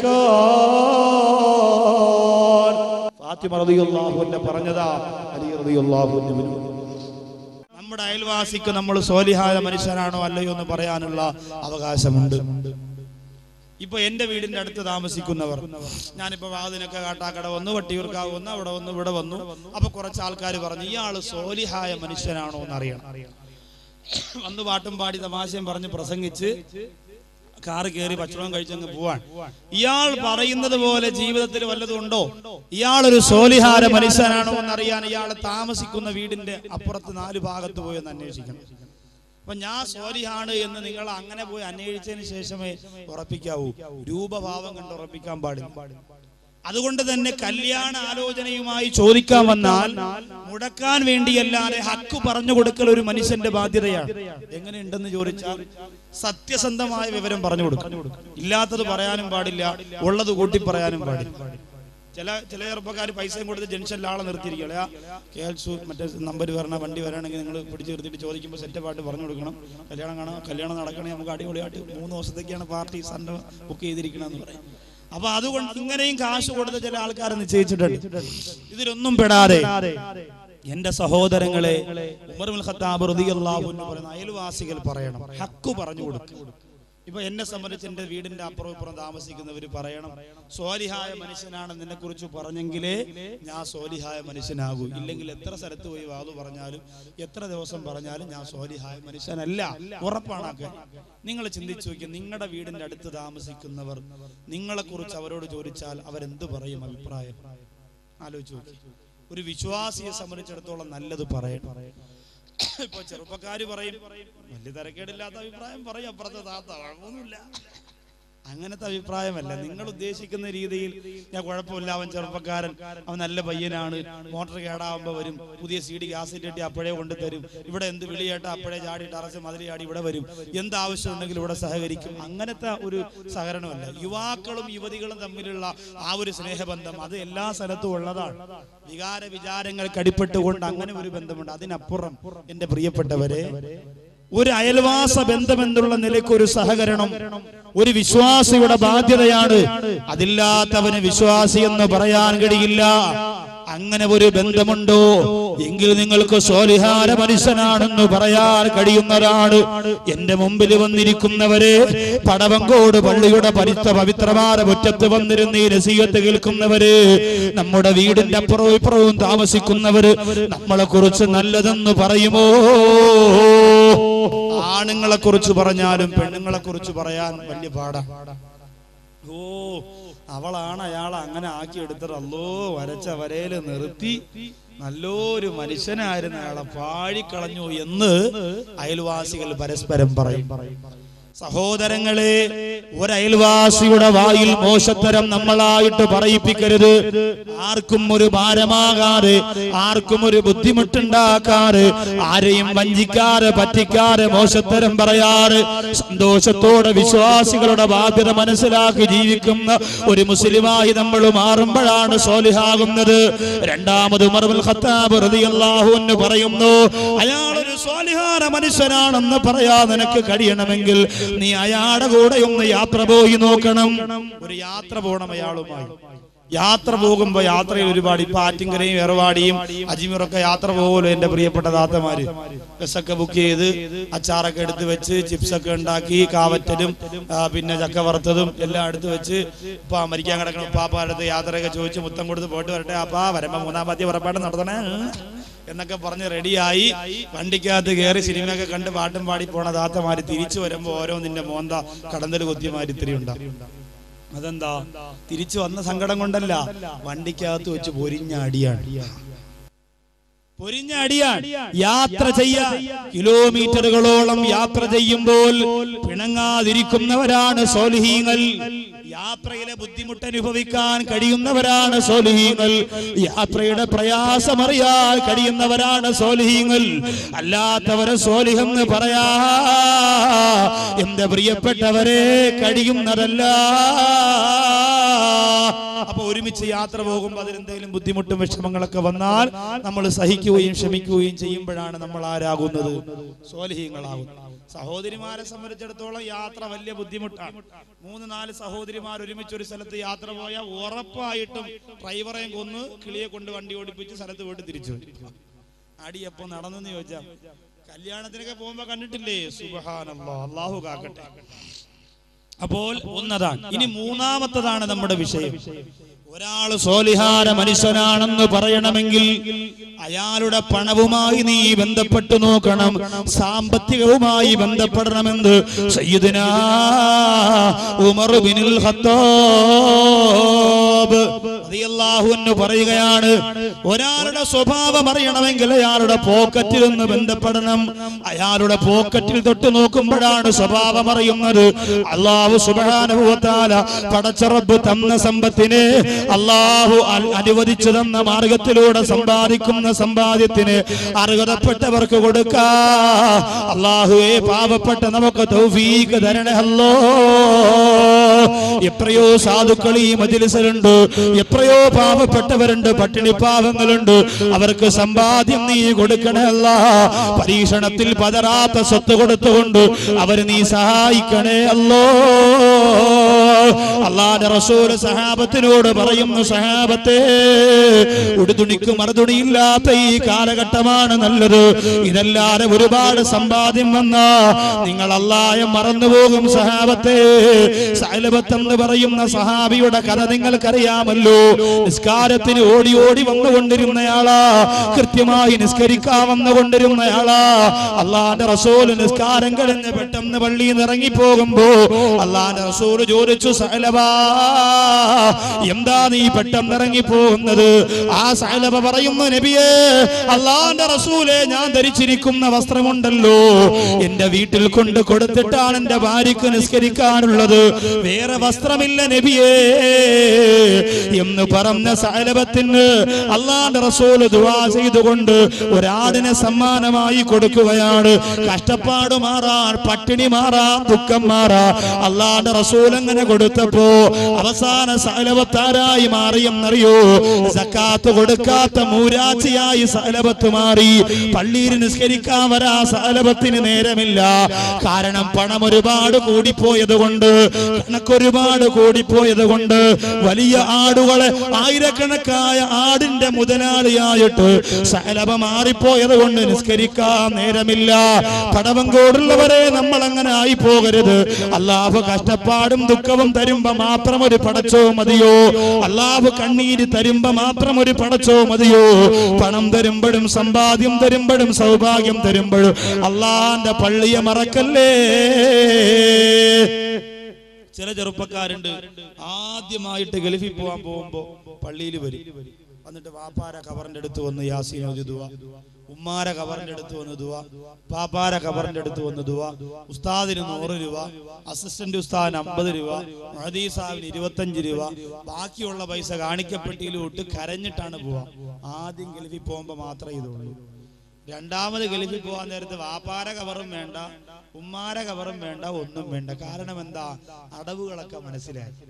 കിടക്കാൻ ഫാത്തിമ റളിയല്ലാഹു അൻഹ പറഞ്ഞതാ അലി റളിയല്ലാഹു അൻഹു നമ്മുടെ അയൽവാസിക്ക് നമ്മൾ സോലിഹായ മനുഷ്യനാണോ അല്ലയോ എന്ന് പറയാനുള്ള അവകാശമുണ്ട് ഇപ്പൊ എന്റെ വീടിന്റെ അടുത്ത് താമസിക്കുന്നവർ ഞാനിപ്പോ വാതിനൊക്കെ കാട്ടാക്കട വന്നു വട്ടിയൂർക്കാവ് വന്നു അവിടെ വന്നു ഇവിടെ വന്നു അപ്പൊ കുറച്ച് ആൾക്കാർ പറഞ്ഞു ഇയാള് സോലിഹായ മനുഷ്യനാണോ എന്ന് അറിയണം വന്ന് പാട്ടും പാടി തമാശയും പറഞ്ഞ് പ്രസംഗിച്ച് കാറ് കയറി ഭക്ഷണം കഴിച്ചങ്ങ് പോവാൻ ഇയാൾ പറയുന്നത് പോലെ ജീവിതത്തിൽ വല്ലതും ഉണ്ടോ ഇയാൾ ഒരു സോലിഹാര മനുഷ്യനാണോ എന്നറിയാൻ ഇയാൾ താമസിക്കുന്ന വീടിന്റെ അപ്പുറത്ത് നാല് ഭാഗത്ത് പോയി ഒന്ന് അന്വേഷിക്കണം അപ്പൊ ഞാൻ സോലിഹാണ് എന്ന് നിങ്ങൾ അങ്ങനെ പോയി അന്വേഷിച്ചതിന് ശേഷമേ ഉറപ്പിക്കാവൂ രൂപഭാവം കണ്ട് ഉറപ്പിക്കാൻ പാടില്ല അതുകൊണ്ട് തന്നെ കല്യാണ ആലോചനയുമായി ചോദിക്കാൻ വന്നാൽ മുടക്കാൻ വേണ്ടിയല്ലാതെ ഹക്ക് പറഞ്ഞു കൊടുക്കൽ ഒരു മനുഷ്യന്റെ ബാധ്യതയാണ് എങ്ങനെയുണ്ടെന്ന് ചോദിച്ചാൽ സത്യസന്ധമായ വിവരം പറഞ്ഞു കൊടുക്കും ഇല്ലാത്തത് പറയാനും പാടില്ല ഉള്ളത് കൂട്ടി പറയാനും പാടില്ല ചില ചില ചെറുപ്പക്കാർ പൈസയും കൊടുത്ത് ജംഗ്ഷനിൽ ആളെ നിർത്തിയിരിക്കുക കേൾസു മറ്റേ നമ്പർ വരണ വണ്ടി വരാണെങ്കിൽ നിങ്ങൾ പിടിച്ച് നിർത്തിയിട്ട് ചോദിക്കുമ്പോൾ സെറ്റപ്പായിട്ട് പറഞ്ഞു കൊടുക്കണം കല്യാണം കാണാം കല്യാണം നടക്കണേ നമുക്ക് അടിപൊളിയായിട്ട് മൂന്ന് ദിവസത്തേക്കാണ് പാർട്ടി സൺഡേ ബുക്ക് ചെയ്തിരിക്കണമെന്ന് പറയും അപ്പൊ അതുകൊണ്ട് ഇങ്ങനെയും കാശ് കൊടുത്ത ചില ആൾക്കാരെ നിശ്ചയിച്ചിട്ടുണ്ട് ഇതിലൊന്നും പെടാതെ എന്റെ സഹോദരങ്ങളെ ഉമറുൽ ഖത്താബ് റളിയല്ലാഹു അൻഹു പറയുന്ന അയൽവാസികൾ പറയണം ഹക്ക് പറഞ്ഞു കൊടുക്കും ഇപ്പൊ എന്നെ സംബന്ധിച്ച് എന്റെ വീടിന്റെ അപ്പുറം ഇപ്പുറം താമസിക്കുന്നവർ പറയണം സോലിഹായ മനുഷ്യനാണ് നിന്നെ കുറിച്ച് പറഞ്ഞെങ്കിലേ ഞാൻ സോലിഹായ മനുഷ്യനാകൂ ഇല്ലെങ്കിൽ എത്ര സ്ഥലത്ത് പോയി വാതു പറഞ്ഞാലും എത്ര ദിവസം പറഞ്ഞാലും ഞാൻ സോലിഹായ മനുഷ്യനല്ല ഉറപ്പാണ് ആ കാര്യം നിങ്ങൾ ചിന്തിച്ചു നോക്കിയ നിങ്ങളുടെ വീടിന്റെ അടുത്ത് താമസിക്കുന്നവർ നിങ്ങളെ കുറിച്ച് അവരോട് ചോദിച്ചാൽ അവരെന്ത് പറയും അഭിപ്രായം ആലോചിച്ച് നോക്കി ഒരു വിശ്വാസിയെ സംബന്ധിച്ചിടത്തോളം നല്ലത് പറയണം ഇപ്പൊ ചെറുപ്പക്കാര് പറയും വലിയ തരക്കേടില്ലാത്ത അഭിപ്രായം പറയും അപ്പുറത്തെ താത്ത കുഴപ്പമൊന്നുമില്ല അങ്ങനത്തെ അഭിപ്രായമല്ല നിങ്ങൾ ഉദ്ദേശിക്കുന്ന രീതിയിൽ ഞാൻ കുഴപ്പമില്ല അവൻ ചെറുപ്പക്കാരൻ അവൻ നല്ല പയ്യനാണ് മോട്ടോർ കേടാവുമ്പോ വരും പുതിയ സി ഡി ഗ്യാസ് ഇട്ടിട്ട് അപ്പോഴേ കൊണ്ടുതരും ഇവിടെ എന്ത് വിളിയേട്ടാ അപ്പോഴേ ചാടി ടറച്ച് മതിൽ ചാടി ഇവിടെ വരും എന്ത് ആവശ്യമുണ്ടെങ്കിലും ഇവിടെ സഹകരിക്കും അങ്ങനത്തെ ഒരു സഹകരണമല്ല യുവാക്കളും യുവതികളും തമ്മിലുള്ള ആ ഒരു സ്നേഹബന്ധം അത് എല്ലാ സ്ഥലത്തും ഉള്ളതാണ് വികാര വിചാരങ്ങൾ കടിപ്പെട്ടുകൊണ്ട് അങ്ങനെ ഒരു ബന്ധമുണ്ട് അതിനപ്പുറം എന്റെ പ്രിയപ്പെട്ടവരെ ഒരു അയൽവാസ ബന്ധമെന്നുള്ള നിലയ്ക്ക് ഒരു സഹകരണം ഒരു വിശ്വാസിയുടെ ബാധ്യതയാണ് അതില്ലാത്തവന് വിശ്വാസി എന്ന് പറയാൻ കഴിയില്ല അങ്ങനെ ഒരു ബന്ധമുണ്ടോ എങ്കിൽ നിങ്ങൾക്ക് സോലിഹാര മനുഷ്യനാണെന്ന് പറയാൻ കഴിയുന്നതാണ് എന്റെ മുമ്പിൽ വന്നിരിക്കുന്നവരെ പടവങ്കോട് പള്ളിയുടെ പരിത്ത പവിത്രമായ മുറ്റത്ത് വന്നിരുന്ന് ഈ രസീയത്ത് കേൾക്കുന്നവര് നമ്മുടെ വീടിന്റെ അപ്പുറവും ഇപ്പുറവും താമസിക്കുന്നവര് നമ്മളെ കുറിച്ച് നല്ലതെന്ന് പറയുമോ ആണുങ്ങളെ കുറിച്ച് പറഞ്ഞാലും പെണ്ണുങ്ങളെ കുറിച്ച് പറയാൻ വലിയ പാടാ ഓ അവളാണ് അയാളെ അങ്ങനെ ആക്കി എടുത്തത് അല്ലോ വരച്ച വരയില് നിർത്തി നല്ലൊരു മനുഷ്യനായിരുന്നു അയാളെ പാഴിക്കളഞ്ഞു എന്ന് അയൽവാസികൾ പരസ്പരം പറയും സഹോദരങ്ങളെ ഒരയൽവാസിയുടെ വായിൽ മോശത്തരം നമ്മളായിട്ട് പറയിപ്പിക്കരുത് ആർക്കും ഒരു ഭാരമാകാതെ ആർക്കും ഒരു ബുദ്ധിമുട്ടുണ്ടാക്കാറ് ആരെയും വഞ്ചിക്കാറ് പറ്റിക്കാറ് മോശത്തരം പറയാറ് സന്തോഷത്തോടെ വിശ്വാസികളുടെ ബാധ്യത മനസ്സിലാക്കി ജീവിക്കുന്ന ഒരു മുസ്ലിമായി നമ്മൾ മാറുമ്പോഴാണ് സോലിഹാകുന്നത് രണ്ടാമത് ഉമറുൽ ഖത്താബ് റളിയല്ലാഹു അൻഹു പറയുന്നു അയാൾ ഒരു സ്വാലിഹാന മനുഷ്യനാണെന്ന് പറയാ നിനക്ക് കഴിയണമെങ്കിൽ നീ അയാളുടെ കൂടെ ഒന്ന് യാത്ര പോയി നോക്കണം ഒരു യാത്ര പോണം അയാളുമായി യാത്ര പോകുമ്പോ യാത്രയിൽ ഒരുപാട് ഇപ്പൊ ആറ്റിങ്കരയും എറവാടിയും അജ്മീറൊക്കെ യാത്ര പോകുമല്ലോ എന്റെ പ്രിയപ്പെട്ട താത്തമാര് ബസ്സൊക്കെ ബുക്ക് ചെയ്ത് അച്ചാറൊക്കെ എടുത്ത് വെച്ച് ചിപ്സൊക്കെ ഉണ്ടാക്കി കാവറ്റലും ആ, പിന്നെ ചക്ക വറുത്തതും എല്ലാം എടുത്ത് വെച്ച് ഇപ്പൊ മരിക്കാൻ കിടക്കണം ഉപ്പാപ്പ അടുത്ത് യാത്രയൊക്കെ ചോദിച്ച് മുത്തം കൊടുത്ത് പോയിട്ട് വരട്ടെ അപ്പാ വരുമ്പോ മൂന്നാം പത്തി പുറപ്പാട് നടത്തണേ എന്നൊക്കെ പറഞ്ഞ് റെഡിയായി വണ്ടിക്കകത്ത് കയറി സിനിമയൊക്കെ കണ്ട് പാട്ടും പാടി പോണ താത്തമാര് തിരിച്ചു വരുമ്പോ ഓരോന്നിന്റെ മോന്ത കടന്തൽ കുത്തിയമാര് ഇത്തിരി ഉണ്ടാവും അതെന്താ തിരിച്ചു വന്ന സങ്കടം കൊണ്ടല്ല വണ്ടിക്കകത്ത് വെച്ച് പൊരിഞ്ഞ അടിയാണ് പൊരിഞ്ഞ അടിയാണ് യാത്ര ചെയ്യാൻ കിലോമീറ്ററുകളോളം യാത്ര ചെയ്യുമ്പോൾ പിണങ്ങാതിരിക്കുന്നവരാണ് സോലിഹീങ്ങൾ യാത്രയിലെ ബുദ്ധിമുട്ട് അനുഭവിക്കാൻ കഴിയുന്നവരാണ് സോലിഹീങ്ങൾ യാത്രയുടെ പ്രയാസമറിയാൻ കഴിയുന്നവരാണ് സോലിഹീങ്ങൾ അല്ലാത്തവരെ സോലിഹെന്ന് പറയാ എന്റെ പ്രിയപ്പെട്ടവരെ കഴിയുന്നതല്ല അപ്പൊ ഒരുമിച്ച് യാത്ര പോകുമ്പോൾ അതിലെന്തെങ്കിലും ബുദ്ധിമുട്ടും വിഷമങ്ങളൊക്കെ വന്നാൽ നമ്മൾ സഹിക്കുകയും ക്ഷമിക്കുകയും ചെയ്യുമ്പോഴാണ് നമ്മൾ ആരാകുന്നത് സ്വാലിഹീങ്ങളാകുന്നത് സഹോദരിമാരെ സംബന്ധിച്ചിടത്തോളം യാത്ര വലിയ ബുദ്ധിമുട്ടാണ് മൂന്ന് നാല് സഹോദരിമാർ ഒരുമിച്ച് ഒരു സ്ഥലത്ത് യാത്ര പോയാൽ ഉറപ്പായിട്ടും ഡ്രൈവറെയും കൊന്ന് കിളിയെ കൊണ്ട് വണ്ടി ഓടിപ്പിച്ച് സ്ഥലത്ത് പോയിട്ട് തിരിച്ചു വരും അടിയപ്പോ നടന്നെന്ന് ചോദിച്ചാ കല്യാണത്തിനൊക്കെ പോകുമ്പോ കണ്ടിട്ടില്ലേ സുബഹാനല്ലാ അള്ളാഹു കാക്കട്ടെ അപ്പോൾ ഒന്നതാണ് ഇനി മൂന്നാമത്തതാണ് നമ്മുടെ വിഷയം ഒരാൾ സോലിഹാര മനുഷ്യനാണെന്ന് പറയണമെങ്കിൽ അയാളുടെ പണവുമായി നീ ബന്ധപ്പെട്ടു നോക്കണം സാമ്പത്തികവുമായി ബന്ധപ്പെടണമെന്ന് സയ്യിദുനാ ഉമർ ബിനുൽ ഖത്താബ് റളിയല്ലാഹു അൻഹു പറയുകയാണ് ഒരാളുടെ സ്വഭാവം അറിയണമെങ്കിൽ അയാളുടെ പോക്കറ്റിൽ ഒന്ന് ബന്ധപ്പെടണം അയാളുടെ പോക്കറ്റിൽ തൊട്ട് നോക്കുമ്പോഴാണ് സ്വഭാവം അറിയുന്നത് അള്ളാഹു സുബ്ഹാനഹു വ തആല പടച്ച റബ്ബ് തന്ന സമ്പത്തിനെ അള്ളാഹു അൽ- അനുവദിച്ചു തന്ന മാർഗത്തിലൂടെ സമ്പാദിക്കുന്ന സമ്പാദ്യത്തിന് അർഹതപ്പെട്ടവർക്ക് കൊടുക്കാ അള്ളാഹുവേ പാവപ്പെട്ട നമുക്ക് തൗഫീഖ് തരണേ അല്ലോ എത്രയോ സാധുക്കൾ ഈ മജിലിസിലുണ്ട് എത്രയോ പാവപ്പെട്ടവരുണ്ട് പട്ടിണി പാവങ്ങളുണ്ട് അവർക്ക് സമ്പാദ്യം നീ കൊടുക്കണല്ല പരീക്ഷണത്തിൽ പതറാത്ത സ്വത്ത് കൊടുത്തുകൊണ്ട് അവര് നീ സഹായിക്കണേ അല്ലോ അള്ളാന്റെ റസൂല് സഹാബത്തിനോട് പറയുന്നു സഹാബത്തെ ഉടുതുണിക്ക് മറുതുണിയില്ലാത്ത ഈ കാലഘട്ടമാണ് നല്ലത് ഇതല്ലാതെ ഒരുപാട് സമ്പാദ്യം വന്ന നിങ്ങൾ അള്ളായം മറന്നുപോകും സഹാബത്തെ സൈലബത്ത് എന്ന് പറയുന്ന സഹാബിയുടെ കഥ നിങ്ങൾക്കറിയാമല്ലോ നിസ്കാരത്തിന് ഓടി ഓടി വന്നുകൊണ്ടിരുന്നയാളാ കൃത്യമായി നിസ്കരിക്കാൻ വന്നുകൊണ്ടിരുന്നയാളാ അള്ളാന്റെ റസൂല് നിസ്കാരം കഴിഞ്ഞ് പെട്ടെന്ന് പള്ളിയിൽ നിന്ന് ഇറങ്ങിപ്പോകുമ്പോ അള്ളാന്റെ റസൂല് ചോദിച്ചു സൈലബാ എന്താ നീ പെട്ടെന്ന് ഇറങ്ങി പോകുന്നത് ആ സൈലബ പറയുന്നു നബിയേ അള്ളാന്റെ റസൂലെ ഞാൻ ധരിച്ചിരിക്കുന്ന വസ്ത്രമുണ്ടല്ലോ എന്റെ വീട്ടിൽ കൊണ്ട് കൊടുത്തിട്ടാണ് എന്റെ ഭാര്യക്ക് നിസ്കരിക്കാനുള്ളത് വേറെ വസ്ത്രമില്ല നബിയേ എന്ന് പറഞ്ഞ സൈലബത്തിന് അള്ളാന്റെ റസൂല് ദുവാ ചെയ്തുകൊണ്ട് ഒരാടിനെ സമ്മാനമായി കൊടുക്കുകയാണ് കഷ്ടപ്പാട് മാറാൻ പട്ടിണി മാറാൻ ദുഃഖം മാറാ അള്ളാന്റെ റസൂൽ അങ്ങനെ കൊടുത്തപ്പോ അവസാന സലവത്താരായി മാറിയെന്നറിയോ സക്കാത്ത് കൊടുക്കാത്ത മൂരാച്ചിയായി സലബത്ത് മാറി പള്ളിയിൽ നിസ്കരിക്കാൻ വരാ സലബത്തിന് നേരമില്ല കാരണം പണം ഒരുപാട് കൂടിപ്പോയത് കൊണ്ട് കണക്കൊരുപാട് കൂടിപ്പോയത് കൊണ്ട് വലിയ ആടുകളെ ആയിരക്കണക്കായ ആടിന്റെ മുതലാളിയായിട്ട് സലഭ മാറിപ്പോയത് കൊണ്ട് നിസ്കരിക്കാൻ നേരമില്ല പടവങ്കോടുള്ളവരെ നമ്മൾ അങ്ങനെ ആയി പോകരുത് അള്ളാഹു കഷ്ടപ്പാടും ദുഃഖവും തരുമ്പോ മാത്രം ഒരു പടച്ചോ മതിയോ അള്ളാഹു കണ്ണീര് തരുമ്പോ മാത്രം ഒരു പടച്ചോ മതിയോ പണം തരുമ്പോഴും സമ്പാദ്യം തരുമ്പോഴും സൗഭാഗ്യം തരുമ്പോഴും അള്ളാന്റെ പള്ളിയെ മറക്കല്ലേ ചില ചെറുപ്പക്കാരുണ്ട് ആദ്യമായിട്ട് ഗൾഫിൽ പോകാൻ പോകുമ്പോ പള്ളിയിൽ വരും എന്നിട്ട് വാപ്പാര കവറിന്റെ അടുത്ത് വന്ന് യാസീൻ ഓതി ദുവ ഉമ്മാര കവറിന്റെ അടുത്ത് വന്ന് ദുവ പാപ്പാര കവറിന്റെ അടുത്ത് വന്ന് ദുവ ഉസ്താദിന് നൂറ് രൂപ അസിസ്റ്റന്റ് ഉസ്താദിന് അമ്പത് രൂപ മഹദീ സാഹിബിന് ഇരുപത്തഞ്ച് രൂപ ബാക്കിയുള്ള പൈസ കാണിക്കപ്പെട്ടിയിലോട്ട് കരഞ്ഞിട്ടാണ് പോവാ ആദ്യം ഗൾഫിൽ പോകുമ്പോ മാത്രമേ ഇതുള്ളൂ രണ്ടാമത് ഗൾഫിൽ പോകാൻ നേരത്ത് വാപ്പാര കവറും വേണ്ട ഉമ്മാര കവറും വേണ്ട ഒന്നും വേണ്ട കാരണം എന്താ അടവുകളൊക്കെ മനസ്സിലായി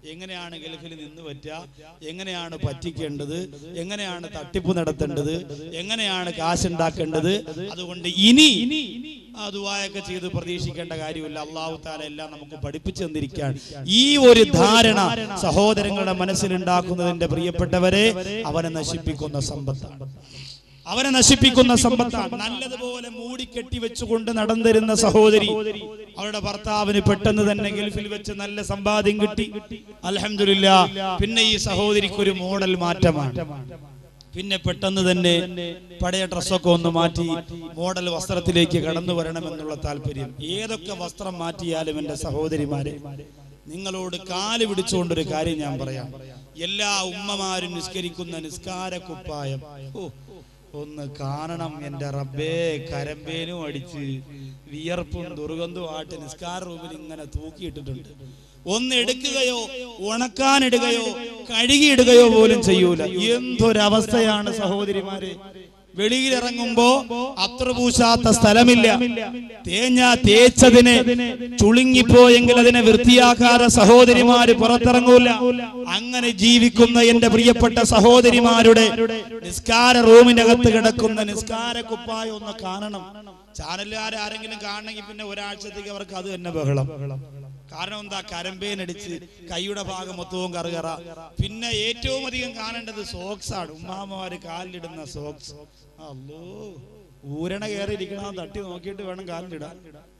എങ്ങനെയാണ് ഗൾഫിൽ നിന്ന് പറ്റുക എങ്ങനെയാണ് പറ്റിക്കേണ്ടത് എങ്ങനെയാണ് തട്ടിപ്പ് നടത്തേണ്ടത് എങ്ങനെയാണ് കാശുണ്ടാക്കേണ്ടത് അതുകൊണ്ട് ഇനി അതുവായൊക്കെ ചെയ്ത് പ്രതീക്ഷിക്കേണ്ട കാര്യമില്ല അള്ളാഹു താല എല്ലാം നമുക്ക് പഠിപ്പിച്ചു തന്നിരിക്കാൻ ഈ ഒരു ധാരണ സഹോദരങ്ങളുടെ മനസ്സിലുണ്ടാക്കുന്നതിന്റെ പ്രിയപ്പെട്ടവരെ അവനെ നശിപ്പിക്കുന്ന സമ്പത്താണ് അവനെ നശിപ്പിക്കുന്ന സമ്പത്താണ് നല്ലതുപോലെ മൂടിക്കെട്ടി വെച്ചുകൊണ്ട് നടന്നിരുന്ന സഹോദരി അവരുടെ ഭർത്താവിന് പെട്ടെന്ന് തന്നെ ഗൾഫിൽ വെച്ച് നല്ല സമ്പാദ്യം കിട്ടി അലഹമില്ല പിന്നെ ഈ സഹോദരിക്ക് ഒരു മോഡൽ മാറ്റമാണ് പിന്നെ പെട്ടെന്ന് തന്നെ പഴയ ഡ്രസ്സൊക്കെ ഒന്ന് മാറ്റി മോഡൽ വസ്ത്രത്തിലേക്ക് കടന്നു വരണമെന്നുള്ള താല്പര്യം ഏതൊക്കെ വസ്ത്രം മാറ്റിയാലും എൻ്റെ സഹോദരിമാരെ നിങ്ങളോട് കാല് പിടിച്ചുകൊണ്ടൊരു കാര്യം ഞാൻ പറയാം എല്ലാ ഉമ്മമാരും നിസ്കരിക്കുന്ന നിസ്കാര കുപ്പായം ഓ ഒന്ന് കാണണം എൻ്റെ റബ്ബേ കരമ്പേനും അടിച്ച് വിയർപ്പും ദുർഗന്ധവും ആയിട്ട് നിസ്കാര റൂമിൽ ഇങ്ങനെ തൂക്കിയിട്ടിട്ടുണ്ട് ഒന്ന് എടുക്കുകയോ ഉണക്കാനിടുകയോ കഴുകിയിടുകയോ പോലും ചെയ്യൂല എന്തൊരവസ്ഥയാണ് സഹോദരിമാരെ വെളിയിലിറങ്ങുമ്പോ അത്ര പൂശാത്ത സ്ഥലമില്ല തേഞ്ഞ തേച്ചതിനെ ചുളുങ്ങിപ്പോയെങ്കിൽ അതിനെ വൃത്തിയാക്കാതെ സഹോദരിമാര് പുറത്തിറങ്ങൂല അങ്ങനെ ജീവിക്കുന്ന എന്റെ പ്രിയപ്പെട്ട സഹോദരിമാരുടെ നിസ്കാര റൂമിന്റെ അകത്ത് കിടക്കുന്ന നിസ്കാര കുപ്പായ ഒന്ന് കാണണം ചാനലുകാർ ആരെങ്കിലും കാണണമെങ്കിൽ പിന്നെ ഒരാഴ്ചത്തേക്ക് അവർക്ക് അത് തന്നെ ബഹളം കാരണം എന്താ കരമ്പേനടിച്ച് കൈയുടെ ഭാഗം മൊത്തവും കറുകറ പിന്നെ ഏറ്റവും അധികം കാണേണ്ടത് സോക്സ് ആണ് ഉമ്മാമ്മമാര് കാലിലിടുന്ന സോക്സ് അല്ലോ ഊരണ കയറിയിരിക്കണം തട്ടി നോക്കിയിട്ട് വേണം കാലിലിടാൻ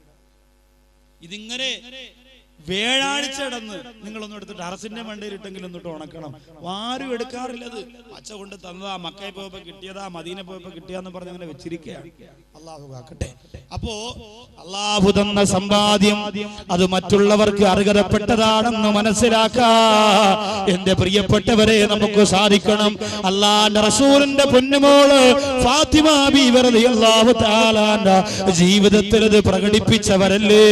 ഇതിങ്ങനെ വേഴാഴ്ച കിടന്ന് നിങ്ങളൊന്നും എടുത്തിട്ട് അറസിന്റെ മണ്ടയിലിട്ടെങ്കിലും ഒന്നിട്ട് ഉണക്കണം ആരും എടുക്കാറില്ലത് അച്ഛ കൊണ്ട് തന്നതാ മക്കയെ പോയപ്പോ കിട്ടിയതാ മദീന പോയപ്പോ കിട്ടിയാന്ന് പറഞ്ഞ് അങ്ങനെ വെച്ചിരിക്കുകയാണ് അള്ളാഹു കാക്കട്ടെ അപ്പോ അള്ളാഹു തന്ന സമ്പാദ്യം അത് മറ്റുള്ളവർക്ക് അർഹതപ്പെട്ടതാണെന്ന് മനസ്സിലാക്കാ എന്റെ പ്രിയപ്പെട്ടവരെ നമുക്ക് സാധിക്കണം അള്ളാന്റെ റസൂലിന്റെ പൊന്നുമോള് ഫാത്തിമ ബീവറതി അള്ളാഹു താലാന്റെ ജീവിതത്തിൽ അത് പ്രകടിപ്പിച്ചവരല്ലേ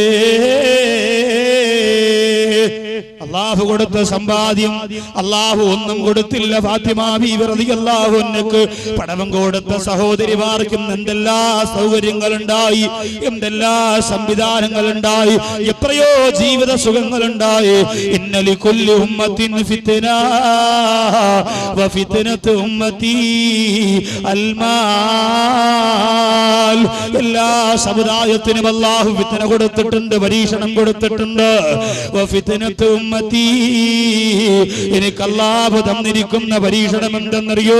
അള്ളാഹു കൊടുത്ത സമ്പാദ്യം അള്ളാഹു ഒന്നും കൊടുത്തില്ല ഫാത്തിമ ബീവറതി അള്ളാഹുനക്ക് പടവം കൊടുത്ത സഹോദരിമാർക്കും എന്തെല്ലാ സൗകര്യങ്ങൾ ഉണ്ടായി എന്തെല്ലാ സംവിധാനങ്ങൾ ഉണ്ടായി എത്രയോ ജീവിത സുഖങ്ങൾ ഉണ്ടായി ഇന്നലി കൊല്ലി ഉമ്മത്തിൻ ഫിത്തന വഫിത്തനത്ത് ഉമ്മത്തി അൽമാൽ എല്ലാ സമുദായത്തിനും അള്ളാഹു ഫിത്തന കൊടുത്തിട്ടുണ്ട് പരീക്ഷണം കൊടുത്തിട്ടുണ്ട് വഫിത്തനത്ത് ഉമ്മത്തി എനിക്ക് അള്ളാഹു തന്നിരിക്കുന്ന പരീക്ഷണം എന്തെന്നറിയോ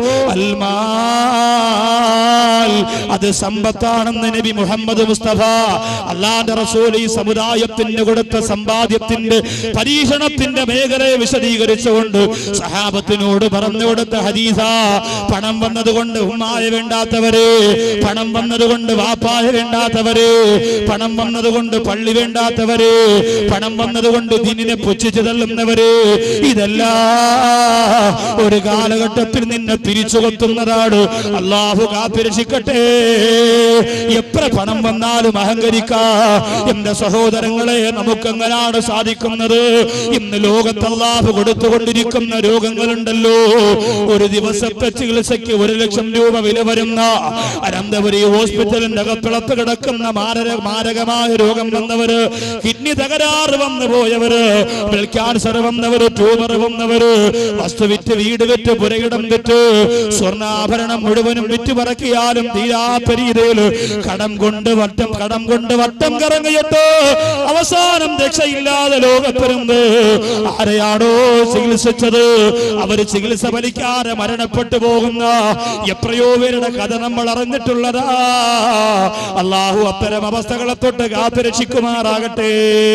അൽമാൽ അത് സമ്പത്താണെന്ന് നബി മുഹമ്മദ് മുസ്തഫ അള്ളാന്റെ റസൂൽ ഈ സമുദായത്തിന് കൊടുത്ത സമ്പാദ്യത്തിന്റെ പരീക്ഷണത്തിന്റെ മേഖലയെ വിശദീകരിച്ചുകൊണ്ട് സഹാബത്തിനോട് പറഞ്ഞു കൊടുത്ത ഹദീസ പണം വന്നതുകൊണ്ട് ഉമ്മായ വേണ്ടാത്തവര് പണം വന്നതുകൊണ്ട് വാപ്പായ വേണ്ടാത്തവര് പണം വന്നതുകൊണ്ട് പള്ളി വേണ്ടാത്തവര് പണം വന്നതുകൊണ്ട് ദിനിനെ പുച്ഛിച്ചു തള്ളുന്നവര് ഇതല്ല ഒരു കാലഘട്ടത്തിൽ നിന്നെ തിരിച്ചു കൊത്തുന്നതാണ് അള്ളാഹു കാത്തിരക്ഷിക്കട്ടെ എത്ര പണം വന്നാലും അഹങ്കരിക്കാ എന്റെ സഹോദരങ്ങളെ നമുക്കെങ്ങനാണ് സാധിക്കുന്നത് ഇന്ന് ലോകത്ത് അള്ളാഹു കൊടുത്തുകൊണ്ടിരിക്കുന്ന രോഗങ്ങളുണ്ടല്ലോ ഒരു ദിവസത്തെ ചികിത്സയ്ക്ക് ഒരു ലക്ഷം രൂപ വില വരുന്ന അനന്തപുരി ഹോസ്പിറ്റലിന്റെ അകപ്പിളത്ത് കിടക്കുന്ന മാരക മാരകമായ രോഗം വന്നവര് കിഡ്നി തകരാറ് വന്നു പോയവര് ബ്ലഡ് ക്യാൻസർ വന്നവര് ട്യൂമർ വന്നവര് വസ്തു വിറ്റ് വീട് വിറ്റ് പുരയിടം വിറ്റ് സ്വർണ്ണാഭരണം മുഴുവനും വിറ്റ് പറക്കിയാലും തീരാത്ത രീതിയിൽ കടം കൊണ്ട് വട്ടം കടം കൊണ്ട് വട്ടം കറങ്ങിയിട്ട് അവസാനം രക്ഷയില്ലാതെ ലോകപ്പെരുമ്പ് ആരെയാണോ ചികിത്സിച്ചത് അവര് ചികിത്സ ഫലിക്കാതെ മരണപ്പെട്ടു പോകുന്ന എത്രയോ പേരുടെ കഥ നമ്മൾ അറിഞ്ഞിട്ടുള്ളതാ അള്ളാഹു അത്തരം അവസ്ഥകളെ തൊട്ട് കാത്തുരക്ഷിക്കുമാറാകട്ടെ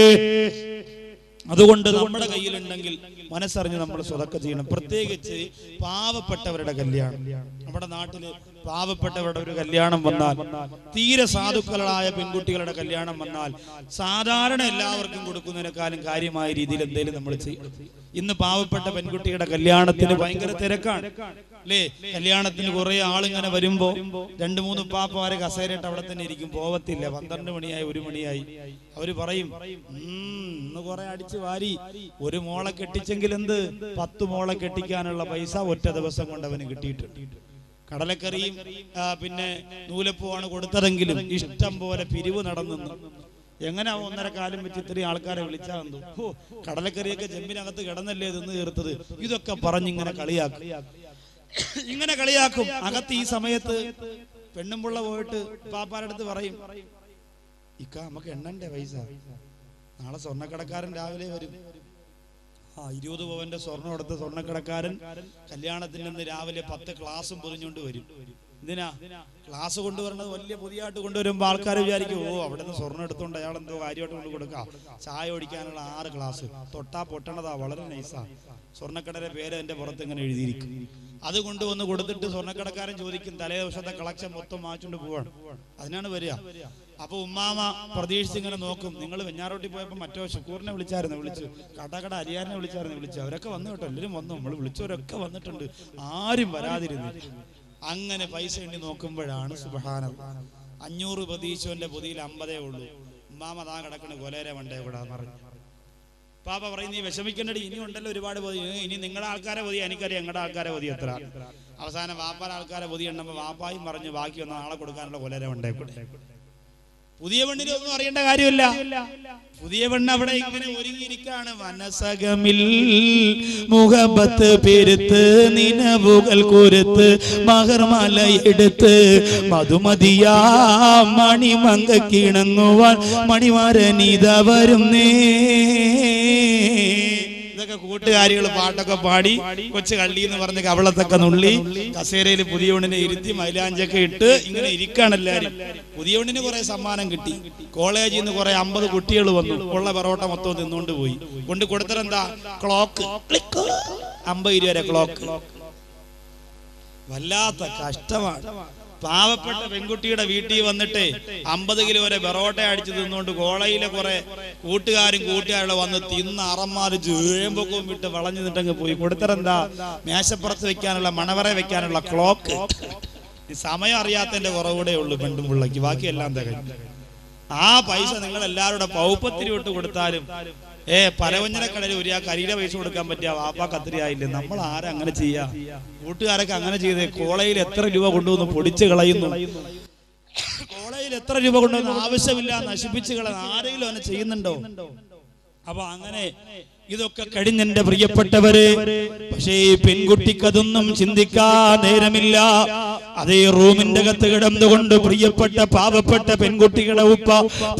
അതുകൊണ്ട് നമ്മുടെ കയ്യിലുണ്ടെങ്കിൽ മനസ്സറിഞ്ഞ് നമ്മൾ സ്വതക്ക ചെയ്യണം പ്രത്യേകിച്ച് പാവപ്പെട്ടവരുടെ കല്യാണം നമ്മുടെ നാട്ടില് പാവപ്പെട്ടവരുടെ ഒരു കല്യാണം വന്നാൽ തീരെ സാധുക്കളായ പെൺകുട്ടികളുടെ കല്യാണം വന്നാൽ സാധാരണ എല്ലാവർക്കും കൊടുക്കുന്നതിനേക്കാളും കാര്യമായ രീതിയിൽ എന്തെങ്കിലും നമ്മൾ ചെയ്യണം ഇന്ന് പാവപ്പെട്ട പെൺകുട്ടിയുടെ കല്യാണത്തിന് ഭയങ്കര തിരക്കാണ് അല്ലേ കല്യാണത്തിന് കുറെ ആളിങ്ങനെ വരുമ്പോ രണ്ടു മൂന്ന് പാപ്പമാരെ കസേരയിട്ട് അവിടെ തന്നെ ഇരിക്കും പോവത്തില്ല പന്ത്രണ്ട് മണിയായി ഒരു മണിയായി അവര് പറയും "ഉം, ഇന്ന് കുറെ അടിച്ചു വാരി ഒരു മോളെ കെട്ടിച്ചെങ്കിൽ എന്ത് പത്ത് മോളെ കെട്ടിക്കാനുള്ള പൈസ ഒറ്റ ദിവസം കൊണ്ട് അവന് കിട്ടിയിട്ടുണ്ട് കടലക്കറിയും ആ, പിന്നെ നൂലപ്പൂവാണ് കൊടുത്തതെങ്കിലും ഇഷ്ടം പോലെ പിരിവ് നടന്നു എങ്ങനെ അവൻ ഒന്നര കാലം വെച്ച് ഇത്രയും ആൾക്കാരെ വിളിച്ചാ എന്തോ ഓ കടലക്കറിയൊക്കെ ചെമ്പിനകത്ത് കിടന്നല്ലേ തിന്ന് തീർത്തത് ഇതൊക്കെ പറഞ്ഞിങ്ങനെ കളിയാക്കും ഇങ്ങനെ കളിയാക്കും അകത്ത് ഈ സമയത്ത് പെണ്ണുമ്പുള്ള പോയിട്ട് പാപ്പാരുടെ അടുത്ത് പറയും ഇക്ക നമുക്ക് എണ്ണന്റെ പൈസ നാളെ സ്വർണ്ണക്കടക്കാരൻ രാവിലെ വരും ആ ഇരുപത് പവന്റെ സ്വർണ്ണം എടുത്ത സ്വർണ്ണക്കടക്കാരൻ കല്യാണത്തിൽ നിന്ന് രാവിലെ പത്ത് ക്ലാസ്സും പൊതിഞ്ഞുകൊണ്ട് വരും എന്തിനാ ക്ലാസ് കൊണ്ടുവരണത് വലിയ പുതിയതായിട്ട് കൊണ്ടുവരുമ്പോൾ ആൾക്കാർ വിചാരിക്കും ഓ അവിടെ നിന്ന് സ്വർണ്ണം എടുത്തോണ്ട് അയാൾ എന്തോ കാര്യമായിട്ട് കൊണ്ട് കൊടുക്കാം ചായ ഒടിക്കാനുള്ള ആറ് ക്ലാസ് തൊട്ടാ പൊട്ടണതാ വളരെ നൈസാ സ്വർണ്ണക്കടയുടെ പേര് എന്റെ പുറത്ത് ഇങ്ങനെ എഴുതിയിരിക്കും അത് കൊണ്ടുവന്ന് കൊടുത്തിട്ട് സ്വർണ്ണക്കടക്കാരൻ ചോദിക്കും തലേ ദിവസത്തെ കളക്ഷൻ മൊത്തം മാറ്റിക്കൊണ്ട് പോവാണ് അതിനാണ് വരിക അപ്പൊ ഉമ്മാമ പ്രതീക്ഷിച്ച് ഇങ്ങനെ നോക്കും നിങ്ങൾ വെഞ്ഞാറോട്ടി പോയപ്പോ മറ്റോ ഷുക്കൂറിനെ വിളിച്ചായിരുന്നു വിളിച്ചു കടകട അരിയാനെ വിളിച്ചായിരുന്നു വിളിച്ചു അവരൊക്കെ വന്നു കേട്ടോ എല്ലാവരും വന്നു നമ്മൾ വിളിച്ചവരൊക്കെ വന്നിട്ടുണ്ട് ആരും വരാതിരുന്നില്ല അങ്ങനെ പൈസ എണ്ണി നോക്കുമ്പോഴാണ് സുബഹാന അഞ്ഞൂറ് പ്രതീക്ഷോന്റെ പൊതിയിൽ അമ്പതേ ഉള്ളൂ ഉമ്മാമ താ കിടക്കണ കൊലേരെ വണ്ടേ കൂടാ പറഞ്ഞു പാപ്പ പറയും നീ വിഷമിക്കണ്ടടി ഇനി ഉണ്ടല്ലോ ഒരുപാട് പൊതി ഏ, ഇനി നിങ്ങളുടെ ആൾക്കാരെ പൊതി എനിക്കറിയാം ഞങ്ങളുടെ ആൾക്കാരെ പൊതി എത്ര അവസാനം വാപ്പാരെ ആൾക്കാരെ പൊതി എണ്ണുമ്പോ വാപ്പായും പറഞ്ഞു ബാക്കി ഒന്ന് നാളെ കൊടുക്കാനുള്ള കൊലേരെ വണ്ടേ കൂടെ പുതിയ പെണ്ണിനെ ഒന്നും അറിയേണ്ട കാര്യമില്ല പുതിയ പെണ്ണ് അവിടെ ഇങ്ങനെ ഒരുങ്ങിയിരിക്കാണ് മനസ്സകമിൽ മുഖബത്ത് പെരുത്ത് നിലവുകൾ കുരുത്ത് മഹർമല എടുത്ത് മധുമതിയാ മണിമങ്ക കിണങ്ങുവാൻ മണിമാരനിത വരുന്നേ ഇതൊക്കെ കൂട്ടുകാരികൾ പാട്ടൊക്കെ പാടി കൊച്ചു കള്ളി എന്ന് പറഞ്ഞ് കവളത്തൊക്കെ നുള്ളി കസേരയിൽ പുതിയവണ്ണിനെ ഇരുത്തി മൈലാഞ്ചൊക്കെ ഇട്ട് ഇങ്ങനെ ഇരിക്കാണ് എല്ലാരും പുതിയവണ്ണിന് കുറെ സമ്മാനം കിട്ടി കോളേജിൽ നിന്ന് കുറെ അമ്പത് കുട്ടികൾ വന്നു ഉള്ള പൊറോട്ട മൊത്തം തിന്നുകൊണ്ട് പോയി കൊണ്ട് കൊടുത്തതെന്താ ക്ലോക്ക് ക്ലിക്ക് അമ്പത് രൂപ വരെ ക്ലോക്ക് വല്ലാത്ത കഷ്ടമാണ് പാവപ്പെട്ട പെൺകുട്ടിയുടെ വീട്ടിൽ വന്നിട്ട് അമ്പത് കിലോ വരെ ബെറോട്ട അടിച്ചു തിന്നുകൊണ്ട് കോളയിലെ കുറെ കൂട്ടുകാരും കൂട്ടുകാരുടെ വന്ന് തിന്ന് അറന്മാര് ചേമ്പൊക്കവും വിട്ട് വളഞ്ഞു നിട്ടങ്ങ് പോയി കൊടുത്തരെന്താ മേശപ്പുറത്ത് വെക്കാനുള്ള മണവറ വെക്കാനുള്ള ക്ലോക്ക് ഈ സമയം അറിയാത്തതിന്റെ കുറവുകൂടെ ഉള്ളൂ പെണ്ടും പിള്ളക്ക് ബാക്കിയെല്ലാം തികയും ആ പൈസ നിങ്ങൾ എല്ലാവരുടെ പൗപ്പത്തിരി വിട്ട് കൊടുത്താലും ഏ പലവഞ്ഞനക്കടയിൽ ഒരു ആ കരിയുടെ പൈസ കൊടുക്കാൻ പറ്റിയ വാപ്പാ കത്തിരി ആയില്ലേ നമ്മൾ ആരാ അങ്ങനെ ചെയ്യാ കൂട്ടുകാരൊക്കെ അങ്ങനെ ചെയ്തേ കോളയിൽ എത്ര രൂപ കൊണ്ടുവന്ന് പൊടിച്ച് കളയുന്നു കോളയിൽ എത്ര രൂപ കൊണ്ടുവന്ന് ആവശ്യമില്ല നശിപ്പിച്ച് കളയുന്നു ആരെങ്കിലും അങ്ങനെ ചെയ്യുന്നുണ്ടോ അപ്പൊ അങ്ങനെ ഇതൊക്കെ കഴിഞ്ഞെന്റെ പ്രിയപ്പെട്ടവര് പക്ഷേ ഈ പെൺകുട്ടിക്ക് അതൊന്നും ചിന്തിക്കാൻ നേരമില്ല അതേ റൂമിന്റെ അകത്ത് കിടന്നുകൊണ്ട് പ്രിയപ്പെട്ട പാവപ്പെട്ട പെൺകുട്ടികളെ ഉപ്പ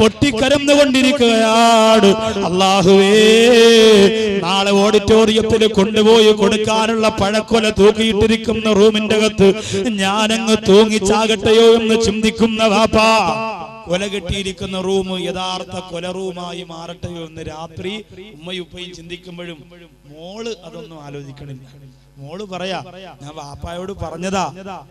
പൊട്ടിക്കരന്നുകൊണ്ടിരിക്കുകയാണ് അള്ളാഹുവേ നാളെ ഓഡിറ്റോറിയത്തിൽ കൊണ്ടുപോയി കൊടുക്കാനുള്ള പഴക്കൊല തൂക്കിയിട്ടിരിക്കുന്ന റൂമിന്റെ അകത്ത് ഞാനങ്ങ് തൂങ്ങിച്ചാകട്ടെയോ എന്ന് ചിന്തിക്കുന്ന വാപ്പാ കൊല കെട്ടിയിരിക്കുന്ന റൂം യഥാർത്ഥ കൊല റൂമായി മാറട്ടെയോ എന്ന് രാത്രി ഉമ്മയും ഉപ്പയും ചിന്തിക്കുമ്പോഴും മോള് അതൊന്നും ആലോചിക്കണില്ല മോള് പറയാ ഞാൻ വാപ്പായോട് പറഞ്ഞതാ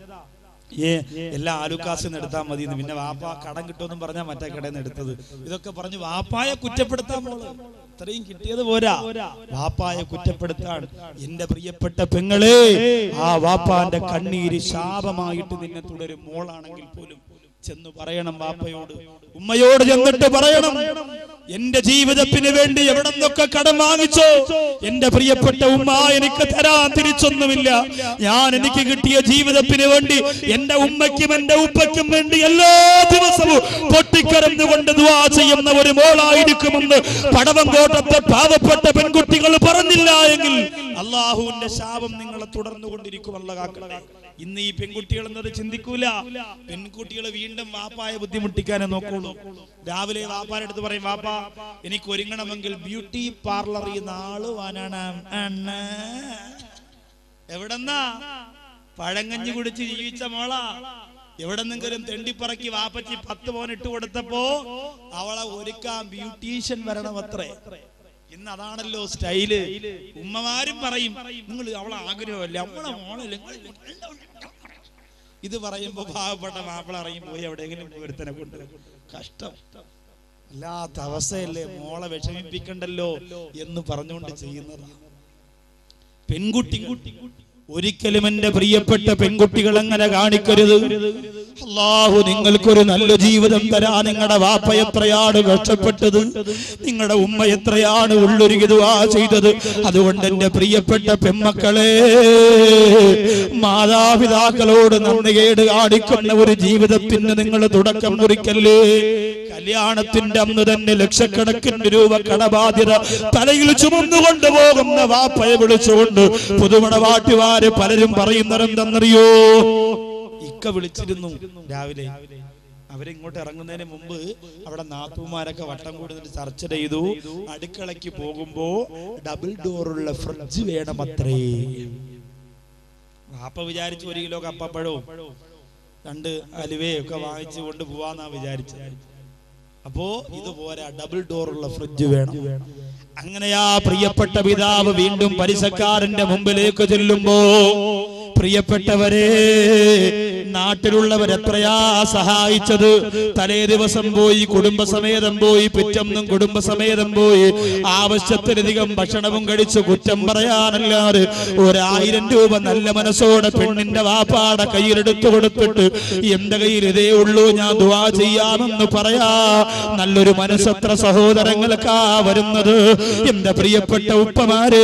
ഏ എല്ലാ ആലുക്കാസിൽ നിന്ന് എടുത്താൽ മതി എന്ന് പിന്നെ വാപ്പ കടം കിട്ടുമെന്നും പറഞ്ഞാൽ മറ്റേ കടയിൽ നിന്ന് എടുത്തത് ഇതൊക്കെ പറഞ്ഞ് വാപ്പായെ കുറ്റപ്പെടുത്താൻ മോള് ഇത്രയും കിട്ടിയത് പോരാ വാപ്പായെ കുറ്റപ്പെടുത്താൻ എന്റെ പ്രിയപ്പെട്ട പെങ്ങളെ ആ വാപ്പാന്റെ കണ്ണീര് ശാപമായിട്ട് നിന്നെ തുടരും മോളാണെങ്കിൽ പോലും ചെന്ന് പറയണം വാപ്പയോട് ഉമ്മയോട് ചെന്നിട്ട് പറയണം എന്റെ ജീവിതത്തിന് വേണ്ടി എവിടെ നിന്നൊക്കെ കടം വാങ്ങിച്ചോ എന്റെ പ്രിയപ്പെട്ട ഉമ്മ എനിക്ക് തരാൻ തിരിച്ചൊന്നുമില്ല ഞാൻ എനിക്ക് കിട്ടിയ ജീവിതത്തിന് വേണ്ടി എന്റെ ഉമ്മയ്ക്കും എന്റെ ഉപ്പയ്ക്കും വേണ്ടി എല്ലാ ദിവസവും പൊട്ടിക്കരഞ്ഞുകൊണ്ട് ദുവാ ചെയ്യുന്ന ഒരു മോളായിരിക്കുമെന്ന് പടവങ്കോട്ടത്തെ പാവപ്പെട്ട പെൺകുട്ടികൾ പറഞ്ഞില്ല എങ്കിൽ അള്ളാഹുവിന്റെ ശാപം നിങ്ങളെ തുടർന്നുകൊണ്ടിരിക്കുമല്ല കാക്കട്ടെ ഇന്ന് ഈ പെൺകുട്ടികൾ എന്നത് ചിന്തിക്കൂല പെൺകുട്ടികൾ വീണ്ടും വാപ്പായെ ബുദ്ധിമുട്ടിക്കാനേ നോക്കുള്ളൂ രാവിലെ വാപ്പാന്റെ അടുത്ത് പറയും വാപ്പ എനിക്ക് ഒരുങ്ങണമെങ്കിൽ ബ്യൂട്ടി പാർലറിൽ നാള് വാനണം അണ്ണ എവിടെന്നാ പഴങ്കഞ്ഞി കുടിച്ച് ജീവിച്ച മോളാ എവിടെന്നെങ്കിലും തെണ്ടിപ്പറക്കി വാപ്പച്ചി പത്ത് പോൻ ഇട്ട് കൊടുത്തപ്പോ അവളെ ഒരുക്കാൻ ബ്യൂട്ടീഷ്യൻ വരണമത്രേ ഇന്ന് അതാണല്ലോ സ്റ്റൈല് ഉമ്മമാരും പറയും നിങ്ങൾ അവളെ ആഗ്രഹമല്ല അവളെ മോളല്ലേ ഇത് പറയുമ്പോ പാവപ്പെട്ട മാപ്പിള ഇറങ്ങി പോയി എവിടെയെങ്കിലും ഒരുത്തനെ കൊണ്ട് കഷ്ടം അല്ലാത്ത അവസ്ഥയല്ലേ മോളെ വിഷമിപ്പിക്കണ്ടല്ലോ എന്ന് പറഞ്ഞുകൊണ്ട് ചെയ്യുന്നതാണ് പെൺകുട്ടി ഒരിക്കലും എന്റെ പ്രിയപ്പെട്ട പെൺകുട്ടികൾ അങ്ങനെ കാണിക്കരുത് അള്ളാഹു നിങ്ങൾക്കൊരു നല്ല ജീവിതം തരാ നിങ്ങളുടെ വാപ്പ എത്രയാണ് കഷ്ടപ്പെട്ടത് നിങ്ങളുടെ ഉമ്മ എത്രയാണ് ഉള്ളൊരുകിതുവാ ചെയ്തത് അതുകൊണ്ട് എന്റെ പ്രിയപ്പെട്ട പെമ്മക്കളെ മാതാപിതാക്കളോട് നന്ദികേട് കാണിക്കുന്ന ഒരു ജീവിതത്തിന് നിങ്ങൾ തുടക്കം കുറിക്കല്ലേ കല്യാണത്തിന്റെ അന്ന് തന്നെ ലക്ഷക്കണക്കിന് രൂപ കടബാധ്യത തലയിൽ ചുമന്നുകൊണ്ട് പോകുന്ന വാപ്പയെ വിളിച്ചുകൊണ്ട് പുതുമണവാട്ടിമാര് പലരും പറയുന്നതെന്തെന്നറിയോ ഇക്ക വിളിച്ചിരുന്നു രാവിലെ അവരിങ്ങോട്ട് ഇറങ്ങുന്നതിന് മുമ്പ് അവിടെ നാത്തുമാരൊക്കെ വട്ടം കൂടുന്നിട്ട് ചർച്ച ചെയ്തു അടുക്കളയ്ക്ക് പോകുമ്പോ ഡബിൾ ഡോറുള്ള ഫ്രിഡ്ജ് വേണമത്രേ വാപ്പ വിചാരിച്ചു ഒരു കിലോ കപ്പപ്പഴവും രണ്ട് അലുവയും ഒക്കെ വാങ്ങിച്ചു കൊണ്ട് പോവാന്നാ വിചാരിച്ചത് അപ്പോ ഇത് പോരാ ഡബിൾ ഡോറുള്ള ഫ്രിഡ്ജ് വേണം അങ്ങനെയാ പ്രിയപ്പെട്ട പിതാവ് വീണ്ടും പരിസക്കാരന്റെ മുമ്പിലേക്ക് ചെല്ലുമ്പോ പ്രിയപ്പെട്ടവരെ നാട്ടിലുള്ളവർ എത്രയാ സഹായിച്ചത് തലേ ദിവസം പോയി കുടുംബസമേതം പോയി പിറ്റൊന്നും കുടുംബസമേതം പോയി ആവശ്യത്തിലധികം ഭക്ഷണവും കഴിച്ച് കുറ്റം പറയാനല്ലാതെ ഒരായിരം രൂപ നല്ല മനസ്സോടെ പെണ്ണിന്റെ വാപ്പാടെ കയ്യിലെടുത്തു കൊടുത്തിട്ട് എന്റെ കയ്യിൽ ഇതേ ഉള്ളൂ ഞാൻ ദുവാ ചെയ്യാമെന്ന് പറയാ നല്ലൊരു മനസ്സത്ര സഹോദരങ്ങൾക്കാ വരുന്നത് എന്റെ പ്രിയപ്പെട്ട ഉപ്പമാരെ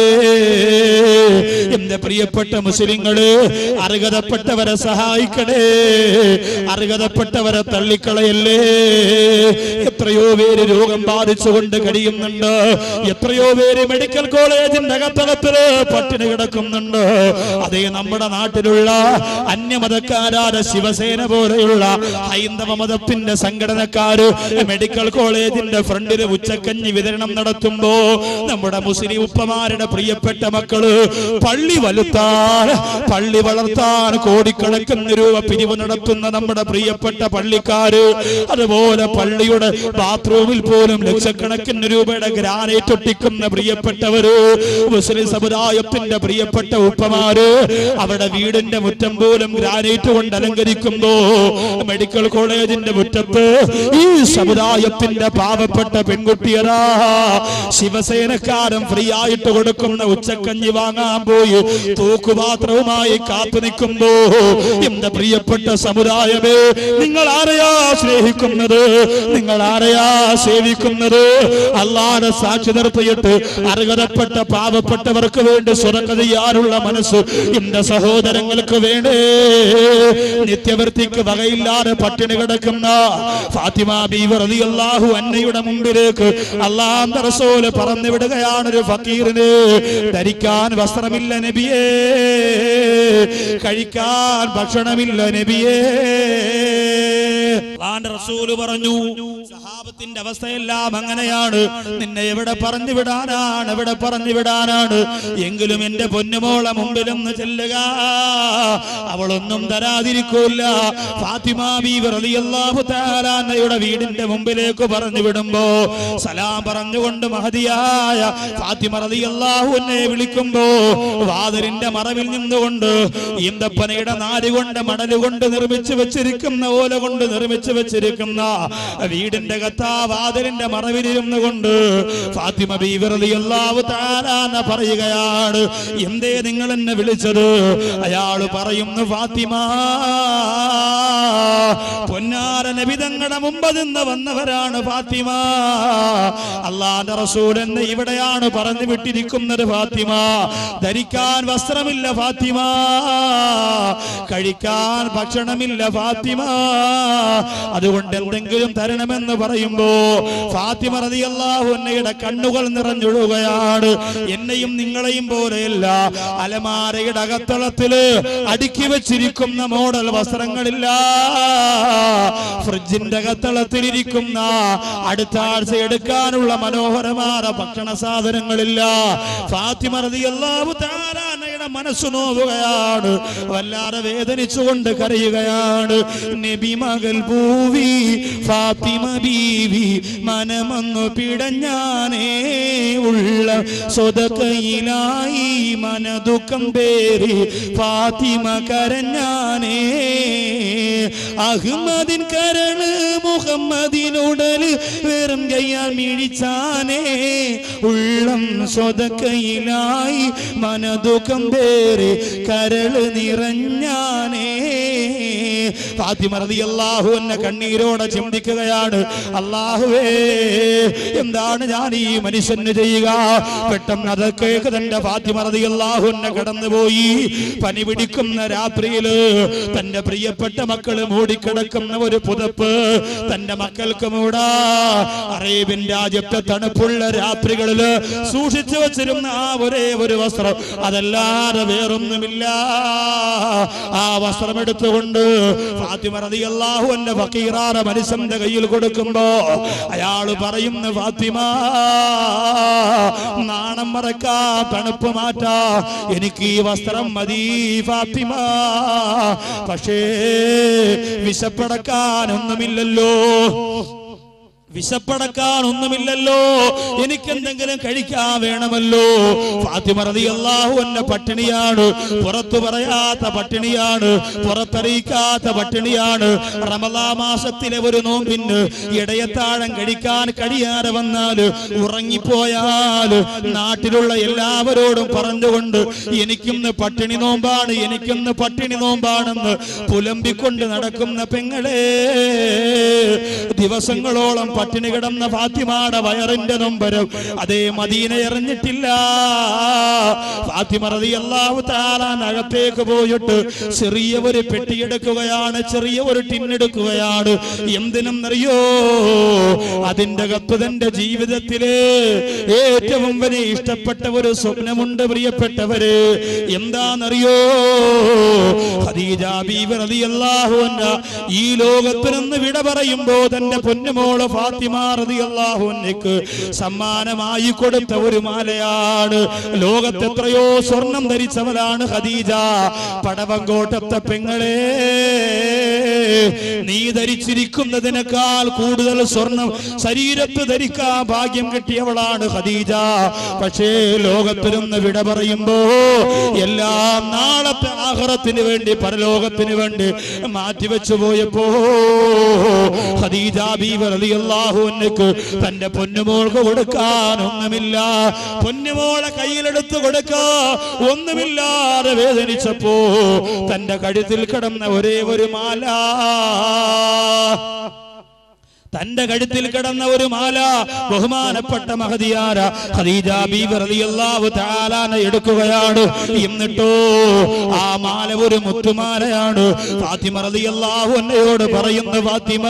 എന്റെ പ്രിയപ്പെട്ട മുസ്ലിങ്ങള് അർഹതപ്പെട്ടവരെ സഹായിക്കണേ അർഹതപ്പെട്ടവരെ തള്ളിക്കളയല്ലേ എത്രയോ പേര് രോഗം ബാധിച്ചുകൊണ്ട് കഴിയുന്നുണ്ട് എത്രയോ പേര് മെഡിക്കൽ കോളേജിന്റെ അകത്തകത്തില് പട്ടിണി കിടക്കുന്നുണ്ട് അതേ നമ്മുടെ നാട്ടിലുള്ള അന്യമതക്കാരായ ശിവസേന പോലെയുള്ള ഹൈന്ദവ മതത്തിന്റെ സംഘടനക്കാര് മെഡിക്കൽ കോളേജിന്റെ ഫ്രണ്ടില് ഉച്ചക്കഞ്ഞി വിതരണം നടത്തുമ്പോ നമ്മുടെ മുസ്ലിം ഉപ്പമാരുടെ പ്രിയപ്പെട്ട മക്കള് പള്ളി വലുത്താൻ പള്ളി വളർത്താൻ കോടിക്കണക്കിന് രൂപ പിരിവ് നടത്തുന്ന നമ്മുടെ പ്രിയപ്പെട്ട പള്ളിക്കാര് അതുപോലെ പള്ളിയുടെ ബാത്റൂമിൽ പോലും ലക്ഷക്കണക്കിന് രൂപയുടെ ഗ്രാനൈറ്റ് ഒട്ടിക്കുന്ന പ്രിയപ്പെട്ടവര് മുസ്ലിം സമുദായത്തിന്റെ പ്രിയപ്പെട്ട ഉപ്പമാര് അവരുടെ വീടിന്റെ മുറ്റം പോലും ഗ്രാനൈറ്റ് കൊണ്ട് അലങ്കരിക്കുമ്പോ മെഡിക്കൽ കോളേജിന്റെ മുറ്റത്ത് ഈ സമുദായത്തിന്റെ പാവപ്പെട്ട പെൺകുട്ടിയരാ ശിവസേനക്കാരൻ ഫ്രീ ആയിട്ട് കൊടുക്കുന്ന ഉച്ചക്കഞ്ഞി വാങ്ങാൻ പോയി തൂക്കുപാത്രവുമായി കാത്തു നിൽക്കുമ്പോ എന്റെ പ്രിയപ്പെട്ട സമുദായമേ നിങ്ങൾ ആരെയാ സ്നേഹിക്കുന്നത് നിങ്ങൾ ആരെയാ സേവിക്കുന്നത് അല്ലാതെ സാക്ഷി നിർത്തിയിട്ട് അർഹതപ്പെട്ട പാവപ്പെട്ടവർക്ക് വേണ്ടി സ്വതക്ക ചെയ്യാനുള്ള മനസ്സ് എന്റെ സഹോദരങ്ങൾക്ക് വേണ്ടേ നിത്യവൃത്തിക്ക് വകയില്ലാതെ പട്ടിണി കിടക്കുന്ന ഫാത്തിമ ബീവർ അള്ളാഹു അന്നയുടെ മുമ്പിലേക്ക് അള്ളാന്റെ റസൂല് പറഞ്ഞു വിടുകയാണ് ഒരു ഫക്കീറിന് ധരിക്കാൻ വസ്ത്രമില്ല നബിയേ കഴിക്കാൻ ഭക്ഷണമില്ല നബിയേ അള്ളാന്റെ റസൂല് പറഞ്ഞു സഹാബത്തിന്റെ അവസ്ഥയെല്ലാം അങ്ങനെയാണ് നിന്നെ എവിടെ പറഞ്ഞു വിടാനാണ് എവിടെ പറഞ്ഞു വിടാനാണ് എങ്കിലും എന്റെ പൊന്നുമോളെ മുമ്പിലൊന്ന് ചെല്ലുക അവളൊന്നും തരാതിരിക്കൂല ഫാത്തിമ ബീവി റളിയല്ലാഹു തആലായുടെ വീടിന്റെ മുമ്പിലേക്ക് പറഞ്ഞു വിടുമ്പോ സലാം പറഞ്ഞുകൊണ്ട് മഹതിയായ ഫാത്തിമ റളിയല്ലാഹു എന്നെ വിളിക്കുമ്പോ വാതിലിന്റെ മറവിൽ നിന്നുകൊണ്ട് ഈന്തപ്പനയുടെ നാല് കൊണ്ട് മണല് കൊണ്ട് നിർമ്മിച്ചു വെച്ചിരിക്കുന്ന ഓല കൊണ്ട് നിർമ്മിച്ചു വെച്ചിരിക്കുന്ന വീടിന്റെ കത്താ വാതിലിന്റെ മറവിലിരുന്നു കൊണ്ട് ഫാത്തിമ ബീവി റളിയല്ലാഹു തആല പറയുകയാണ് എന്തേ നിങ്ങൾ എന്നെ വിളിച്ചത് അയാള് പറയുന്നു ഫാത്തിമ പൊന്നാര നബിതങ്ങളുടെ മുമ്പ് നിന്ന് വന്നവരാണ് ഫാത്തിമ അള്ളാന്റെ റസൂൽ എന്നെ ഇവിടെയാണ് പറഞ്ഞു വിട്ടിരിക്കുന്നത് ഫാത്തിമ ധരിക്കാൻ വസ്ത്രമില്ല ഫാത്തിമ കഴിക്കാൻ ഭക്ഷണമില്ല ഫാത്തിമ അതുകൊണ്ട് എന്തെങ്കിലും തരണമെന്ന് പറയുമ്പോ ഫാത്തിമ റളിയല്ലാഹു അൻഹയുടെ കണ്ണുകൾ നിറഞ്ഞൊഴുകയാണ് എന്നെയും നിങ്ങളെയും പോലെയല്ല അലമാരയുടെ അകത്തളത്തില് അടുക്കി വെച്ചിരിക്കുന്ന മോഡൽ വസ്ത്രങ്ങളില്ല ഫ്രിഡ്ജിന്റെ അകത്തളത്തിലിരിക്കുന്ന അടുത്ത ആഴ്ച എടുക്കാനുള്ള മനോഹരമായ ഭക്ഷണ സാധനങ്ങളില്ല ഫാത്തിമ റളിയല്ലാഹു തആല അൻഹയുടെ മനസ്സ് നോവുകയാണ് വല്ലാതെ വേദനിച്ചുകൊണ്ട് കരയുകയാണ് നബി മകൾ പൂവി ഫാത്തിമ ബീവി മനമൊന്നു പിടഞ്ഞാനേ ഉള്ള സ്വതക്കയിലായി മനദുഃഖം പേരി ഫാത്തിമ കരഞ്ഞാനേ അഹ്മദിൻ കരള് മുഹമ്മദിനുടല് വെറും കയ്യാൽ മിഴിച്ചാനേ ഉള്ളം സ്വതക്കയിലായി മനദുഃഖം പേര് കരള് നിറഞ്ഞാനേ ഫാത്തിമ റളിയല്ലാഹു അൻഹ കണ്ണീരോടെ ചിന്തിക്കുകയാണ് അള്ളാഹുവേ എന്താണ് ഞാൻ ഈ മനുഷ്യന് ചെയ്യുക പെട്ടെന്ന് അതൊക്കെ തന്റെ ഫാത്തിമ റളിയല്ലാഹു അൻഹ കടന്നുപോയി പനി പിടിക്കുന്ന രാത്രിയില് തന്റെ പ്രിയപ്പെട്ട മക്കള് മൂടിക്കിടക്കുന്ന ഒരു പുതപ്പ് തന്റെ മക്കൾക്ക് മൂടാ അറേബ്യൻ രാജ്യത്തെ തണുപ്പുള്ള രാത്രികളില് സൂക്ഷിച്ചു വച്ചിരുന്ന ആ ഒരേ ഒരു വസ്ത്രം അതല്ലാതെ വേറൊന്നുമില്ല ആ വസ്ത്രം എടുത്തുകൊണ്ട് ഫാത്തിമ റളിയല്ലാഹു അൻഹ ഫക്കീറാന മനുഷ്യന്റെ കയ്യിൽ കൊടുക്കുമ്പോ അയാള് പറയുന്നു ഫാത്തിമ നാണം മറക്കാ തണുപ്പ് മാറ്റാ എനിക്ക് ഈ വസ്ത്രം മതി ഫാത്തിമ പക്ഷേ വിശപ്പടക്കാനൊന്നുമില്ലല്ലോ വിശപ്പടക്കാൻ ഒന്നുമില്ലല്ലോ എനിക്ക് എന്തെങ്കിലും കഴിക്കാൻ വേണമല്ലോ ഫാത്തിമ റളിയല്ലാഹു അൻഹ പട്ടിണിയാണ് പുറത്തു പറയാത്ത പട്ടിണിയാണ് പുറത്തറിയിക്കാത്ത പട്ടിണിയാണ് റമദാ മാസത്തിലെ ഒരു നോമ്പിന് ഇടയത്താഴം കഴിക്കാൻ കഴിയാതെ വന്നാല് ഉറങ്ങിപ്പോയാല് നാട്ടിലുള്ള എല്ലാവരോടും പറഞ്ഞുകൊണ്ട് എനിക്കിന്ന് പട്ടിണി നോമ്പാണ് എനിക്കിന്ന് പട്ടിണി നോമ്പാണെന്ന് പുലമ്പിക്കൊണ്ട് നടക്കുന്ന പെങ്ങളെ ദിവസങ്ങളോളം പട്ടിണി കിടന്ന ഫാത്തിമയുടെ വയറിന്റെ നൊമ്പരം അതേ മദീന എറിഞ്ഞിട്ടില്ല ഫാത്തിമ റളിയല്ലാഹു താലാൻ അകത്തേക്ക് പോയിട്ട് ചെറിയ ഒരു പെട്ടിയെടുക്കുകയാണ് ചെറിയ ഒരു ടിന്നെടുക്കുകയാണ് എന്തിനെന്നറിയോ അതിന്റെ അകത്ത് തന്റെ ജീവിതത്തില് ഏറ്റവും വലിയ ഇഷ്ടപ്പെട്ട ഒരു സ്വപ്നമുണ്ട് പ്രിയപ്പെട്ടവര് എന്താണെന്നറിയോ ഖദീജ ബീവി റളിയല്ലാഹു അൻഹ ഈ ലോകത്ത് നിന്ന് വിട പറയുമ്പോ തന്റെ പൊന്നുമോള് ഫാത്തിമ റളിയല്ലാഹു അൻഹയ്ക്ക് സമ്മാനമായി കൊടുത്ത ഒരു മാലയാണ് ലോകത്ത് എത്രയോ സ്വർണം ധരിച്ചവരാണ് ഖദീജ പടവങ്കോട്ടത്തെ പെങ്ങളെ നീ ധരിച്ചിരിക്കുന്നതിനേക്കാൾ കൂടുതൽ സ്വർണം ശരീരത്ത് ധരിക്കാൻ ഭാഗ്യം കിട്ടിയവളാണ് ഖദീജ പക്ഷേ ലോകത്തിലൊന്ന് വിട പറയുമ്പോ എല്ലാം നാളത്തെ ആഹ്റത്തിന് വേണ്ടി പരലോകത്തിന് വേണ്ടി മാറ്റിവെച്ചു പോയപ്പോ ഖദീജ ബീവി റളിയല്ലാഹു അൻഹയ്ക്ക് തന്റെ പൊന്നുമോൾക്ക് കൊടുക്കാൻ ഒന്നുമില്ല പൊന്നുമോളെ കയ്യിലെടുത്ത് കൊടുക്കാ ഒന്നുമില്ലാതെ വേദനിച്ചപ്പോ തന്റെ കഴുത്തിൽ കിടന്ന ഒരേ ഒരു മാല തന്റെ കഴുത്തിൽ കിടന്ന ഒരു മാല ബഹുമാനപ്പെട്ട മഹതിയാര ഖദീജ ബീബി റളിയല്ലാഹു തആലാന എടുക്കുകയാണ് എന്നിട്ടോ ആ മാല ഒരു മുത്തുമാലയാണ് ഫാത്തിമ റളിയല്ലാഹു അന്നയോട് പറയുന്നു ഫാത്തിമ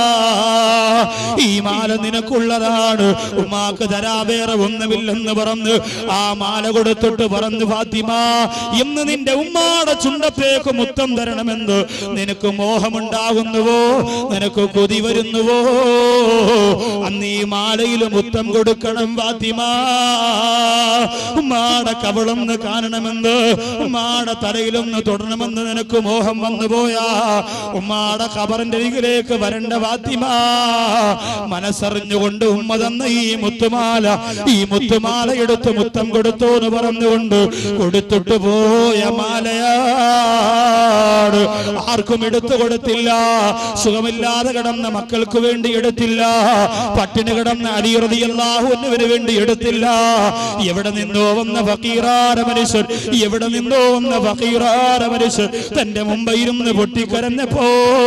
ഈ മാല നിനക്കുള്ളതാണ് ഉമ്മാക്ക് തരാ വേറെ ഒന്നുമില്ലെന്ന് പറഞ്ഞ് ആ മാല കൊടുത്തിട്ട് പറഞ്ഞു ഫാത്തിമ ഇന്ന് നിന്റെ ഉമ്മാടെ ചുണ്ടത്തേക്ക് മുത്തം തരണമെന്ന് നിനക്ക് മോഹമുണ്ടാകുന്നുവോ നിനക്ക് കൊതി വരുന്നുവോ അന്ന് ഈ മാലയിൽ മുത്തം കൊടുക്കണം ഫാത്തിമ ഉമ്മാടെ കവളൊന്ന് കാണണമെന്ന് ഉമ്മാടെ തലയിലൊന്ന് തൊടണമെന്ന് നിനക്ക് മോഹം വന്നു പോയാ ഉമ്മാടെ ഖബറിന്റെ അരികിലേക്ക് വരണ്ട ഫാത്തിമ മനസ്സറിഞ്ഞുകൊണ്ട് ഉമ്മ തന്ന ഈ മുത്തുമാല ഈ മുത്തുമാല എടുത്ത് മുത്തം കൊടുത്തു എന്ന് പറഞ്ഞുകൊണ്ട് കൊടുത്തിട്ട് പോയ മാലയാണ് ആർക്കും എടുത്തു കൊടുത്തില്ല സുഖമില്ലാതെ കിടന്ന മക്കൾക്ക് വേണ്ടി എടുത്തില്ല പട്ടിണി കിടന്ന അലിയറിയാഹുവിന് വേണ്ടി എടുത്തില്ല എവിടെ നിന്നോ വന്ന ഫക്കീറാര മനുഷ്യൻ എവിടെ നിന്നോ വന്ന ഫക്കീറാര മനുഷ്യൻ തന്റെ മുമ്പ് ഇരുന്ന് പൊട്ടിക്കരഞ്ഞപ്പോ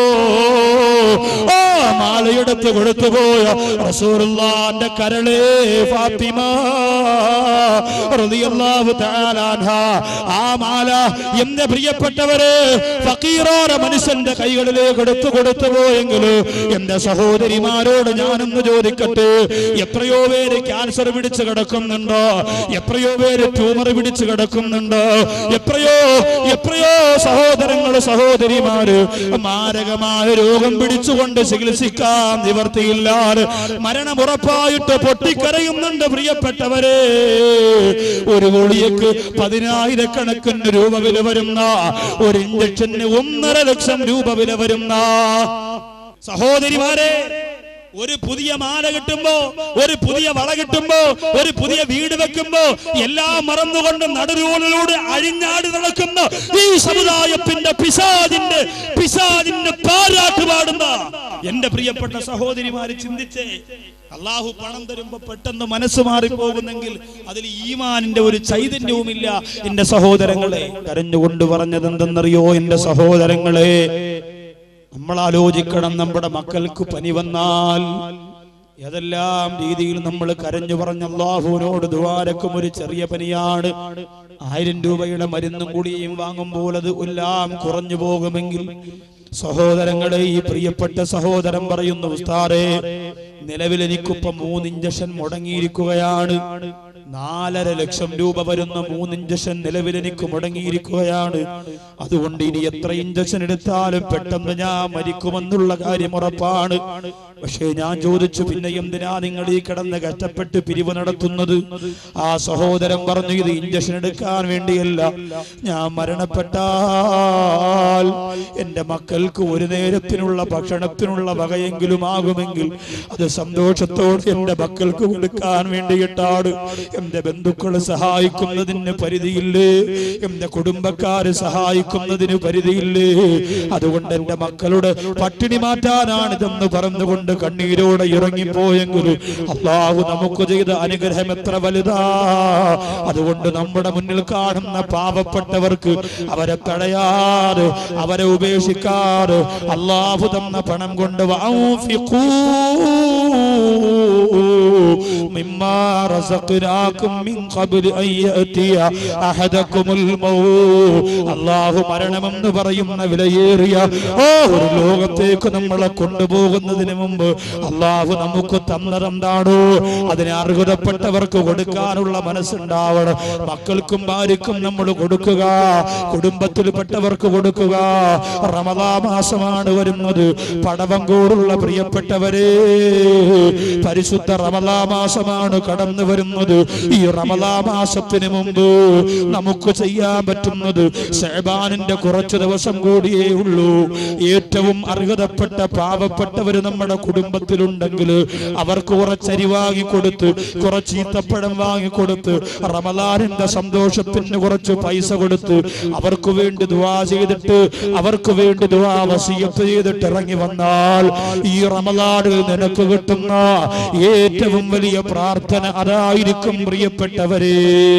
ആ മാലയെടുത്ത് കൊടുത്തുപോയ റസൂലുള്ളാന്റെ കരളേ ഫാത്തിമ റളിയല്ലാഹു തആല അൻഹ ആ മാല എന്റെ പ്രിയപ്പെട്ടവരെ ഫക്കീറാര മനുഷ്യന്റെ കൈകളിലേക്ക് എടുത്തു കൊടുത്തു പോയെങ്കിൽ എന്റെ സഹോദരിമാരോട് ഞാനൊന്ന് ചോദിക്കട്ടെ എത്രയോ പേര് ക്യാൻസർ പിടിച്ച് കിടക്കുന്നുണ്ടോ എത്രയോ പേര് ട്യൂമർ പിടിച്ച് കിടക്കുന്നുണ്ട് എത്രയോ എത്രയോ സഹോദരങ്ങൾ സഹോദരിമാര് മാരകമായ രോഗം പിടിച്ചുകൊണ്ട് ചികിത്സിക്കാൻ നിവർത്തിയില്ലാതെ മരണം ഉറപ്പായിട്ട് പൊട്ടിക്കരയുന്നുണ്ട് പ്രിയപ്പെട്ടവരെ ഒരു ഗുളിയക്ക് പതിനായിരക്കണക്കിന് രൂപ വില വരുന്ന ഒരു ഇഞ്ചക്ഷന് ഒന്നര ലക്ഷം രൂപ വില വരുന്ന സഹോദരിമാരെ ഒരു പുതിയ മാല കിട്ടുമ്പോ ഒരു പുതിയ വള കിട്ടുമ്പോ ഒരു പുതിയ വീട് വെക്കുമ്പോ എല്ലാം മറന്നുകൊണ്ട് നടുരോളിലൂടെ അഴിഞ്ഞാടി നടക്കുന്ന ഈ സമുദായത്തിന്റെ പിശാജിന്റെ പിശാജിന്റെ പാരാട്ട് പാടുന്ന എന്റെ പ്രിയപ്പെട്ട സഹോദരിമാര് ചിന്തിച്ചേ അള്ളാഹു പണം തരുമ്പോ പെട്ടെന്ന് മനസ്സ് മാറിപ്പോകുന്നെങ്കിൽ അതിൽ ഈമാനിന്റെ ഒരു ചൈതന്യവുമില്ല എന്റെ സഹോദരങ്ങളെ കരഞ്ഞുകൊണ്ട് പറഞ്ഞത് എന്തെന്നറിയോ എന്റെ സഹോദരങ്ങളെ നമ്മൾ ആലോചിക്കണം നമ്മുടെ മക്കൾക്ക് പനി വന്നാൽ ഏതെല്ലാം രീതിയിൽ നമ്മൾ കരഞ്ഞു പറഞ്ഞ അള്ളാഹുവിനോട് ദ്വാരക്കും ഒരു ചെറിയ പനിയാണ് ആയിരം രൂപയുടെ മരുന്നും കൂടിയും വാങ്ങുമ്പോൾ അത് എല്ലാം കുറഞ്ഞു പോകുമെങ്കിൽ സഹോദരങ്ങളെ ഈ പ്രിയപ്പെട്ട സഹോദരൻ പറയുന്നു ഉസ്താറെ നിലവിൽ എനിക്കിപ്പം മൂന്ന് ഇഞ്ചക്ഷൻ മുടങ്ങിയിരിക്കുകയാണ് നാലര ലക്ഷം രൂപ വരുന്ന മൂന്ന് ഇഞ്ചക്ഷൻ നിലവിൽ എനിക്ക് മുടങ്ങിയിരിക്കുകയാണ് അതുകൊണ്ട് ഇനി എത്ര ഇഞ്ചക്ഷൻ എടുത്താലും പെട്ടെന്ന് ഞാൻ മരിക്കുമെന്നുള്ള കാര്യം ഉറപ്പാണ് പക്ഷേ ഞാൻ ചോദിച്ചു പിന്നെ എന്തിനാ നിങ്ങൾ ഈ കിടന്ന് കഷ്ടപ്പെട്ട് പിരിവ് നടത്തുന്നത് ആ സഹോദരൻ പറഞ്ഞു ഇത് ഇഞ്ചക്ഷൻ എടുക്കാൻ വേണ്ടിയല്ല ഞാൻ മരണപ്പെട്ടാൽ എന്റെ മക്കൾക്ക് ഒരു നേരത്തിനുള്ള ഭക്ഷണത്തിനുള്ള വകയെങ്കിലും ആകുമെങ്കിൽ അത് സന്തോഷത്തോടെ എന്റെ മക്കൾക്ക് കൊടുക്കാൻ വേണ്ടിയിട്ടാണ് എന്റെ ബന്ധുക്കൾ സഹായിക്കുന്നതിന് പരിധിയില്ലേ എന്റെ കുടുംബക്കാര് സഹായിക്കുന്നതിന് പരിധിയില്ലേ അതുകൊണ്ട് എന്റെ മക്കളുടെ പട്ടിണി മാറ്റാനാണ് ഇതെന്ന് പറഞ്ഞുകൊണ്ട് കണ്ണീരോടെ ഇറങ്ങിപ്പോയെങ്കിൽ അള്ളാഹു നമുക്ക് ചെയ്ത അനുഗ്രഹം എത്ര വലുതാ അതുകൊണ്ട് നമ്മുടെ മുന്നിൽ കാണുന്ന പാവപ്പെട്ടവർക്ക് അവരെ തടയാറ് അവരെ ഉപേക്ഷിക്കാറ് അള്ളാഹു തന്ന പണം കൊണ്ട് വഅൻഫിഖൂ മിമ്മാ റസഖ്നാകും മിൻ ഖബ്ലി അൻ യഅതിയ അഹദകുമുൽ മൗത്ത് അള്ളാഹു മരണമെന്ന് പറയുന്ന വിലയേറിയ ഓ ഒരു ലോകത്തേക്ക് നമ്മളെ കൊണ്ടുപോകുന്നതിന് മുമ്പ് അള്ളാഹു നമുക്ക് തന്നതെന്താണോ അതിനെ അർഹതപ്പെട്ടവർക്ക് കൊടുക്കാനുള്ള മനസ്സുണ്ടാവണം മക്കൾക്കും ഭാര്യക്കും നമ്മൾ കൊടുക്കുക കുടുംബത്തിൽപ്പെട്ടവർക്ക് കൊടുക്കുക റമദാ മാസമാണ് വരുന്നത് പടവങ്കോടുള്ള പ്രിയപ്പെട്ടവരെ പരിശുദ്ധ റമദാ മാസമാണ് കടന്നു വരുന്നത് ഈ റമദാ മാസത്തിന് മുമ്പ് നമുക്ക് ചെയ്യാൻ പറ്റുന്നത് ഷഹബാനിന്റെ കുറച്ചു ദിവസം കൂടിയേ ഉള്ളൂ ഏറ്റവും അർഹതപ്പെട്ട പാവപ്പെട്ടവര് നമ്മുടെ കുടുംബത്തിലുണ്ടെങ്കിൽ അവർക്ക് കുറച്ചരി വാങ്ങിക്കൊടുത്ത് കുറച്ച് ഈത്തപ്പഴം വാങ്ങിക്കൊടുത്ത് റമദാനിന്റെ സന്തോഷത്തിന് കുറച്ച് പൈസ കൊടുത്ത് അവർക്ക് വേണ്ടി ദുവാ ചെയ്തിട്ട് അവർക്ക് വേണ്ടി ദുവാ വസീയത്ത് ചെയ്തിട്ട് ഇറങ്ങി വന്നാൽ ഈ റമദാനിൽ നിനക്ക് കിട്ടുന്ന ഏറ്റവും വലിയ പ്രാർത്ഥന അതായിരിക്കും പ്രിയപ്പെട്ടവരെ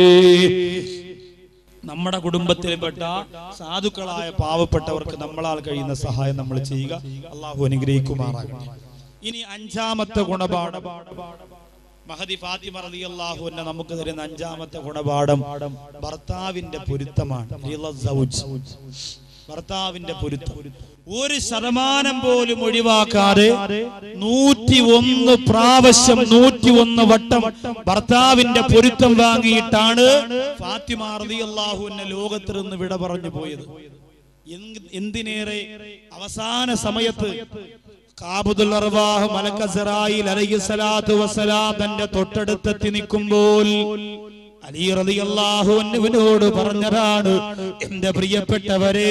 നമ്മുടെ കുടുംബത്തിൽപ്പെട്ട സാധുക്കളായ പാവപ്പെട്ടവർക്ക് നമ്മളാൽ കഴിയുന്ന സഹായം നമ്മൾ ചെയ്യുക അള്ളാഹു അനുഗ്രഹിക്കുമാറാകട്ടെ ഇനി അഞ്ചാമത്തെ ഗുണപാഠം മഹദി ഫാത്തിമ റളിയല്ലാഹു അൻഹ നമുക്ക് തരുന്ന അഞ്ചാമത്തെ ഗുണപാഠം ഭർത്താവിന്റെ പൊരുത്തമാണ് റിള സൗജ്. ഭർത്താവിന്റെ പൊരുത്തം ഒരു ശതമാനം പോലും ഒഴിവാക്കാതെ നൂറ്റി ഒന്ന് പ്രാവശ്യം നൂറ്റി ഒന്ന് വട്ടം ഭർത്താവിന്റെ പൊരുത്തം വാങ്ങിയിട്ടാണ് ഫാത്തിമ റളിയല്ലാഹു അൻഹ ലോകത്തിൽ നിന്ന് വിട പറഞ്ഞു പോയത് എന്ത്- എന്തിനേറെ അവസാന സമയത്ത് കാബുദുൽ അർവാഹ് മലക്ക സിറായിൽ അലൈഹിസ്സലാത്തു വസ്സലാം തന്റെ തൊട്ടടുത്തെത്തി നിൽക്കുമ്പോൾ അലി റളിയല്ലാഹു അൻഹുവിനോട് പറഞ്ഞതാണ് എന്റെ പ്രിയപ്പെട്ടവരെ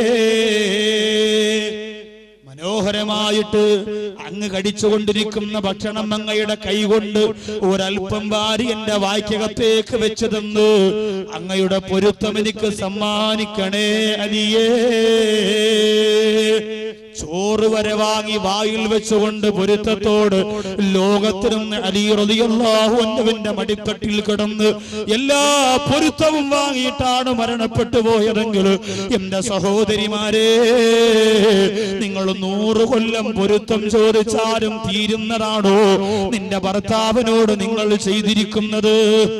മനോഹരമായിട്ട് അങ്ങ് കടിച്ചുകൊണ്ടിരിക്കുന്ന ഭക്ഷണം അങ്ങയുടെ കൈകൊണ്ട് ഒരൽപ്പം വാരി എന്റെ വായ്ക്കകത്തേക്ക് വെച്ചു തന്നു അങ്ങയുടെ പൊരുത്തം എനിക്ക് സമ്മാനിക്കണേ അലിയേ ചോറ് വരെ വാങ്ങി വായിൽ വെച്ചുകൊണ്ട് പൊരുത്തത്തോട് ലോകത്തിനും അലി റളിയല്ലാഹു അൻഹുവിന്റെ മടിത്തട്ടിൽ കിടന്ന് എല്ലാ പൊരുത്തവും വാങ്ങിയിട്ടാണ് മരണപ്പെട്ടു പോയതെങ്കിൽ എന്റെ സഹോദരിമാരെ നിങ്ങൾ നൂറ് കൊല്ലം പൊരുത്തം ചോദിച്ചാലും തീരുന്നതാണോ നിന്റെ ഭർത്താവിനോട് നിങ്ങൾ ചെയ്തിരിക്കുന്നത്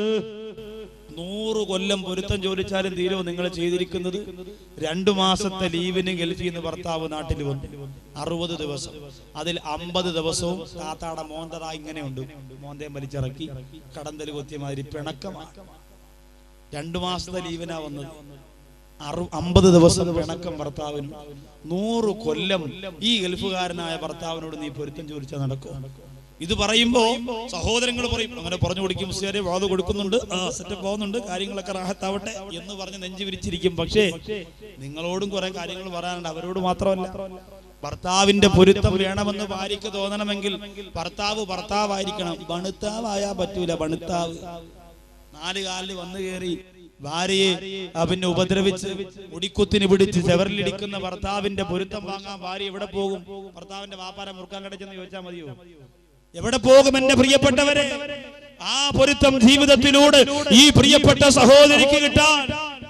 നൂറ് കൊല്ലം പൊരുത്തം ചോദിച്ചാലും തീരുമോ നിങ്ങൾ ചെയ്തിരിക്കുന്നത് രണ്ടു മാസത്തെ ലീവിന് ഗൾഫിൽ നിന്ന് ഭർത്താവ് നാട്ടിൽ വന്നു അറുപത് ദിവസം അതിൽ അമ്പത് ദിവസവും താത്താടെ മോന്തത ഇങ്ങനെയുണ്ട് മോന്തയും വലിച്ചിറക്കി കടന്തൽ കൊത്തിയ മാതിരി പിണക്കമാണ് രണ്ടു മാസത്തെ ലീവിനാ വന്നത് അറു അമ്പത് ദിവസം പിണക്കം ഭർത്താവിന് നൂറ് കൊല്ലം ഈ ഗൾഫുകാരനായ ഭർത്താവിനോട് നീ പൊരുത്തം ചോദിച്ചാൽ നടക്കും ഇത് പറയുമ്പോ സഹോദരങ്ങൾ പറയും അങ്ങനെ പറഞ്ഞു കൊടുക്കും മുസ്ലിയാരെ വാത് കൊടുക്കുന്നുണ്ട് ആ സെറ്റപ്പ് പോകുന്നുണ്ട് കാര്യങ്ങളൊക്കെ റാഹത്താവട്ടെ എന്ന് പറഞ്ഞ് നെഞ്ചു വിരിച്ചിരിക്കും പക്ഷേ നിങ്ങളോടും കുറെ കാര്യങ്ങൾ പറയാനുണ്ട് അവരോട് മാത്രമല്ല ഭർത്താവിന്റെ പൊരുത്തം വേണമെന്ന് ഭാര്യയ്ക്ക് തോന്നണമെങ്കിൽ ഭർത്താവ് ഭർത്താവായിരിക്കണം ബണുത്താവായാ പറ്റൂല ബണുത്താവ് നാല് കാലിൽ വന്നു കയറി ഭാര്യയെ ആ പിന്നെ ഉപദ്രവിച്ച് മുടിക്കുത്തിന് പിടിച്ച് ചെവറിലിടിക്കുന്ന ഭർത്താവിന്റെ പൊരുത്തം വാങ്ങാൻ ഭാര്യ എവിടെ പോകും ഭർത്താവിന്റെ വാപ്പാര മുറുക്കാൻ കടച്ചെന്ന് ചോദിച്ചാൽ മതിയോ എവിടെ പോകും എന്റെ പ്രിയപ്പെട്ടവരെ ആ പൊരുത്തം ജീവിതത്തിലൂടെ ഈ പ്രിയപ്പെട്ട സഹോദരിക്ക് കിട്ടാൻ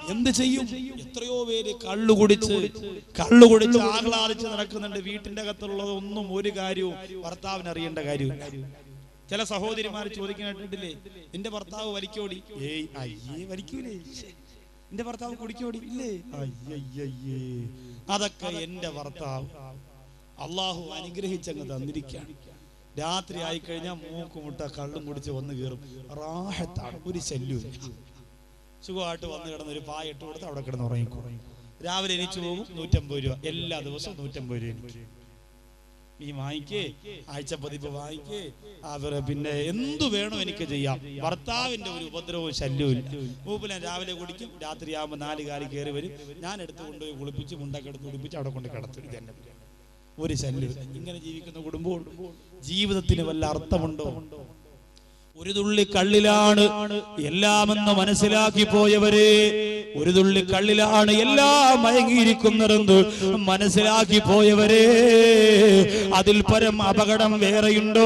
എന്ത് ചെയ്യും എത്രയോ പേര് കള്ളു കുടിച്ച് കള്ളു കുടിച്ച് ആഹ്ലാദിച്ച് നടക്കുന്നുണ്ട് വീട്ടിന്റെ അകത്തുള്ളത് ഒന്നും ഒരു കാര്യവും ഭർത്താവിന് അറിയേണ്ട കാര്യമില്ല ചില സഹോദരിമാർ ചോദിക്കാനായിട്ടില്ലേ നിന്റെ ഭർത്താവ് വലിക്കോടി ഏയ് അയ്യേ വലിക്കൂലേ നിന്റെ ഭർത്താവ് കുടിക്കോടി ഇല്ലേ അയ്യയ്യേ അതൊക്കെ എന്റെ ഭർത്താവ് അള്ളാഹു അനുഗ്രഹിച്ചങ്ങ് തന്നിരിക്കുകയാണ് രാത്രി ആയിക്കഴിഞ്ഞാൽ മൂക്കുമുട്ട കള്ളും കുടിച്ച് വന്ന് കയറും റാഹത്താണ് ഒരു ശല്യമില്ല സുഖമായിട്ട് വന്ന് കിടന്ന് ഒരു പായ ഇട്ട് കൊടുത്ത് അവിടെ കിടന്ന് ഉറങ്ങിക്കോളും രാവിലെ എണീച്ചു പോകും നൂറ്റമ്പത് രൂപ എല്ലാ ദിവസവും നൂറ്റമ്പത് രൂപ എനിക്ക് നീ വാങ്ങിക്കേ ആഴ്ച പതിപ്പ് വാങ്ങിക്കേ അവർ പിന്നെ എന്തു വേണോ എനിക്ക് ചെയ്യാം ഭർത്താവിന്റെ ഒരു ഉപദ്രവവും ശല്യവും ഇല്ല മൂപ്പിലാൻ രാവിലെ കുടിക്കും രാത്രി ആകുമ്പോൾ നാല് കാലി കയറി വരും ഞാൻ എടുത്ത് കൊണ്ടുപോയി കുളിപ്പിച്ച് മുണ്ടൊക്കെ എടുത്ത് കുളിപ്പിച്ച് അവിടെ കൊണ്ട് കിടത്തും ഇത് എന്നെ പരിപാടി. ഒരു ശല്യവും ഇല്ല. ഇങ്ങനെ ജീവിക്കുന്ന കുടുംബമുണ്ട് ജീവിതത്തിന് വല്ല അർത്ഥമുണ്ടോ ഒരു തുള്ളി കള്ളിലാണ് എല്ലാമെന്ന് മനസ്സിലാക്കി പോയവരെ ഒരു തുള്ളി കള്ളിലാണ് എല്ലാം മയങ്ങിയിരിക്കുന്നതെന്ന് മനസ്സിലാക്കി പോയവരെ അതിൽ പരം അപകടം വേറെയുണ്ടോ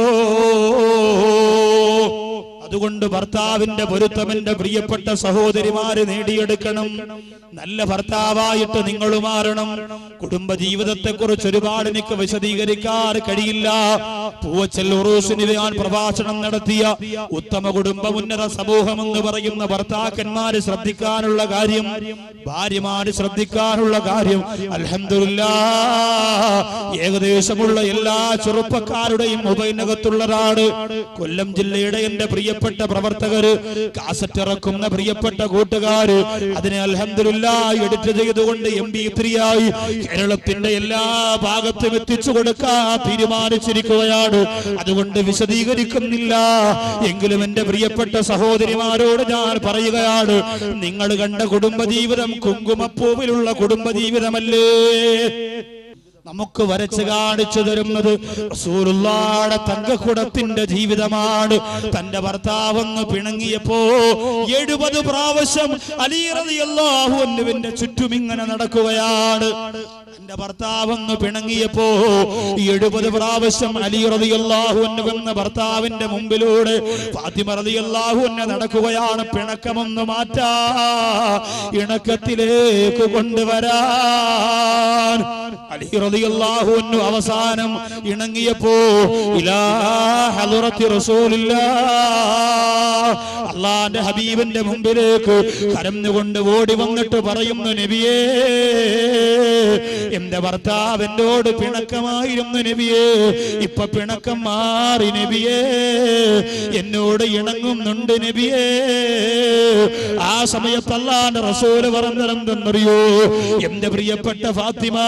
അതുകൊണ്ട് ഭർത്താവിന്റെ പൊരുത്തം എന്റെ പ്രിയപ്പെട്ട സഹോദരിമാര് നേടിയെടുക്കണം നല്ല ഭർത്താവായിട്ട് നിങ്ങൾ മാറണം കുടുംബ ജീവിതത്തെ കുറിച്ച് ഒരുപാട് എനിക്ക് വിശദീകരിക്കാൻ കഴിയില്ല പൂവച്ചൽ ഉറൂസിന് ഞാൻ പ്രഭാഷണം നടത്തിയ ഉത്തമ കുടുംബ ഉന്നത സമൂഹം എന്ന് പറയുന്ന ഭർത്താക്കന്മാര് ശ്രദ്ധിക്കാനുള്ള കാര്യം ഭാര്യമാര് ശ്രദ്ധിക്കാനുള്ള കാര്യം അൽഹംദുലില്ല ഏകദേശമുള്ള എല്ലാ ചെറുപ്പക്കാരുടെയും മൊബൈലിനകത്തുള്ളതാണ് കൊല്ലം ജില്ലയുടെ എന്റെ പ്രിയപ്പെട്ട പ്രവർത്തകര് കാസറ്റ് ഇറക്കുന്ന പ്രിയപ്പെട്ട കൂട്ടുകാര് അതിനെ അൽഹംദുലില്ല എഡിറ്റ് ചെയ്തുകൊണ്ട് എം ബി ത്രീയായി കേരളത്തിന്റെ എല്ലാ ഭാഗത്തും എത്തിച്ചു കൊടുക്കാൻ തീരുമാനിച്ചിരിക്കുകയാണ് അതുകൊണ്ട് വിശദീകരിക്കുന്നില്ല എങ്കിലും എന്റെ പ്രിയപ്പെട്ട സഹോദരിമാരോട് ഞാൻ പറയുകയാണ് നിങ്ങൾ കണ്ട കുടുംബജീവിതം കുങ്കുമപ്പൂവിലുള്ള കുടുംബജീവിതമല്ലേ നമുക്ക് വരച്ച് കാണിച്ചു തരുന്നത് റസൂലുള്ളാടെ തങ്കക്കുടത്തിന്റെ ജീവിതമാണ് തന്റെ ഭർത്താവെന്ന് പിണങ്ങിയപ്പോ എഴുപത് പ്രാവശ്യം അലി റളിയല്ലാഹു അൻഹുവിന്റെ ചുറ്റും ഇങ്ങനെ നടക്കുകയാണ് തന്റെ ഭർത്താവെന്ന് പിണങ്ങിയപ്പോ എഴുപത് പ്രാവശ്യം അലി റളിയല്ലാഹു അൻഹു എന്ന ഭർത്താവിന്റെ മുമ്പിലൂടെ ഫാത്തിമ റളിയല്ലാഹു അൻഹ നടക്കുകയാണ് പിണക്കമൊന്ന് മാറ്റാ ഇണക്കത്തിലേക്ക് കൊണ്ടുവരാൻ അലി റളിയല്ലാഹു അൻഹു അവസാനം ഇണങ്ങിയപ്പോ ഇലാ ഹദറത്തി റസൂലില്ലാഹ് അള്ളാന്റെ ഹബീബിന്റെ മുമ്പിലേക്ക് കരഞ്ഞുകൊണ്ട് ഓടി വന്നിട്ട് പറയുന്നു നബിയേ എന്റെ ഭർത്താവ് എന്നോട് പിണക്കമായിരുന്നു നബിയേ ഇപ്പൊ പിണക്കം മാറി നബിയേ എന്നോട് ഇണങ്ങുന്നുണ്ട് നബിയേ ആ സമയത്ത് അള്ളാന്റെ റസൂല് പറഞ്ഞതെന്തെന്നറിയോ എന്റെ പ്രിയപ്പെട്ട ഫാത്തിമ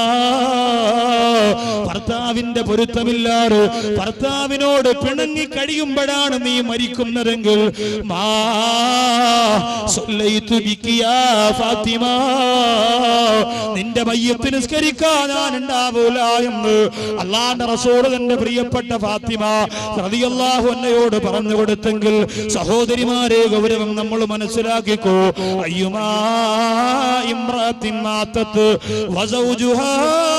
ഭർത്താവിന്റെ പൊരുത്തമില്ലാതെ ഭർത്താവിനോട് പിണങ്ങി കഴിയുമ്പോഴാണ് നീ മരിക്കുന്നതെങ്കിൽ മാ സല്ലൈതു ബിക്കി യാ ഫാത്തിമ നിന്റെ മയ്യത്ത് നിസ്കരിക്കാൻ ഞാൻ ഉണ്ടാവൂല എന്ന് അള്ളാന്റെ റസൂൽ തന്റെ പ്രിയപ്പെട്ട ഫാത്തിമ റളിയല്ലാഹു അന്നയോട് പറഞ്ഞു കൊടുത്തെങ്കിൽ സഹോദരിമാരെ ഗൗരവം നമ്മൾ മനസ്സിലാക്കിക്കോ അയ്യുമാ ഇമ്രാത്തിൻ മാത്തത്ത് വസൗജുഹാ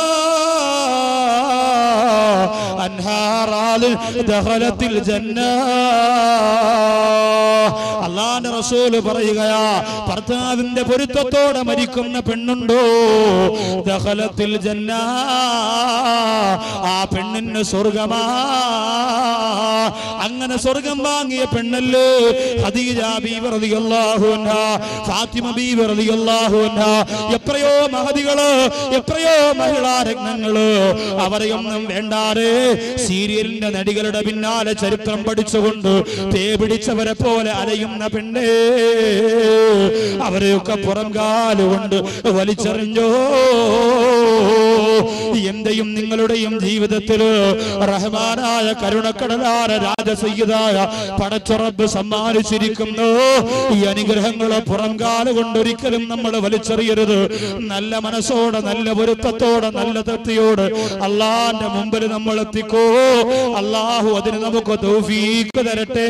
അൻഹാറാൽ ദഖലത്തിൽ ജന്ന അള്ളാന്റെ റസൂല് പറയുകയാ ഭർത്താവിന്റെ പൊരുത്തത്തോടെ മരിക്കുന്ന പെണ്ണുണ്ടോ ദഖലത്തിൽ ജന്ന ആ പെണ്ണിന് സ്വർഗമാ അങ്ങനെ സ്വർഗം വാങ്ങിയ പെണ്ണല്ലേ ഖദീജ ബീവി റളിയല്ലാഹു അൻഹ ഫാത്തിമ ബീവി റളിയല്ലാഹു അൻഹ എത്രയോ മഹതികള് എത്രയോ മഹിളാ രത്നങ്ങള് അവരെയൊന്നും വേണ്ടാതെ സീരിയലിന്റെ നടികളുടെ പിന്നാലെ ചരിത്രം പഠിച്ചുകൊണ്ട് തേ പിടിച്ചവരെ പോലെ അലയുന്ന പെണ്ണേ അവരെയൊക്കെ പുറം കാലുകൊണ്ട് വലിച്ചെറിഞ്ഞോ എന്റെയും നിങ്ങളുടെയും ജീവിതത്തിൽ റഹ്മാനായ കരുണക്കടലാര രാജസയ്യതായ പടച്ചുറബ് സമ്മാനിച്ചിരിക്കുന്നു ഈ അനുഗ്രഹങ്ങളെ പുറം കാലുകൊണ്ടൊരിക്കലും നമ്മൾ വലിച്ചെറിയരുത് നല്ല മനസ്സോടെ നല്ല പൊരുത്തത്തോടെ നല്ല തൃപ്തിയോട് അള്ളാന്റെ മുമ്പിൽ നമ്മൾ എത്തിക്കോ അള്ളാഹു അതിന് നമുക്ക് തൗഫീക്ക് തരട്ടെ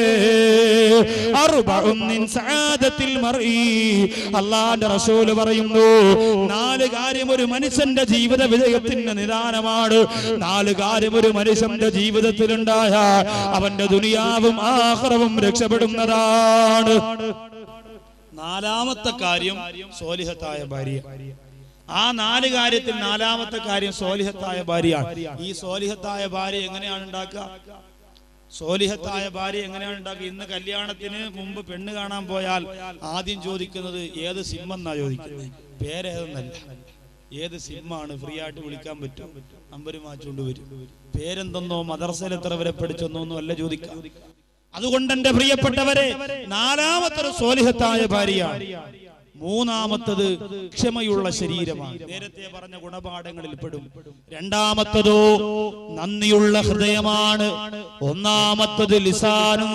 അറുബഉം മിൻ സആദത്തിൽ മർഈ അള്ളാന്റെ റസൂല് പറയുന്നു നാല് കാര്യം ഒരു മനുഷ്യന്റെ ജീവിത വിജയത്തിന്റെ നിദാനമാണ് നാല് കാര്യം ഒരു മനുഷ്യന്റെ ജീവിതത്തിൽ ഉണ്ടായാൽ അവന്റെ ദുനിയാവും ആഹ്റവും രക്ഷപ്പെടുന്നതാണ് നാലാമത്തെ കാര്യം സോലിഹത്തായ ഭാര്യ ആ നാല് കാര്യത്തിൽ നാലാമത്തെ കാര്യം സോലിഹത്തായ ഭാര്യയാണ് ഈ സോലിഹത്തായ ഭാര്യ എങ്ങനെയാണ് ഉണ്ടാക്കുക സോലിഹത്തായ ഭാര്യ എങ്ങനെയാണ് ഉണ്ടാക്കുക ഇന്ന് കല്യാണത്തിന് മുമ്പ് പെണ്ണ് കാണാൻ പോയാൽ ആദ്യം ചോദിക്കുന്നത് ഏത് സിം എന്നാ ചോദിക്കുന്നത് പേരേതെന്നല്ല ഏത് സിമ്മാണ് ഫ്രീ ആയിട്ട് വിളിക്കാൻ പറ്റും നമ്പർ മാച്ചുകൊണ്ട് വരും പേരെന്തെന്നോ മദർസയിൽ എത്ര വരെ പഠിച്ചെന്നോ ഒന്നും അല്ല ചോദിക്കാം അതുകൊണ്ട് എന്റെ പ്രിയപ്പെട്ടവരെ നാലാമത്തെ ഒരു സോലിഹത്തായ ഭാര്യയാണ് മൂന്നാമത്തത് ക്ഷമയുള്ള ശരീരമാണ് നേരത്തെ പറഞ്ഞ ഗുണപാഠങ്ങളിൽ പെടും രണ്ടാമത്തതോ നന്ദിയുള്ള ഹൃദയമാണ് ഒന്നാമത്തത് ലിസാനും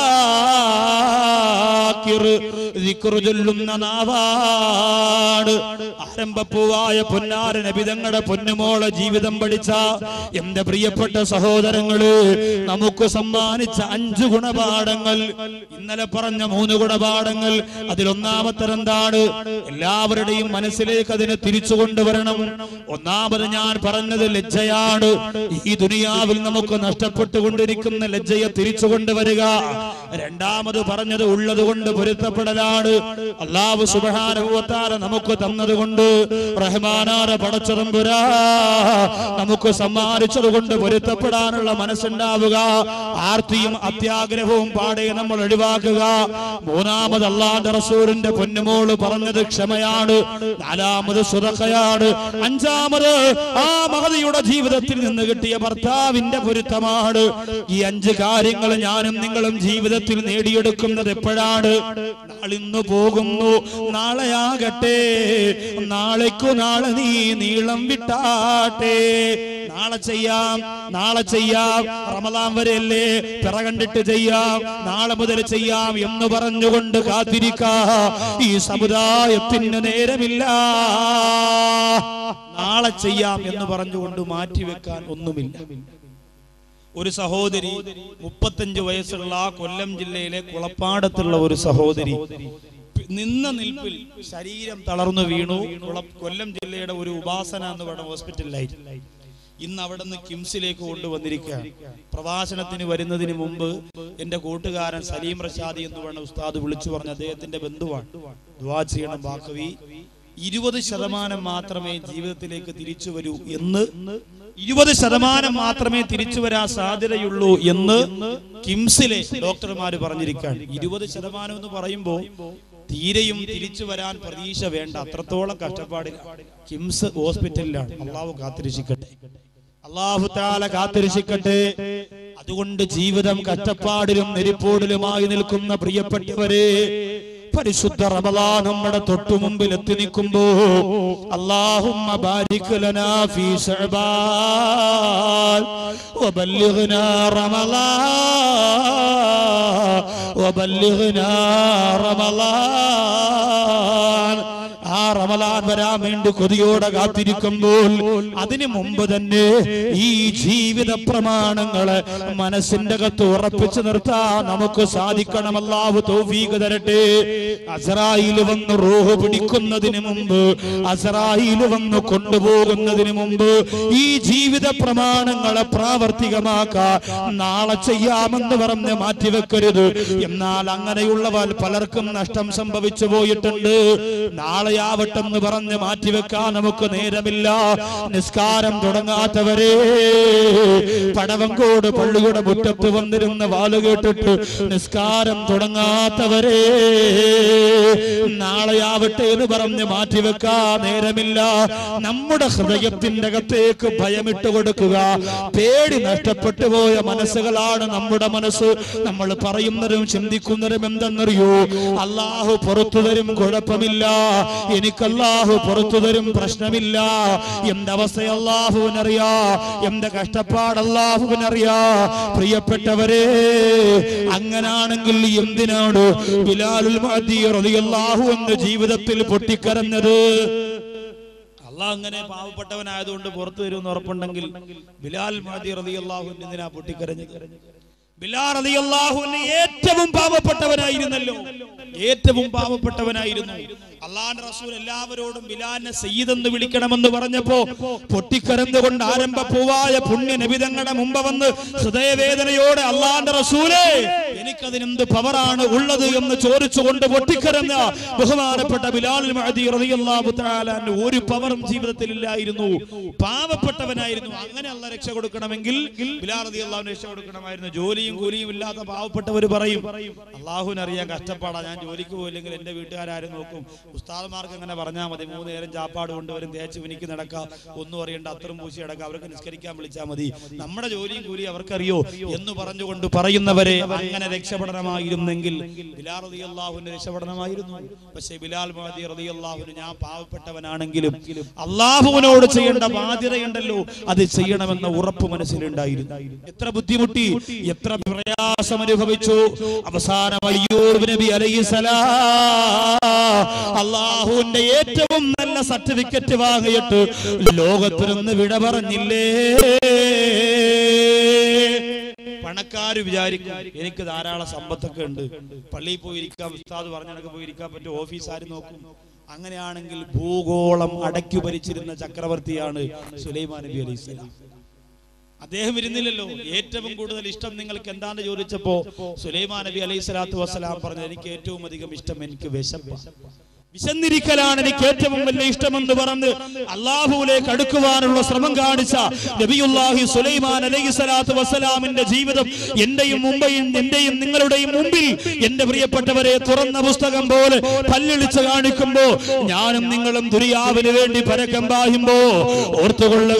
ദാക്കിറ്, ദിക്റ് ചൊല്ലുന്ന നാവാണ് ആരംഭപ്പൂവായ പൊന്നാര നബിതങ്ങളുടെ പൊന്നുമോളെ ജീവിതം പഠിച്ച എന്റെ പ്രിയപ്പെട്ട സഹോദരങ്ങള് നമുക്ക് സമ്മാനിച്ച അഞ്ച് ഗുണപാഠങ്ങൾ ഇന്നലെ പറഞ്ഞ മൂന്ന് ഗുണപാഠങ്ങൾ അതിലൊന്നാമത്തെ എന്താണ് എല്ലാവരുടെയും മനസ്സിലേക്ക് അതിനെ തിരിച്ചു കൊണ്ടുവരണം ഒന്നാമത് ഞാൻ പറഞ്ഞത് ലജ്ജയാണ് ഈ ദുനിയാവിൽ നമുക്ക് നഷ്ടപ്പെട്ടുകൊണ്ടിരിക്കുന്ന ലജ്ജയെ തിരിച്ചു കൊണ്ടുവരിക രണ്ടാമത് പറഞ്ഞത് ഉള്ളത് കൊണ്ട് പൊരുത്തപ്പെടലാണ് അള്ളാഹു സുബാനുഭവത്താര നമുക്ക് തന്നത് കൊണ്ട് റഹ്മാനാര പടച്ചതമ്പുരാ നമുക്ക് സമ്മാനിച്ചത് കൊണ്ട് പൊരുത്തപ്പെടാനുള്ള മനസ്സുണ്ടാവുക ആർത്തിയും അത്യാഗ്രഹവും പാടെ നമ്മൾ ഒഴിവാക്കുക മൂന്നാമത് അള്ളാന്റെ റസൂലിന്റെ പൊന്നുമോള് പറഞ്ഞത് ക്ഷമയാണ് നാലാമത് സുരക്കയാണ് അഞ്ചാമത് ആ മഹതിയുടെ ജീവിതത്തിൽ നിന്ന് കിട്ടിയ ഭർത്താവിന്റെ പൊരുത്തമാണ് ഈ അഞ്ച് കാര്യങ്ങൾ ഞാനും നിങ്ങളും ജീവിതത്തിൽ നേടിയെടുക്കുന്നത് എപ്പോഴാണ് നാളിന്ന് പോകുന്നു നാളെയാകട്ടെ നാളേക്കു നാളെ നീ നീളം വിട്ടാട്ടെ നാളെ ചെയ്യാം നാളെ ചെയ്യാം റമദാൻ വരെയല്ലേ പിറ കണ്ടിട്ട് ചെയ്യാം നാളെ മുതൽ ചെയ്യാം എന്ന് പറഞ്ഞുകൊണ്ട് കാത്തിരിക്കാ ഈ സമുദായത്തിന് നേരമില്ല നാളെ ചെയ്യാം എന്ന് പറഞ്ഞുകൊണ്ട് മാറ്റിവെക്കാൻ ഒന്നുമില്ല ഒരു സഹോദരി മുപ്പത്തഞ്ച് വയസ്സുള്ള കൊല്ലം ജില്ലയിലെ കുളപ്പാടത്തുള്ള ഒരു സഹോദരി നിന്ന നിൽപ്പിൽ ശരീരം തളർന്നു വീണു കുള- കൊല്ലം ജില്ലയുടെ ഒരു ഉപാസന എന്ന് പറഞ്ഞ ഹോസ്പിറ്റലിലായി ഇന്ന് അവിടെ നിന്ന് കിംസിലേക്ക് കൊണ്ടുവന്നിരിക്കുകയാണ് പ്രഭാഷണത്തിന് വരുന്നതിന് മുമ്പ് എന്റെ കൂട്ടുകാരൻ സലീം റഷാദി എന്ന് പറഞ്ഞ ഉസ്താദ് വിളിച്ചു പറഞ്ഞ അദ്ദേഹത്തിന്റെ ബന്ധുവാണ് ദുവാ ചെയ്യണം ബാക്കവി ഇരുപത് ശതമാനം മാത്രമേ ജീവിതത്തിലേക്ക് തിരിച്ചു വരൂ എന്ന് ഇരുപത് ശതമാനം മാത്രമേ തിരിച്ചു വരാൻ സാധ്യതയുള്ളൂ എന്ന് കിംസിലെ ഡോക്ടർമാര് പറഞ്ഞിരിക്കുകയാണ് ഇരുപത് ശതമാനം എന്ന് പറയുമ്പോൾ തീരെയും തിരിച്ചു വരാൻ പ്രതീക്ഷ വേണ്ട അത്രത്തോളം കഷ്ടപ്പാടില്ല കിംസ് ഹോസ്പിറ്റലിലാണ് അള്ളാഹു കാത്തിരക്ഷിക്കട്ടെ അള്ളാഹു താല കാത്തിരക്ഷിക്കട്ടെ അതുകൊണ്ട് ജീവിതം കഷ്ടപ്പാടിലും നെരിപ്പോടിലുമായി നിൽക്കുന്ന പ്രിയപ്പെട്ടവരെ പരിശുദ്ധ റമദാൻ നമ്മുടെ തൊട്ടു മുമ്പിൽ എത്തി നിൽക്കുമ്പോ അല്ലാഹുമ്മ ബാരിക് ലനാ ഫീ ശഅബാൻ വബല്ലിഗ്നാ റമളാൻ വബല്ലിഗ്നാ റമളാൻ ആ റമലാൻ വരാൻ വേണ്ടി കൊതിയോടെ കാത്തിരിക്കുമ്പോൾ അതിനു മുമ്പ് തന്നെ ഈ ജീവിത പ്രമാണങ്ങള് മനസ്സിന്റെ അകത്ത് ഉറപ്പിച്ചു നിർത്താൻ നമുക്ക് സാധിക്കണമല്ലാവു തൗഫീഖ് തരട്ടെ അസറായിൽ വന്ന് റൂഹ് പിടിക്കുന്നതിന് മുമ്പ് അസറായിൽ വന്ന് കൊണ്ടുപോകുന്നതിന് മുമ്പ് ഈ ജീവിത പ്രമാണങ്ങളെ പ്രാവർത്തികമാക്കാൻ നാളെ ചെയ്യാമെന്ന് പറഞ്ഞ് മാറ്റിവെക്കരുത് എന്നാൽ അങ്ങനെയുള്ളവർ പലർക്കും നഷ്ടം സംഭവിച്ചു പോയിട്ടുണ്ട് നാളെയാവട്ടെന്ന് പറഞ്ഞ് മാറ്റിവെക്കാൻ നമുക്ക് നേരമില്ല നിസ്കാരം തുടങ്ങാത്തവരെ പടവങ്കോട് പള്ളിയുടെ മുറ്റത്ത് വന്നിരുന്ന വാല് കേട്ടിട്ട് നിസ്കാരം തുടങ്ങാത്തവരെ നാളെയാവട്ടെ എന്ന് പറഞ്ഞ് മാറ്റിവെക്കാൻ നേരമില്ല നമ്മുടെ ഹൃദയത്തിന്റെ അകത്തേക്ക് ഭയമിട്ട് കൊടുക്കുക പേടി നഷ്ടപ്പെട്ടു പോയ മനസ്സുകളാണ് നമ്മുടെ മനസ്സ് നമ്മൾ പറയുന്നതും ചിന്തിക്കുന്നതും എന്തെന്നറിയോ അള്ളാഹു പുറത്തു തരും കുഴപ്പമില്ല എനിക്ക് അള്ളാഹു പുറത്തു തരും പ്രശ്നമില്ല എന്റെ അവസ്ഥ അള്ളാഹുവിനറിയാ എന്റെ കഷ്ടപ്പാട് അള്ളാഹുവിനറിയാ പ്രിയപ്പെട്ടവരെ അങ്ങനാണെങ്കിൽ എന്തിനാണ് ബിലാലുൽ മഅദി റളിയല്ലാഹു അൻഹു ജീവിതത്തിൽ പൊട്ടിക്കരഞ്ഞത് അള്ളാഹ് അങ്ങനെ പാവപ്പെട്ടവനായതുകൊണ്ട് പുറത്തു വരുമെന്ന് ഉറപ്പുണ്ടെങ്കിൽ ബിലാൽ മഹദി റളിയല്ലാഹു അൻഹു എന്തിനാ പൊട്ടിക്കരഞ്ഞത് ബിലാൽ റളിയല്ലാഹു അൻഹു ഏറ്റവും പാവപ്പെട്ടവനായിരുന്നല്ലോ ഏറ്റവും പാവപ്പെട്ടവനായിരുന്നു അള്ളാന്റെ റസൂൽ എല്ലാവരോടും ബിലാലിനെ സയ്യിദ് എന്ന് വിളിക്കണമെന്ന് പറഞ്ഞപ്പോ പൊട്ടിക്കരന്നുകൊണ്ട് ആരംഭ പൂവായ പുണ്യ നബിതങ്ങളുടെ മുമ്പ് വന്ന് ഹൃദയവേദനയോടെ അള്ളാന്റെ റസൂലേ എനിക്കതിനെന്ത് പവറാണ് ഉള്ളത് എന്ന് ചോദിച്ചുകൊണ്ട് പൊട്ടിക്കരഞ്ഞ ബഹുമാനപ്പെട്ട ബിലാൽ മഹദി റളിയല്ലാഹു തആല അൻഹു ഒരു പവറും ജീവിതത്തിൽ ഇല്ലായിരുന്നു പാവപ്പെട്ടവനായിരുന്നു അങ്ങനെ അല്ല രക്ഷ കൊടുക്കണമെങ്കിൽ ബിലാൽ റളിയല്ലാഹു അൻഹു രക്ഷ കൊടുക്കണമായിരുന്നു ജോലിയും കൂലിയും ഇല്ലാത്ത പാവപ്പെട്ടവർ പറയും അള്ളാഹുവിന് അറിയാൻ കഷ്ടപ്പാടാ ഞാൻ ജോലിക്ക് പോയില്ലെങ്കിൽ എന്റെ വീട്ടുകാരും നോക്കും ഉസ്താദ്മാർക്ക് അങ്ങനെ പറഞ്ഞാൽ മതി മൂന്ന് നേരം ചാപ്പാട് കൊണ്ടുവരും തേച്ച് വിനിക്ക് നടക്കാം ഒന്നും അറിയണ്ട അത്രയും പൂശി അടക്കാം അവർക്ക് നിസ്കരിക്കാൻ വിളിച്ചാൽ മതി നമ്മുടെ ജോലിയും കൂലിയും അവർക്കറിയോ എന്ന് പറഞ്ഞുകൊണ്ട് പറയുന്നവരെ അങ്ങനെ രക്ഷപ്പെടണമായിരുന്നെങ്കിൽ ബിലാൽ റളിയല്ലാഹുവിന് രക്ഷപ്പെടണമായിരുന്നു പക്ഷേ ബിലാൽ മഹദി റളിയല്ലാഹുവിന് ഞാൻ പാവപ്പെട്ടവനാണെങ്കിലും അള്ളാഹുവിനോട് ചെയ്യേണ്ട ബാധ്യതയുണ്ടല്ലോ അത് ചെയ്യണമെന്ന ഉറപ്പ് മനസ്സിലുണ്ടായിരുന്നു എത്ര ബുദ്ധിമുട്ടി എത്ര പ്രയാസം അനുഭവിച്ചു അവസാനം അയ്യൂബ് നബി അലൈഹിസ്സലാം അള്ളാഹുവിന്റെ ഏറ്റവും നല്ല സർട്ടിഫിക്കറ്റ് വാങ്ങിയിട്ട് ലോകത്തിൽ നിന്ന് വിട പറഞ്ഞില്ലേ പണക്കാര് വിചാരിക്കും എനിക്ക് ധാരാളം സമ്പത്തൊക്കെ ഉണ്ട് പള്ളിയിൽ പോയിരിക്കാം ഉസ്താദ് പറഞ്ഞിടക്ക് പോയിരിക്കാൻ പറ്റും ഓഫീസ് ആര് നോക്കും അങ്ങനെയാണെങ്കിൽ ഭൂഗോളം അടക്കി ഭരിച്ചിരുന്ന ചക്രവർത്തിയാണ് സുലൈമാൻ നബി അലൈഹി സ്വലാം അദ്ദേഹം ഇരുന്നില്ലല്ലോ ഏറ്റവും കൂടുതൽ ഇഷ്ടം നിങ്ങൾക്ക് എന്താന്ന് ചോദിച്ചപ്പോ സുലൈമാൻ നബി അലൈഹി സ്വലാത്തു വസ്സലാം പറഞ്ഞത് എനിക്ക് ഏറ്റവും അധികം ഇഷ്ടം എനിക്ക് വിശപ്പ് വിശന്നിരിക്കലാണ് എനിക്ക് ഏറ്റവും വലിയ ഇഷ്ടമെന്ന് പറഞ്ഞ് അള്ളാഹുവിലേക്ക് അടുക്കുവാനുള്ള ശ്രമം കാണിച്ച നബിയുല്ലാഹി സുലൈമാൻ അലൈഹി സ്വലാത്തു വസ്സലാമിന്റെ ജീവിതം എന്റെയും മുമ്പയും എന്റെയും നിങ്ങളുടെയും മുമ്പിൽ എന്റെ പ്രിയപ്പെട്ടവരെ തുറന്ന പുസ്തകം പോലെ പല്ലിളിച്ച് കാണിക്കുമ്പോ ഞാനും നിങ്ങളും ദുരിയാവിന് വേണ്ടി പരക്കം പായുമ്പോ ഓർത്തുകൊള്ളുക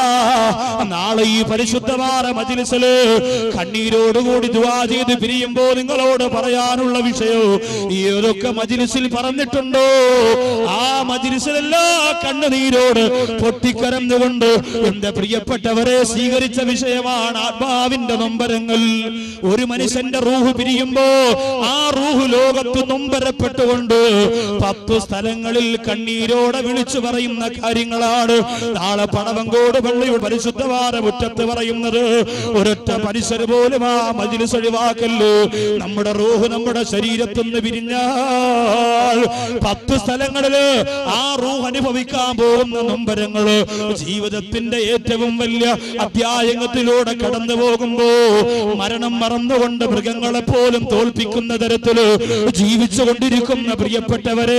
നാളെ ഈ പരിശുദ്ധമായ മജിലിസില് കണ്ണീരോടുകൂടി ദുവാ ചെയ്ത് പിരിയുമ്പോ നിങ്ങളോട് പറയാനുള്ള വിഷയോ ഏതൊക്കെ മജിലിസിൽ പറഞ്ഞിട്ടുണ്ടോ ആ മജിലിസിലെല്ലാ കണ്ണുനീരോട് പൊട്ടിക്കരഞ്ഞുകൊണ്ട് എന്റെ പ്രിയപ്പെട്ടവരെ സ്വീകരിച്ച വിഷയമാണ് ആത്മാവിന്റെ നൊമ്പരങ്ങൾ ഒരു മനുഷ്യന്റെ റൂഹ് പിരിയുമ്പോ ആ റൂഹ് ലോകത്ത് നൊമ്പരപ്പെട്ടുകൊണ്ട് പത്തു സ്ഥലങ്ങളിൽ കണ്ണീരോടെ വിളിച്ചു പറയുന്ന കാര്യങ്ങളാണ് നാളെ പടവങ്കോട് പള്ളിയുടെ പരിശുദ്ധവാര മുറ്റത്ത് പറയുന്നത് ഒരൊറ്റ മനുഷ്യർ പോലും ആ മജിലിസ് ഒഴിവാക്കല്ലോ നമ്മുടെ റൂഹ് നമ്മുടെ ശരീരത്തുനിന്ന് പിരിഞ്ഞാൽ പത്ത് സ്ഥലങ്ങളില് ആ റൂഹ് അനുഭവിക്കാൻ പോകുന്ന നൊമ്പരങ്ങള് ജീവിതത്തിന്റെ ഏറ്റവും വലിയ അധ്യായത്തിലൂടെ കടന്നു പോകുമ്പോ മരണം മറന്നുകൊണ്ട് മൃഗങ്ങളെ പോലും തോൽപ്പിക്കുന്ന തരത്തില് ജീവിച്ചു കൊണ്ടിരിക്കുന്ന പ്രിയപ്പെട്ടവരെ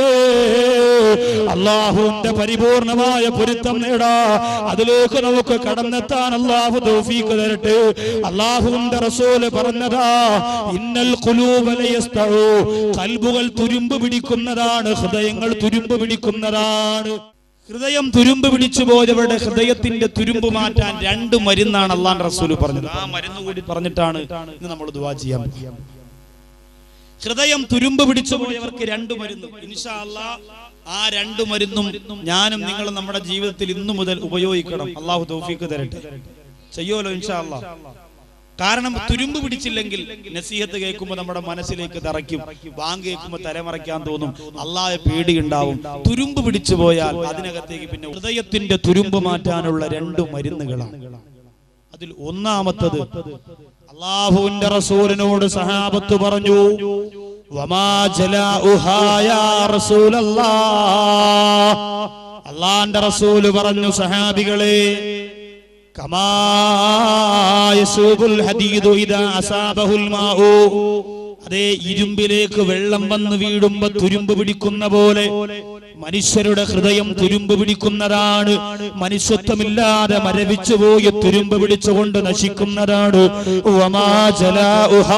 അള്ളാഹുവിന്റെ പരിപൂർണമായ പൊരുത്തം നേടാ അതിലേക്ക് നമുക്ക് കടന്നെത്താൻ അള്ളാഹു തൗഫീഖ് തരട്ടെ അള്ളാഹുവിന്റെ റസൂല് പറഞ്ഞതാ ഇന്നൽ ഖുലൂബലയസ്തഉ കൽബുകൾ തുരുമ്പ് പിടിക്കുന്നതാണ് ഹൃദയങ്ങൾ തുരുമ്പ് പിടിക്കുന്നതാണ് ഹൃദയം തുരുമ്പ് പിടിച്ചു പോയവരുടെ ഹൃദയത്തിന്റെ തുരുമ്പ് മാറ്റാൻ രണ്ട് മരുന്നാണ് അള്ളാൻ റസൂല് പറഞ്ഞത് ആ മരുന്ന് കൂടി പറഞ്ഞിട്ടാണ് ഇന്ന് നമ്മൾ ദുവാ ചെയ്യാൻ പോകുന്നത്. ഹൃദയം തുരുമ്പ് പിടിച്ചു പോയവർക്ക് രണ്ടു മരുന്ന് ഇൻഷാ അല്ലാ ആ രണ്ടു മരുന്നും ഞാനും നിങ്ങളും നമ്മുടെ ജീവിതത്തിൽ ഇന്നു മുതൽ ഉപയോഗിക്കണം അള്ളാഹു തൗഫീഖ് തരട്ടെ ചെയ്യോലോ ഇൻഷാ അല്ലാ കാരണം തുരുമ്പ് പിടിച്ചില്ലെങ്കിൽ നസീഹത്ത് കേൾക്കുമ്പോൾ നമ്മുടെ മനസ്സിലേക്ക് തറയ്ക്കും ബാങ്ക് കേൾക്കുമ്പോൾ തലമറയ്ക്കാൻ തോന്നും അള്ളാഹെ പേടിയുണ്ടാവും തുരുമ്പ് പിടിച്ചു പോയാൽ അതിനകത്തേക്ക് പിന്നെ ഹൃദയത്തിന്റെ തുരുമ്പ് മാറ്റാനുള്ള രണ്ട് മരുന്നുകളാണ് അതിൽ ഒന്നാമത്തത് അള്ളാഹുവിന്റെ റസൂലിനോട് സഹാബത്ത് പറഞ്ഞു വമാ ജലാഉഹാ യാ റസൂലല്ലാഹ്. അള്ളാന്റെ റസൂല് പറഞ്ഞു സഹാബികളെ കമാ യസൂബുൽ ഹദീദു ഇദാ അസാബഹുൽ മാഉ അതേ ഇരുമ്പിലേക്ക് വെള്ളം വന്ന് വീഴുമ്പോ തുരുമ്പ് പിടിക്കുന്ന പോലെ മനുഷ്യരുടെ ഹൃദയം തുരുമ്പ് പിടിക്കുന്നതാണ് മനുഷ്യത്വമില്ലാതെ മരവിച്ചു പോയി തുരുമ്പ് പിടിച്ചുകൊണ്ട് നശിക്കുന്നതാണ് വമാ ജലാഉഹാ.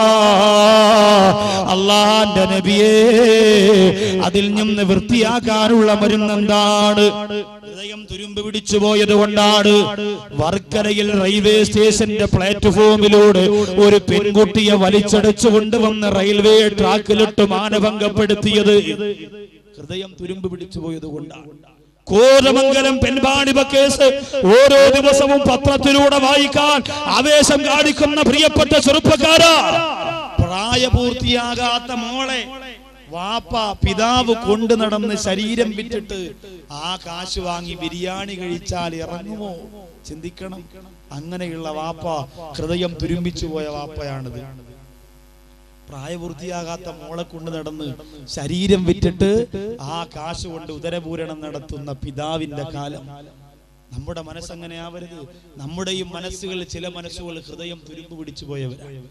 അള്ളാന്റെ നബിയേ അതിൽ നിന്ന് വൃത്തിയാക്കാനുള്ള മരുന്നെന്താണ് ഹൃദയം തുരുമ്പ് പിടിച്ചു പോയത് കൊണ്ടാണ് വർക്കലയിൽ റെയിൽവേ സ്റ്റേഷന്റെ പ്ലാറ്റ്ഫോമിലൂടെ ഒരു പെൺകുട്ടിയെ വലിച്ചടച്ചു കൊണ്ടുവന്ന് റെയിൽവേ ട്രാക്കിലിട്ട് മാനഭംഗപ്പെടുത്തിയത് ഹൃദയം തുരുമ്പ് പിടിച്ചു പോയത് കൊണ്ടാണ് കോരമംഗലം പെൺപാണിപ കേസ് ഓരോ ദിവസവും പത്രത്തിലൂടെ വായിക്കാൻ ആവേശം കാണിക്കുന്ന പ്രിയപ്പെട്ട ചെറുപ്പക്കാരാ പ്രായപൂർത്തിയാകാത്ത മോളെ വാപ്പ പിതാവ് കൊണ്ടു നടന്ന് ശരീരം വിറ്റിട്ട് ആ കാശ് വാങ്ങി ബിരിയാണി കഴിച്ചാൽ ഇറങ്ങുമോ ചിന്തിക്കണം അങ്ങനെയുള്ള വാപ്പ ഹൃദയം തുരുമ്പിച്ചു പോയ വാപ്പയാണിത് പ്രായപൂർത്തിയാകാത്ത മോളെ കൊണ്ട് നടന്ന് ശരീരം വിറ്റിട്ട് ആ കാശ് കൊണ്ട് ഉദരപൂരണം നടത്തുന്ന പിതാവിന്റെ കാലം നമ്മുടെ മനസ്സങ്ങനെ ആവരുത് നമ്മുടെയും മനസ്സുകളിൽ ചില മനസ്സുകൾ ഹൃദയം തുരുമ്പ് പിടിച്ചു പോയവരാണ്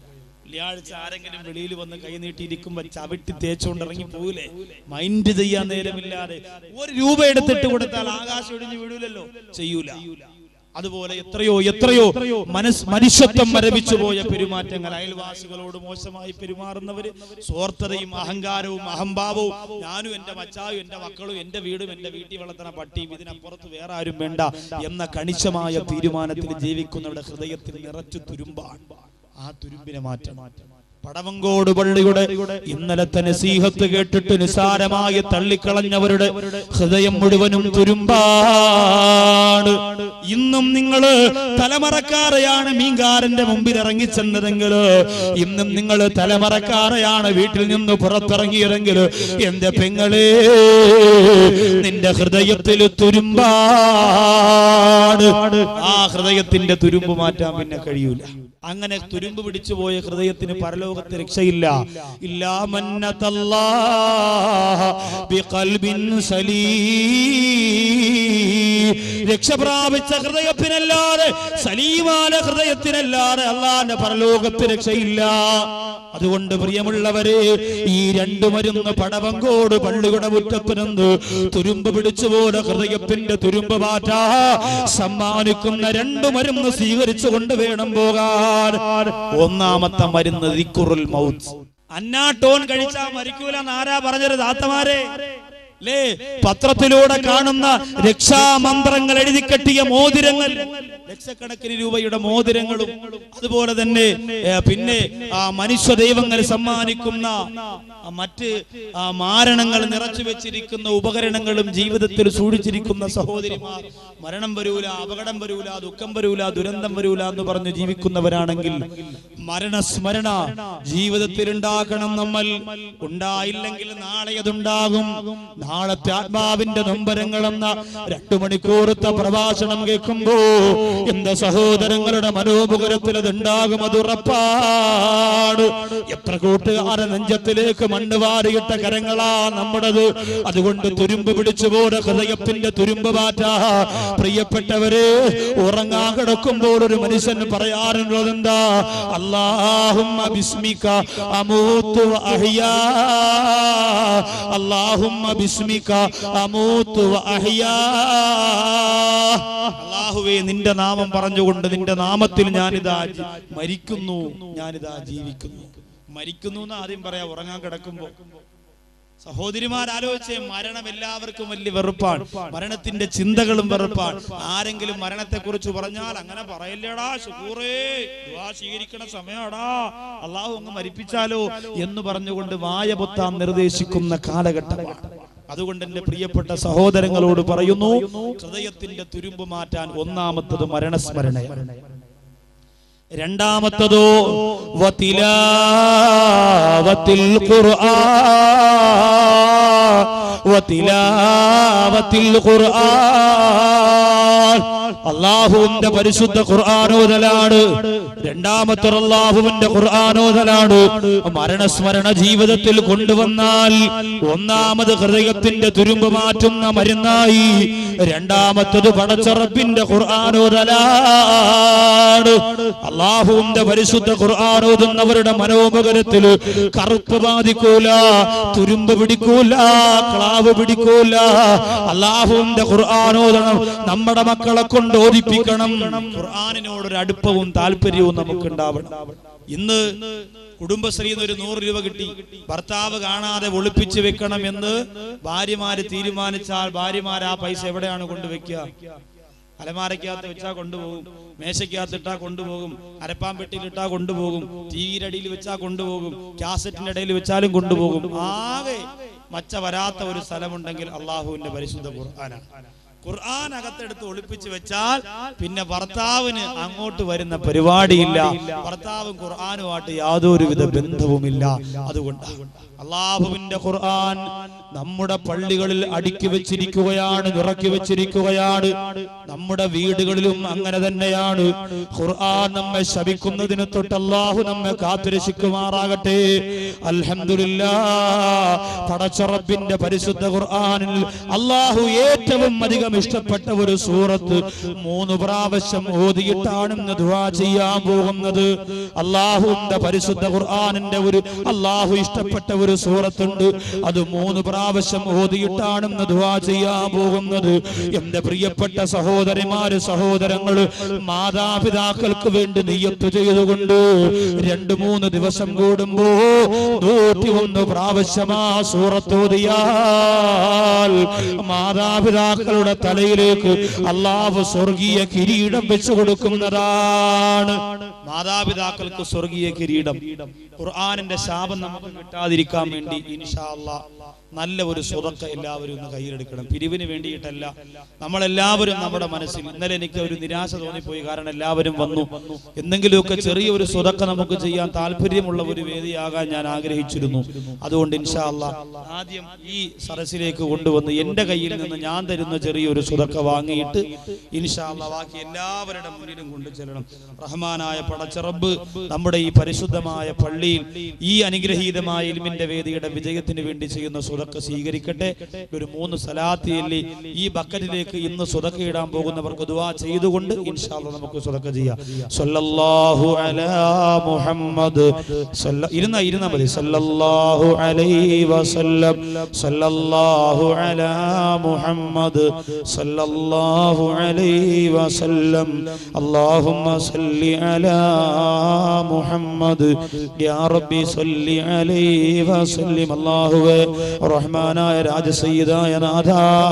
വെള്ളിയാഴ്ച ആരെങ്കിലും വെളിയിൽ വന്ന് കൈ നീട്ടിയിരിക്കുമ്പോ ചവിട്ടി തേച്ചുകൊണ്ട് ഇറങ്ങി പോവില്ലേ മൈൻഡ് ചെയ്യാൻ നേരമില്ലാതെ ഒരു രൂപ എടുത്തിട്ട് കൊടുത്താൽ ആകാശം ഇടിഞ്ഞു വീഴൂലല്ലോ ചെയ്യൂല അതുപോലെ എത്രയോ എത്രയോ മനസ് മനുഷ്യത്വം മരവിച്ചു പോയ പെരുമാറ്റങ്ങൾ അയൽവാസികളോട് മോശമായി പെരുമാറുന്നവര് സ്വാർത്ഥതയും അഹങ്കാരവും അഹംഭാവവും ഞാനും എന്റെ മച്ചായും എന്റെ മക്കളും എന്റെ വീടും എന്റെ വീട്ടിൽ വളർത്തുന്ന പട്ടിയും ഇതിനപ്പുറത്ത് വേറെ ആരും വേണ്ട എന്ന കണിശമായ തീരുമാനത്തിൽ ജീവിക്കുന്നവരുടെ ഹൃദയത്തിൽ നിറച്ചു തുരുമ്പാണ് ആ തുരുമ്പിനെ മാറ്റം പടവങ്കോട് പള്ളിയുടെ ഇന്നലത്തെ നസീഹത്ത് കേട്ടിട്ട് നിസാരമായി തള്ളിക്കളഞ്ഞവരുടെ ഹൃദയം മുഴുവനും തുരുമ്പാണ് ഇന്നും നിങ്ങള് തലമറക്കാരെയാണ് മീൻകാരന്റെ മുമ്പിൽ ഇറങ്ങിച്ചെന്നതെങ്കിൽ ഇന്നും നിങ്ങൾ തലമറക്കാരെയാണ് വീട്ടിൽ നിന്ന് പുറത്തിറങ്ങിയതെങ്കിൽ എന്റെ പെങ്ങളെ നിന്റെ ഹൃദയത്തിൽ തുരുമ്പാണ് ആ ഹൃദയത്തിന്റെ തുരുമ്പ് മാറ്റാൻ പിന്നെ കഴിയൂല അങ്ങനെ തുരുമ്പ് പിടിച്ചു പോയ ഹൃദയത്തിന് പരലോകത്ത് രക്ഷയില്ല ഇല്ലാ മന്നതല്ലാഹ ബിഖൽബിൻ സലീം രക്ഷ പ്രാപിച്ച ഹൃദയത്തിനല്ലാതെ സലീമായ ഹൃദയത്തിനല്ലാതെ അള്ളാന്റെ പരലോകത്ത് രക്ഷയില്ല അതുകൊണ്ട് പ്രിയമുള്ളവരെ ഈ രണ്ടു മരുന്ന് പടവങ്കോട് പള്ളിയുടെ മുറ്റത്ത് നിന്ന് തുരുമ്പ് പിടിച്ചുപോലെ ഹൃദയത്തിന്റെ തുരുമ്പ് മാറ്റാ സമ്മാനിക്കുന്ന രണ്ടു മരുന്ന് സ്വീകരിച്ചുകൊണ്ട് വേണം പോകാൻ ഒന്നാമത്തെ മരുന്ന് ദിക്കുറുൽ മൗത്ത് അന്നാട്ടോൻ കഴിച്ചാ മരിക്കൂല ആരാ പറഞ്ഞത് താത്തമാരെ ലേ പത്രത്തിലൂടെ കാണുന്ന രക്ഷാമന്ത്രങ്ങൾ എഴുതി കെട്ടിയ മോതിരങ്ങൾ ലക്ഷക്കണക്കിന് രൂപയുടെ മോതിരങ്ങളും അതുപോലെ തന്നെ ഏ, പിന്നെ ആ മനുഷ്യ ദൈവങ്ങൾ സമ്മാനിക്കുന്ന ആ മറ്റ് ആ മാരണങ്ങൾ നിറച്ചു വെച്ചിരിക്കുന്ന ഉപകരണങ്ങളും ജീവിതത്തിൽ സൂക്ഷിച്ചിരിക്കുന്ന സഹോദരിമാർ മരണം വരൂല അപകടം വരൂല ദുഃഖം വരൂല ദുരന്തം വരൂല എന്ന് പറഞ്ഞ് ജീവിക്കുന്നവരാണെങ്കിൽ മരണസ്മരണ ജീവിതത്തിൽ ഉണ്ടാക്കണം നമ്മൾ ഉണ്ടായില്ലെങ്കിൽ നാളെ അതുണ്ടാകും നാളത്തെ ആത്മാവിന്റെ നൊമ്പരങ്ങളെന്ന രണ്ടു മണിക്കൂറത്തെ പ്രഭാഷണം കേൾക്കുമ്പോ എന്റെ സഹോദരങ്ങളുടെ മനോമുഖരത്തിൽ അതുണ്ടാകും അത് ഉറപ്പാണ് എത്ര കൂട്ടുകാരെ നെഞ്ചത്തിലേക്ക് മണ്ണ് വാരിയിട്ട കരങ്ങളാ നമ്മുടേത് അതുകൊണ്ട് തുരുമ്പ് പിടിച്ചു പോലെ ഹൃദയത്തിന്റെ തുരുമ്പ് മാറ്റാ പ്രിയപ്പെട്ടവരെ ഉറങ്ങാൻ കിടക്കുമ്പോൾ ഒരു മനുഷ്യൻ പറയാറുള്ളത് എന്താ അള്ളാഹുമ്മ ബിസ്മിക അമൂത്തു വ അഹ്യാ അള്ളാഹുമ്മ ബിസ്മിക അമൂത്തു വ അഹ്യാ അള്ളാഹുവേ നിന്റെ നാമം പറഞ്ഞുകൊണ്ട് നിന്റെ നാമത്തിൽ ഞാനിതാ ജി- മരിക്കുന്നു ഞാനിതാ ജീവിക്കുന്നു മരിക്കുന്നു എന്ന് ആദ്യം പറയാ ഉറങ്ങാൻ കിടക്കുമ്പോ സഹോദരിമാർ ആലോചിച്ചേ മരണം എല്ലാവർക്കും വലിയ വെറുപ്പാണ് മരണത്തിന്റെ ചിന്തകളും വെറുപ്പാണ് ആരെങ്കിലും മരണത്തെ കുറിച്ച് പറഞ്ഞാൽ അങ്ങനെ പറയല്ലേടാ ഷുക്കൂറേ ദുആ സ്വീകരിക്കണ സമയമാടാ അള്ളാഹു അങ്ങ് മരിപ്പിച്ചാലോ എന്ന് പറഞ്ഞുകൊണ്ട് വായ പൊത്താൻ നിർദ്ദേശിക്കുന്ന കാലഘട്ടമാണ് അതുകൊണ്ട് എന്റെ പ്രിയപ്പെട്ട സഹോദരങ്ങളോട് പറയുന്നു ഹൃദയത്തിന്റെ തുരുമ്പ് മാറ്റാൻ ഒന്നാമത്തത് മരണസ്മരണയാണ് രണ്ടാമത്തതോ വതിലാവത്തിൽ ഖുർആൻ വതിലാവത്തിൽ ഖുർആൻ അള്ളാഹുവിന്റെ പരിശുദ്ധ ഖുർആാനോദലാണ് രണ്ടാമത്തെ അള്ളാഹുവിന്റെ ഖുർആാനോദലാണ് മരണസ്മരണ ജീവിതത്തിൽ കൊണ്ടുവന്നാൽ ഒന്നാമത് ഹൃദയത്തിന്റെ തുരുമ്പ് മാറ്റുന്ന മരുന്നായി രണ്ടാമത്തത് പടച്ചറപ്പിന്റെ ഖുർആാനോദലാണ് അള്ളാഹുവിന്റെ പരിശുദ്ധ ഖുർആാനോതുന്നവരുടെ മനോമുഖരത്തിൽ കറുപ്പ് ബാധിക്കൂല തുരുമ്പ് പിടിക്കൂല ക്ലാവ് പിടിക്കൂല അള്ളാഹുവിന്റെ ഖുർആാനോദനം നമ്മുടെ മക്കളെ കൊണ്ട് ഓദിപ്പിക്കണം ഖുർആാനിനോടൊരു അടുപ്പവും താല്പര്യവും നമുക്ക് ഉണ്ടാവണം ഇന്ന് കുടുംബശ്രീന്ന് ഒരു നൂറ് രൂപ കിട്ടി ഭർത്താവ് കാണാതെ ഒളിപ്പിച്ചു വെക്കണം എന്ന് ഭാര്യമാര് തീരുമാനിച്ചാൽ ഭാര്യമാർ ആ പൈസ എവിടെയാണ് കൊണ്ടുവെക്കുക അലമാരക്കകത്ത് വെച്ചാ കൊണ്ടുപോകും മേശയ്ക്കകത്ത് ഇട്ടാ കൊണ്ടുപോകും അരപ്പാൻ പെട്ടിയിലിട്ടാ കൊണ്ടുപോകും ടിവിയുടെ അടിയിൽ വെച്ചാ കൊണ്ടുപോകും കാസറ്റിന്റെ ഇടയിൽ വെച്ചാലും കൊണ്ടുപോകും ആകെ മച്ച വരാത്ത ഒരു സ്ഥലമുണ്ടെങ്കിൽ അള്ളാഹുവിന്റെ പരിശുദ്ധ ഖുർആനാണ് ഖുർആൻ അകത്തെടുത്ത് ഒളിപ്പിച്ച് വെച്ചാൽ പിന്നെ ഭർത്താവിന് അങ്ങോട്ട് വരുന്ന പരിപാടിയില്ല ഭർത്താവും ഖുർആനുമായിട്ട് യാതൊരുവിധ ബന്ധവുമില്ല അതുകൊണ്ട് അള്ളാഹുവിന്റെ ഖുർആൻ നമ്മുടെ പള്ളികളിൽ അടുക്കി വെച്ചിരിക്കുകയാണ് നിറക്കി വെച്ചിരിക്കുകയാണ് നമ്മുടെ വീടുകളിലും അങ്ങനെ തന്നെയാണ് ഖുർആൻ നമ്മെ ശപിക്കുന്നതിന് തൊട്ട് അള്ളാഹു നമ്മെ കാത്തുരക്ഷിക്കുമാറാകട്ടെ അൽഹംദുലില്ലാ പടച്ചറബിന്റെ പരിശുദ്ധ ഖുർആനിൽ അള്ളാഹു ഏറ്റവും അധികം ഇഷ്ടപ്പെട്ട ഒരു സൂറത്ത് മൂന്ന് പ്രാവശ്യം ഓതിയിട്ടാണ് ഇന്ന് ദുആ ചെയ്യാൻ പോകുന്നത് അള്ളാഹുവിന്റെ പരിശുദ്ധ ഖുർആാനിന്റെ ഒരു അള്ളാഹു ഇഷ്ടപ്പെട്ട ഒരു സൂറത്തുണ്ട് അത് മൂന്ന് പ്രാവശ്യം ഓതിയിട്ടാണ് ഇന്ന് ദുആ ചെയ്യാൻ പോകുന്നത് എന്റെ പ്രിയപ്പെട്ട സഹോദരിമാര് സഹോദരങ്ങള് മാതാപിതാക്കൾക്ക് വേണ്ടി നെയ്യത്ത് ചെയ്തുകൊണ്ട് രണ്ടു മൂന്ന് ദിവസം കൂടുമ്പോ നൂറ്റി ഒന്ന് പ്രാവശ്യമാ സൂറത്തോതിയാൽ മാതാപിതാക്കളുടെ തലയിലേക്ക് അള്ളാഹു സ്വർഗീയ കിരീടം വെച്ചു കൊടുക്കുന്നതാണ് മാതാപിതാക്കൾക്ക് സ്വർഗീയ കിരീടം ഖുർആാനിന്റെ ശാപം നമുക്ക് കിട്ടാതിരിക്കാൻ വേണ്ടി ഇൻഷാ അല്ലാ നല്ല ഒരു സ്വതക്ക എല്ലാവരും ഒന്ന് കയ്യിലെടുക്കണം പിരിവിന് വേണ്ടിയിട്ടല്ല നമ്മളെല്ലാവരും നമ്മുടെ മനസ്സിൽ ഇന്നലെ എനിക്ക് ഒരു നിരാശ തോന്നിപ്പോയി കാരണം എല്ലാവരും വന്നു എന്തെങ്കിലുമൊക്കെ ചെറിയൊരു സ്വതക്ക നമുക്ക് ചെയ്യാൻ താല്പര്യമുള്ള ഒരു വേദിയാകാൻ ഞാൻ ആഗ്രഹിച്ചിരുന്നു അതുകൊണ്ട് ഇൻഷാ അല്ലാ ആദ്യം ഈ സരസിലേക്ക് കൊണ്ടുവന്ന് എന്റെ കയ്യിൽ നിന്ന് ഞാൻ തരുന്ന ചെറിയൊരു സ്വതക്ക വാങ്ങിയിട്ട് ഇൻഷാ അല്ലാ ബാക്കി എല്ലാവരുടെ മുന്നിലും കൊണ്ടു ചെല്ലണം റഹ്മാനായ പടച്ചറബ് നമ്മുടെ ഈ പരിശുദ്ധമായ പള്ളിയിൽ ഈ അനുഗ്രഹീതമായ ഇൽമിന്റെ വേദിയുടെ വിജയത്തിന് വേണ്ടി ചെയ്യുന്ന സ്വതക്ക സ്വീകരിക്കട്ടെ ഒരു മൂന്ന് സലാത്തി എല്ലി ഈ ബക്കറ്റിലേക്ക് ഇന്ന് സ്വതക്ക ഇടാൻ പോകുന്നവർക്ക് ദുആ ചെയ്തുകൊണ്ട് ഇൻഷാല്ല നമുക്ക് സ്വതക്ക ചെയ്യാം സല്ലല്ലാഹു അലാ മുഹമ്മദ് സല്ല- ഇരുന്ന ഇരുന്ന മതി സല്ലല്ലാഹു അലൈഹി വസല്ലം സല്ലല്ലാഹു അലാ മുഹമ്മദ് സല്ലല്ലാഹു അലൈഹി വസല്ലം اللهم صل على محمد يا ربي صل عليه وسلم അല്ലാഹുവേ റഹ്മാനായ രാജസയ്യിദായ നാഥ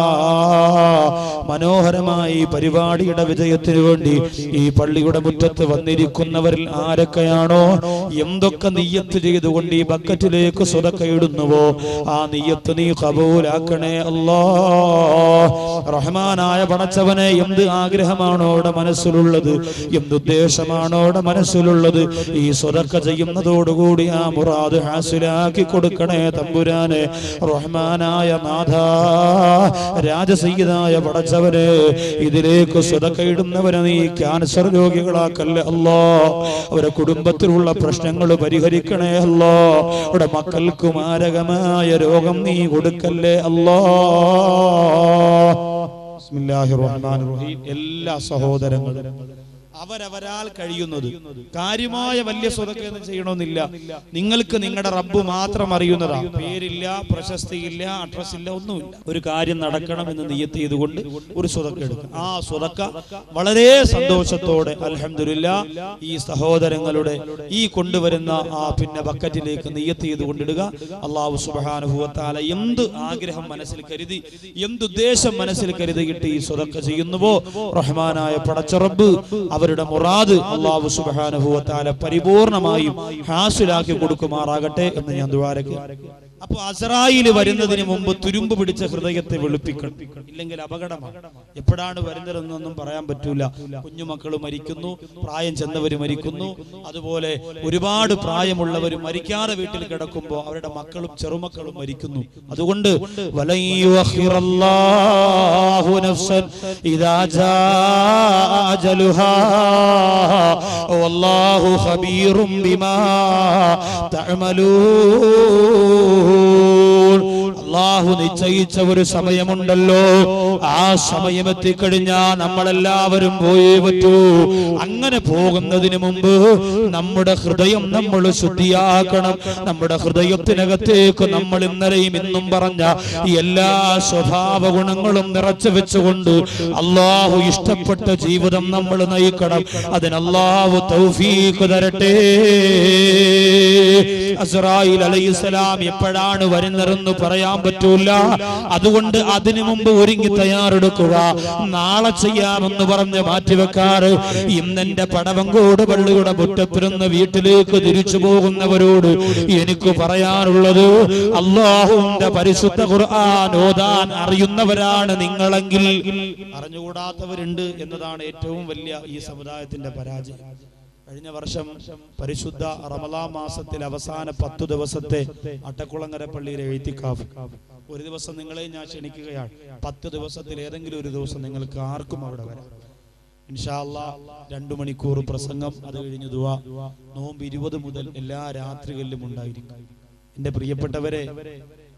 മനോഹരമായി ഈ പരിപാടിയുടെ വിജയത്തിന് വേണ്ടി ഈ പള്ളിയുടെ മുറ്റത്ത് വന്നിരിക്കുന്നവരിൽ ആരൊക്കെയാണോ എന്തൊക്കെ നെയ്യത്ത് ചെയ്തുകൊണ്ട് ഈ ബക്കറ്റിലേക്ക് സ്വതക്കയിടുന്നുവോ ആ നെയ്യത്ത് നീ കബൂലാക്കണേ അല്ലാ റഹ്മാനായ പടച്ചവനെ എന്ത് ആഗ്രഹമാണോ അവിടെ മനസ്സിലുള്ളത് എന്തുദ്ദേശമാണോ അവിടെ മനസ്സിലുള്ളത് ഈ സ്വതക്ക ചെയ്യുന്നതോടുകൂടി ആ മുറാദ് ഹാസിലാക്കി കൊടുക്കണേ തമ്പുരാനെ റഹ്മാനായ നാഥ രാജസയ്യിദായ പടച്ചവനെ ഇതിലേക്ക് സ്വതക്കയിടുന്നവരെ നീ ക്യാൻസർ രോഗികളാക്കല്ലേ അല്ലോ അവരെ കുടുംബത്തിലുള്ള പ്രശ്നങ്ങൾ പരിഹരിക്കണേ അല്ലോ അവിടെ മക്കൾക്ക് മാരകമായ രോഗം നീ കൊടുക്കല്ലേ അല്ലോ ബിസ്മില്ലാഹിർ റഹ്മാനിർ റഹീം എല്ലാ സഹോദരങ്ങളും അവരവരാൽ കഴിയുന്നത് കാര്യമായ വലിയ സ്വതക്കെന്ന് ചെയ്യണമെന്നില്ല നിങ്ങൾക്ക് നിങ്ങളുടെ റബ്ബ് മാത്രം അറിയുന്നതാ പേരില്ല പ്രശസ്തിയില്ല അഡ്രസ് ഇല്ല ഒന്നുമില്ല ഒരു കാര്യം നടക്കണമെന്ന് നിയത്ത് ചെയ്തുകൊണ്ട് ഒരു സ്വതക്ക എടുക്കുക ആ സ്വതക്ക വളരെ സന്തോഷത്തോടെ അൽഹംദുലില്ല ഈ സഹോദരങ്ങളുടെ ഈ കൊണ്ടുവരുന്ന ആ പിന്നെ ബക്കറ്റിലേക്ക് നിയത്ത് ചെയ്തുകൊണ്ടിടുക അള്ളാഹു സുബാനുഭവത്താല എന്ത് ആഗ്രഹം മനസ്സിൽ കരുതി എന്തുദ്ദേശം മനസ്സിൽ കരുതിയിട്ട് ഈ സ്വതക്ക ചെയ്യുന്നുവോ റഹ്മാനായ പടച്ചറബ് അവരുടെ മുറാദ് അള്ളാഹു സുബാനുഭവത്താല പരിപൂർണമായും ഹാസിലാക്കി കൊടുക്കുമാറാകട്ടെ എന്ന് ഞാൻ ദ്വാരക്ക് അപ്പൊ അസറായിൽ വരുന്നതിന് മുമ്പ് തുരുമ്പ് പിടിച്ച ഹൃദയത്തെ വെളുപ്പിക്കണം ഇല്ലെങ്കിൽ അപകടമാണ് എപ്പോഴാണ് വരുന്നതെന്നൊന്നും പറയാൻ പറ്റൂല കുഞ്ഞുമക്കൾ മരിക്കുന്നു പ്രായം ചെന്നവർ മരിക്കുന്നു അതുപോലെ ഒരുപാട് പ്രായമുള്ളവർ മരിക്കാതെ വീട്ടിൽ കിടക്കുമ്പോൾ അവരുടെ മക്കളും ചെറുമക്കളും മരിക്കുന്നു അതുകൊണ്ട് വലൻ യുഅഖിറല്ലാഹു നഫ്സൻ ഇദാ ജാഅ അജലുഹാ വല്ലാഹു ഖബീറും ബിമാ തഅമലൂൻ അള്ളാഹു നിശ്ചയിച്ച ഒരു സമയമുണ്ടല്ലോ ആ സമയം എത്തിക്കഴിഞ്ഞാൽ നമ്മളെല്ലാവരും പോയേ പറ്റൂ അങ്ങനെ പോകുന്നതിന് മുമ്പ് നമ്മുടെ ഹൃദയം നമ്മൾ ശുദ്ധിയാക്കണം നമ്മുടെ ഹൃദയത്തിനകത്തേക്ക് നമ്മൾ ഇന്നലെയും ഇന്നും പറഞ്ഞ എല്ലാ സ്വഭാവ ഗുണങ്ങളും നിറച്ചു വെച്ചുകൊണ്ട് അള്ളാഹു ഇഷ്ടപ്പെട്ട ജീവിതം നമ്മൾ നയിക്കണം അതിന് അള്ളാഹു തൗഫീഖ് തരട്ടെ അസ്രായിൽ അലൈഹിസ്സലാം എപ്പോഴാണ് വരുന്നതെന്ന് പറയാൻ പറ്റൂല അതുകൊണ്ട് അതിനു മുമ്പ് ഒരുങ്ങി തയ്യാറെടുക്കുക നാളെ ചെയ്യാമെന്ന് പറഞ്ഞ് മാറ്റിവെക്കാറ് ഇന്നെന്റെ പടവങ്കോട് പള്ളിയുടെ മുറ്റത്തിരുന്ന് വീട്ടിലേക്ക് തിരിച്ചു പോകുന്നവരോട് എനിക്ക് പറയാനുള്ളത് അള്ളാഹുവിന്റെ പരിശുദ്ധ ഖുർആൻ ഓതാൻ അറിയുന്നവരാണ് നിങ്ങളെങ്കിൽ അറിഞ്ഞുകൂടാത്തവരുണ്ട് എന്നതാണ് ഏറ്റവും വലിയ ഈ സമുദായത്തിന്റെ പരാജയം കഴിഞ്ഞ വർഷം പരിശുദ്ധ റമലാ മാസത്തിൽ അവസാന പത്തു ദിവസത്തെ അട്ടക്കുളങ്ങര പള്ളിയിലെ എഴുത്തിക്കാഫ് ഒരു ദിവസം നിങ്ങളെ ഞാൻ ക്ഷണിക്കുകയാണ് പത്ത് ദിവസത്തിൽ ഏതെങ്കിലും ഒരു ദിവസം നിങ്ങൾക്ക് ആർക്കും അവിടെ വരാം ഇൻഷാല്ല രണ്ടു മണിക്കൂർ പ്രസംഗം അത് കഴിഞ്ഞ് ദുവാ നോമ്പ് ഇരുപത് മുതൽ എല്ലാ രാത്രികളിലും ഉണ്ടായിരിക്കും എന്റെ പ്രിയപ്പെട്ടവരെ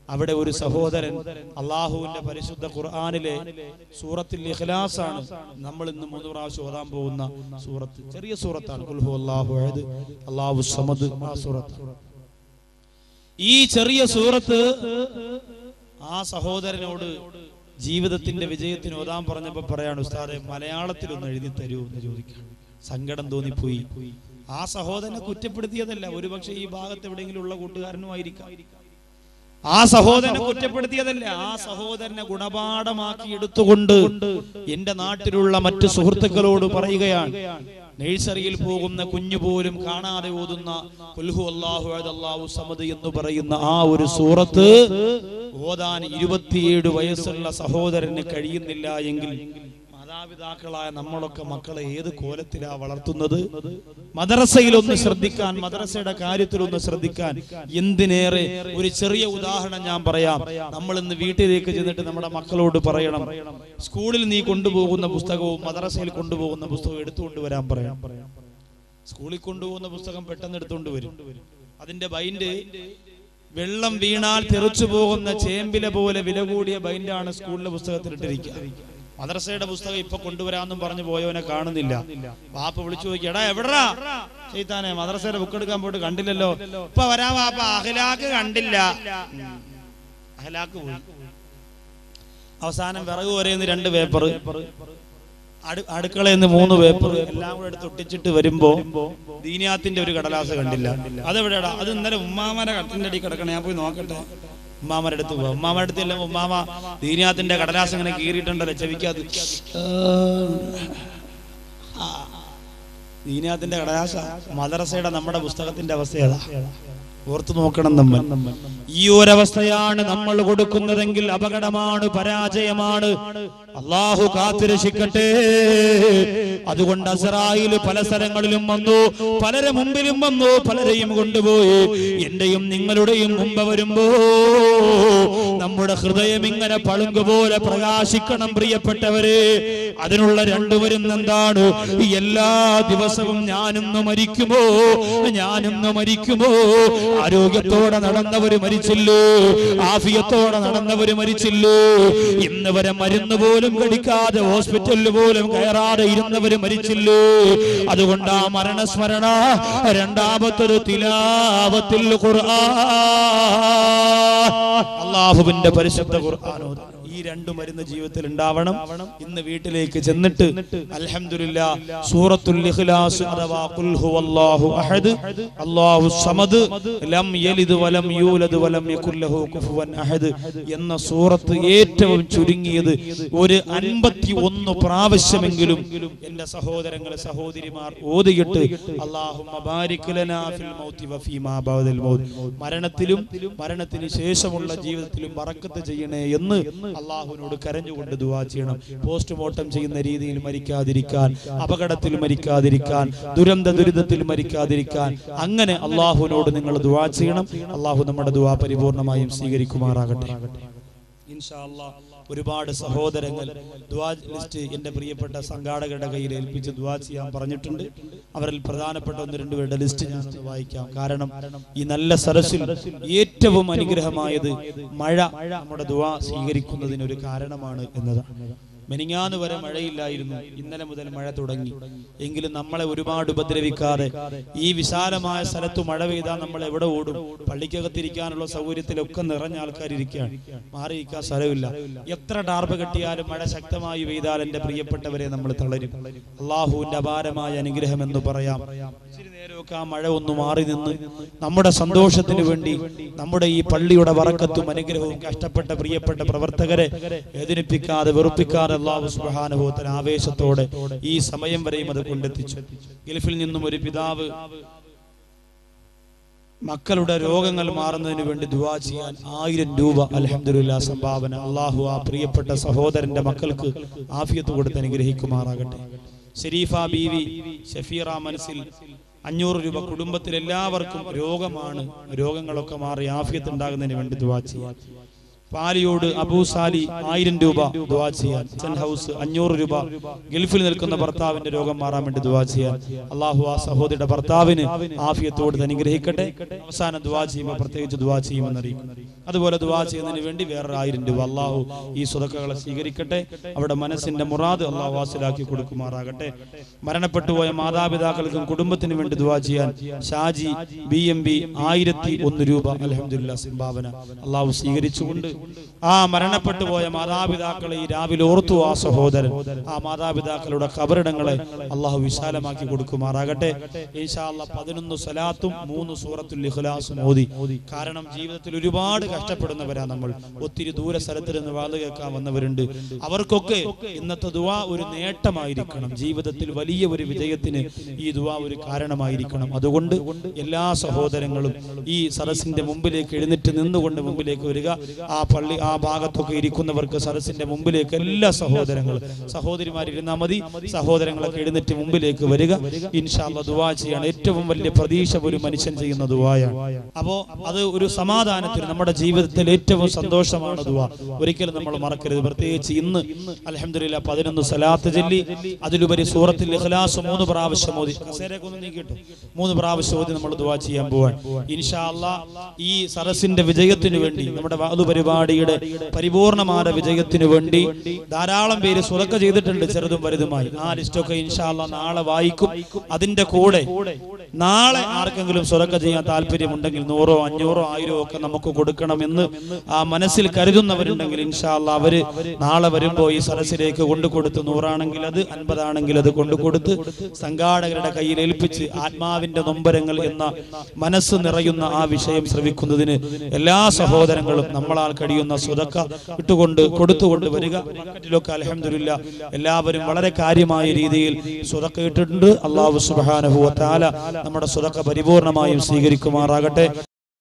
അവിടെ ഒരു സഹോദരൻ അള്ളാഹുവിന്റെ പരിശുദ്ധ ഖുർആാനിലെ സൂറത്തിൽ ഇഖ്ലാസ് ആണ് നമ്മൾ ഇന്ന് മൂന്ന് പ്രാവശ്യം ഓതാൻ പോകുന്ന സൂറത്ത് ചെറിയ സൂറത്താണ് ഖുൽഹു അല്ലാഹു അഹദ്, അല്ലാഹു സമദ് ആ സൂറത്ത് ഈ ചെറിയ സൂറത്ത് ആ സഹോദരനോട് ജീവിതത്തിന്റെ വിജയത്തിന് ഓതാൻ പറഞ്ഞപ്പോ പറയാണ് ഉസ്താദെ മലയാളത്തിൽ ഒന്ന് എഴുതി തരൂ എന്ന് ചോദിക്കാം സങ്കടം തോന്നിപ്പോയി ആ സഹോദരനെ കുറ്റപ്പെടുത്തിയതല്ല ഒരുപക്ഷെ ഈ ഭാഗത്ത് എവിടെയെങ്കിലും ഉള്ള കൂട്ടുകാരനുമായിരിക്കാം ആ സഹോദരനെ കുറ്റപ്പെടുത്തിയതല്ല ആ സഹോദരനെ ഗുണപാഠമാക്കി എടുത്തുകൊണ്ട് എന്റെ നാട്ടിലുള്ള മറ്റു സുഹൃത്തുക്കളോട് പറയുകയാണ് നഴ്സറിയിൽ പോകുന്ന കുഞ്ഞു പോലും കാണാതെ ഓതുന്ന കുൽഹു അല്ലാഹു അഹദ് അല്ലാഹു സമദ് എന്ന് പറയുന്ന ആ ഒരു സൂറത്ത് ഓതാൻ ഇരുപത്തിയേഴ് വയസ്സുള്ള സഹോദരന് കഴിയുന്നില്ല എങ്കിൽ മാതാപിതാക്കളായ നമ്മളൊക്കെ മക്കളെ ഏത് കോലത്തിലാ വളർത്തുന്നത് മദ്രസയിൽ ഒന്ന് ശ്രദ്ധിക്കാൻ മദ്രസയുടെ കാര്യത്തിൽ ഒന്ന് ശ്രദ്ധിക്കാൻ എന്തിനേറെ ഒരു ചെറിയ ഉദാഹരണം ഞാൻ പറയാം നമ്മൾ ഇന്ന് വീട്ടിലേക്ക് ചെന്നിട്ട് നമ്മുടെ മക്കളോട് പറയണം സ്കൂളിൽ നീ കൊണ്ടുപോകുന്ന പുസ്തകവും മദ്രസയിൽ കൊണ്ടുപോകുന്ന പുസ്തകവും എടുത്തുകൊണ്ട് വരാൻ പറയാം സ്കൂളിൽ കൊണ്ടുപോകുന്ന പുസ്തകം പെട്ടെന്ന് എടുത്തുകൊണ്ട് വരും അതിന്റെ ബൈൻഡ് വെള്ളം വീണാൽ തെറിച്ചു പോകുന്ന ചേമ്പില പോലെ വില കൂടിയ ബൈൻഡാണ് സ്കൂളിലെ പുസ്തകത്തിൽ ഇട്ടിരിക്കുക മദ്രസയുടെ പുസ്തകം ഇപ്പൊ കൊണ്ടുവരാമെന്നും പറഞ്ഞു പോയവനെ കാണുന്നില്ല വാപ്പ വിളിച്ചു നോക്കി എടാ എവിടാ ചെയ്താനെ മദ്രസയുടെ ബുക്ക് എടുക്കാൻ പോയിട്ട് കണ്ടില്ലല്ലോ ഇപ്പൊ വരാ വാപ്പ അഖിലാക്ക് കണ്ടില്ല ഉം. അഖിലാക്ക് പോയി അവസാനം വിറക് വരയുന്ന രണ്ട് പേപ്പർ അടുക്കളയിൽ നിന്ന് മൂന്ന് പേപ്പർ എല്ലാം കൂടെ എടുത്ത് ഒട്ടിച്ചിട്ട് വരുമ്പോ ദീനിയാത്തിന്റെ ഒരു കടലാസ കണ്ടില്ല അതെവിടെയാടാ അത് ഇന്നലെ ഉമ്മാമന്റെ കട്ടിന്റെ അടി കിടക്കണം ഞാൻ പോയി നോക്കട്ടെ ഉമ്മാമയുടെ അടുത്ത് പോവാ ഉമ്മാമയുടെ അടുത്ത് എല്ലാം ഉമ്മാമ ദീനിയാത്തിന്റെ കടലാസ് ഇങ്ങനെ കീറിയിട്ടുണ്ടല്ലോ ചെവിക്കാത് ദീനിയാത്തിന്റെ കടലാസ മദ്രസയുടെ നമ്മുടെ പുസ്തകത്തിന്റെ അവസ്ഥ ഏതാ ഓർത്തു നോക്കണം നമ്മൾ ഈ ഒരവസ്ഥയാണ് നമ്മൾ കൊടുക്കുന്നതെങ്കിൽ അപകടമാണ് പരാജയമാണ് അള്ളാഹു കാത്തുരക്ഷിക്കട്ടെ അതുകൊണ്ട് അസറായിൽ പല സ്ഥലങ്ങളിലും വന്നു പലരെ മുമ്പിലും വന്നു പലരെയും കൊണ്ടുപോയി എന്റെയും നിങ്ങളുടെയും മുമ്പ് വരുമ്പോ നമ്മുടെ ഹൃദയം ഇങ്ങനെ പളുങ്ക് പോലെ പ്രകാശിക്കണം പ്രിയപ്പെട്ടവരെ അതിനുള്ള രണ്ടുപേരും എന്താണ് എല്ലാ ദിവസവും ഞാനൊന്ന് മരിക്കുമോ ഞാനൊന്ന് മരിക്കുമോ ആരോഗ്യത്തോടെ നടന്നവര് മരിച്ചില്ലേ ആഫിയത്തോടെ നടന്നവര് മരിച്ചില്ലേ ഇന്ന് വരെ മരുന്ന് പോലും കടിക്കാതെ ഹോസ്പിറ്റലിൽ പോലും കയറാതെ ഇരുന്നവര് മരിച്ചില്ലേ അതുകൊണ്ട് ആ മരണസ്മരണ രണ്ടാമത്തൊരു തിലാവത്തിൽ ഖുർആൻ അള്ളാഹുവിന്റെ പരിശുദ്ധ ഖുർആാനോ ഈ രണ്ടു മരുന്ന് ജീവിതത്തിൽ ഉണ്ടാവണം ഇന്ന് വീട്ടിലേക്ക് ചെന്നിട്ട് അൽഹംദുലില്ലാ സൂറത്തുൽ ഇഖ്ലാസ് അഥവാ ഖുൽ ഹുവല്ലാഹു അഹദ് അല്ലാഹു സമദ് ലം യലിദ് വലം യൂലദ് വലം യകുൽ ലഹു കുഫുവൻ അഹദ് എന്ന സൂറത്ത് ഏറ്റവും ചുരുങ്ങിയത് ഒരു അൻപത്തി ഒന്ന് പ്രാവശ്യമെങ്കിലും എന്റെ സഹോദരങ്ങളെ സഹോദരിമാർ ഓതിയിട്ട് അല്ലാഹുമ്മ ബാരിക് ലനാ ഫിൽ മൗതി വഫീമാ ബഅദൽ മൗത്ത് മരണത്തിലും മരണത്തിന് ശേഷമുള്ള ജീവിതത്തിലും ബറക്കത്ത് ചെയ്യണേ എന്ന് അള്ളാഹുവിനോട് കരഞ്ഞുകൊണ്ട് ദുവാ ചെയ്യണം പോസ്റ്റ്മോർട്ടം ചെയ്യുന്ന രീതിയിൽ മരിക്കാതിരിക്കാൻ അപകടത്തിൽ മരിക്കാതിരിക്കാൻ ദുരന്ത ദുരിതത്തിൽ മരിക്കാതിരിക്കാൻ അങ്ങനെ അള്ളാഹുവിനോട് നിങ്ങൾ ദുവാ ചെയ്യണം അള്ളാഹു നമ്മുടെ ദുവാ പരിപൂർണമായും സ്വീകരിക്കുമാറാകട്ടെ ഇൻഷാ അല്ലാ ഒരുപാട് സഹോദരങ്ങൾ ദുവാ ലിസ്റ്റ് എന്റെ പ്രിയപ്പെട്ട സംഘാടകരുടെ കയ്യിൽ ഏൽപ്പിച്ച് ദുവാ ചെയ്യാൻ പറഞ്ഞിട്ടുണ്ട് അവരിൽ പ്രധാനപ്പെട്ട ഒന്ന് രണ്ട് പേരുടെ ലിസ്റ്റ് ഞാൻ ഒന്ന് വായിക്കാം കാരണം ഈ നല്ല സരസിൽ ഏറ്റവും അനുഗ്രഹമായത് മഴ നമ്മുടെ ദുവാ സ്വീകരിക്കുന്നതിന് ഒരു കാരണമാണ് എന്നതാണ് മെനിങ്ങാന്ന് വരെ മഴയില്ലായിരുന്നു ഇന്നലെ മുതൽ മഴ തുടങ്ങി എങ്കിലും നമ്മളെ ഒരുപാട് ഉപദ്രവിക്കാതെ ഈ വിശാലമായ സ്ഥലത്ത് മഴ പെയ്താൽ നമ്മൾ എവിടെ ഓടും പള്ളിക്കകത്തിരിക്കാനുള്ള സൗകര്യത്തിലൊക്കെ നിറഞ്ഞ ആൾക്കാർ ഇരിക്കുകയാണ് മാറിയിരിക്കാൻ സ്ഥലമില്ല എത്ര ടാർപ്പ് കെട്ടിയാലും മഴ ശക്തമായി പെയ്താൽ എന്റെ പ്രിയപ്പെട്ടവരെ നമ്മൾ തളരും അള്ളാഹുവിന്റെ അപാരമായ അനുഗ്രഹം എന്ന് പറയാം ഇച്ചിരി നേരമൊക്കെ ആ മഴ ഒന്ന് മാറി നിന്ന് നമ്മുടെ സന്തോഷത്തിന് വേണ്ടി നമ്മുടെ ഈ പള്ളിയുടെ വറക്കത്തും അനുഗ്രഹവും കഷ്ടപ്പെട്ട പ്രിയപ്പെട്ട പ്രവർത്തകരെ വേദനിപ്പിക്കാതെ വെറുപ്പിക്കാതെ അള്ളാഹു സുബ്ഹാനഹുവതആല ആവേശത്തോടെ ഈ സമയം വരെയും അത് കൊണ്ടെത്തിച്ചു ഗൾഫിൽ നിന്നും ഒരു പിതാവ് മക്കളുടെ രോഗങ്ങൾ മാറുന്നതിന് വേണ്ടി ദുവാ ചെയ്യാൻ ആയിരം രൂപ അൽഹംദുലില്ലാ സംഭാവന അള്ളാഹു ആ പ്രിയപ്പെട്ട സഹോദരന്റെ മക്കൾക്ക് ആഫിയത്ത് കൊടുത്ത് അനുഗ്രഹിക്കുമാറാകട്ടെ ഷെരീഫ ബീവി ഷഫീറ മനസ്സിൽ അഞ്ഞൂറ് രൂപ കുടുംബത്തിൽ എല്ലാവർക്കും രോഗമാണ് രോഗങ്ങളൊക്കെ മാറി ആഫിയത്ത് ഉണ്ടാകുന്നതിന് വേണ്ടി ദുവാ ചെയ്യാം പാലിയോട് അബൂസാലി ആയിരം രൂപ ദുവാ ചെയ്യാൻ സെൻ ഹൗസ് അഞ്ഞൂറ് രൂപ ഗൾഫിൽ നിൽക്കുന്ന ഭർത്താവിന്റെ രോഗം മാറാൻ വേണ്ടി ദുവാ ചെയ്യാൻ അള്ളാഹു ആ സഹോദരിയുടെ ഭർത്താവിന് ആഫിയത്തോട് അനുഗ്രഹിക്കട്ടെ അവസാനം ദുവാ ചെയ്യുമ്പോൾ പ്രത്യേകിച്ച് ദുവാ ചെയ്യുമെന്ന് അറിയിക്കും അതുപോലെ ദുവാ ചെയ്യുന്നതിന് വേണ്ടി വേറൊരു ആയിരം രൂപ അള്ളാഹു ഈ സ്വതക്കകളെ സ്വീകരിക്കട്ടെ അവിടെ മനസ്സിന്റെ മുറാദ് അള്ളാഹു വാസിലാക്കി കൊടുക്കുമാറാകട്ടെ മരണപ്പെട്ടു പോയ മാതാപിതാക്കൾക്കും കുടുംബത്തിനും വേണ്ടി ദുവാ ചെയ്യാൻ ഷാജി ബി എം ബി ആയിരത്തി ഒന്ന് രൂപ അലഹമില്ല സംഭാവന അള്ളാഹു സ്വീകരിച്ചുകൊണ്ട് ആ മരണപ്പെട്ടു പോയ മാതാപിതാക്കളെ ഈ രാവിലെ ഓർത്തു ആ സഹോദരൻ ആ മാതാപിതാക്കളുടെ കബറിടങ്ങളെ അള്ളാഹു വിശാലമാക്കി കൊടുക്കുമാറാകട്ടെ ഈശാ അള്ളാഹ് പതിനൊന്ന് സ്വലാത്തും മൂന്ന് സൂറത്തുൽ ഇഖ്ലാസും ഓതി കാരണം ജീവിതത്തിൽ ഒരുപാട് കഷ്ടപ്പെടുന്നവരാ നമ്മൾ ഒത്തിരി ദൂര സ്ഥലത്ത് നിന്ന് വാത് കേൾക്കാൻ വന്നവരുണ്ട് അവർക്കൊക്കെ ഇന്നത്തെ ദുവാ ഒരു നേട്ടമായിരിക്കണം ജീവിതത്തിൽ വലിയ ഒരു വിജയത്തിന് ഈ ദുവാ ഒരു കാരണമായിരിക്കണം അതുകൊണ്ട് എല്ലാ സഹോദരങ്ങളും ഈ സദസ്സിന്റെ മുമ്പിലേക്ക് എഴുന്നേറ്റ് നിന്നുകൊണ്ട് മുമ്പിലേക്ക് വരിക ആ പള്ളി ആ ഭാഗത്തൊക്കെ ഇരിക്കുന്നവർക്ക് സദസ്സിന്റെ മുമ്പിലേക്ക് എല്ലാ സഹോദരങ്ങളും സഹോദരിമാരിരുന്നാൽ മതി സഹോദരങ്ങളൊക്കെ എഴുന്നേറ്റ് മുമ്പിലേക്ക് വരിക ഇൻഷാല്ല ദുവാ ചെയ്യാണ് ഏറ്റവും വലിയ പ്രതീക്ഷ ഒരു മനുഷ്യൻ ചെയ്യുന്ന ദുവായാണ് അപ്പോ അത് ഒരു സമാധാനത്തിന് നമ്മുടെ ജീവിതത്തിൽ ഏറ്റവും സന്തോഷമാണ് ദുവാ ഒരിക്കലും നമ്മൾ മറക്കരുത് പ്രത്യേകിച്ച് ഇന്ന് അലഹമില്ല പതിനൊന്ന് സലാത്ത് ചൊല്ലി അതിലുപരി സൂറത്തിൽ ഇഖ്ലാസ് മൂന്ന് പ്രാവശ്യം ഓതി കസേരയൊക്കെ ഒന്ന് നീക്കിയിട്ടു മൂന്ന് പ്രാവശ്യം ഓതി നമ്മൾ ദുവാ ചെയ്യാൻ പോവാൻ ഇൻഷാ അല്ലാ ഈ സരസിന്റെ വിജയത്തിന് വേണ്ടി നമ്മുടെ വാതു പരിപാടിയുടെ പരിപൂർണമായ വിജയത്തിന് വേണ്ടി ധാരാളം പേര് സുറക്ക ചെയ്തിട്ടുണ്ട് ചെറുതും വലുതുമായി ആ ലിസ്റ്റൊക്കെ ഇൻഷാ അല്ലാ നാളെ വായിക്കും അതിന്റെ കൂടെ നാളെ ആർക്കെങ്കിലും സുറക്ക ചെയ്യാൻ താല്പര്യമുണ്ടെങ്കിൽ നൂറോ അഞ്ഞൂറോ ആയിരോ ഒക്കെ നമുക്ക് കൊടുക്കണമെന്ന് ആ മനസ്സിൽ കരുതുന്നവരുണ്ടെങ്കിൽ ഇൻഷാ അല്ലാ അവര് നാളെ വരുമ്പോ ഈ സരസിലേക്ക് കൊണ്ടു കൊടുത്ത് നൂറാണെങ്കിൽ അത് അൻപതാണെങ്കിൽ അത് കൊണ്ടു കൊടുത്ത് സംഘാടകരുടെ കയ്യിൽ ഏൽപ്പിച്ച് ആത്മാവിന്റെ നൊമ്പരങ്ങൾ എന്ന മനസ്സ് നിറയുന്ന ആ വിഷയം ശ്രവിക്കുന്നതിന് എല്ലാ സഹോദരങ്ങളും നമ്മളാൽ കഴിയുന്ന സ്വതക്ക ഇട്ടുകൊണ്ട് കൊടുത്തുകൊണ്ട് വരിക മാർക്കറ്റിലൊക്കെ അലഹമില്ല എല്ലാവരും വളരെ കാര്യമായ രീതിയിൽ സ്വതക്ക ഇട്ടിട്ടുണ്ട് അള്ളാഹു സുബാനഹു താല നമ്മുടെ സ്വതക്ക പരിപൂർണമായും സ്വീകരിക്കുമാറാകട്ടെ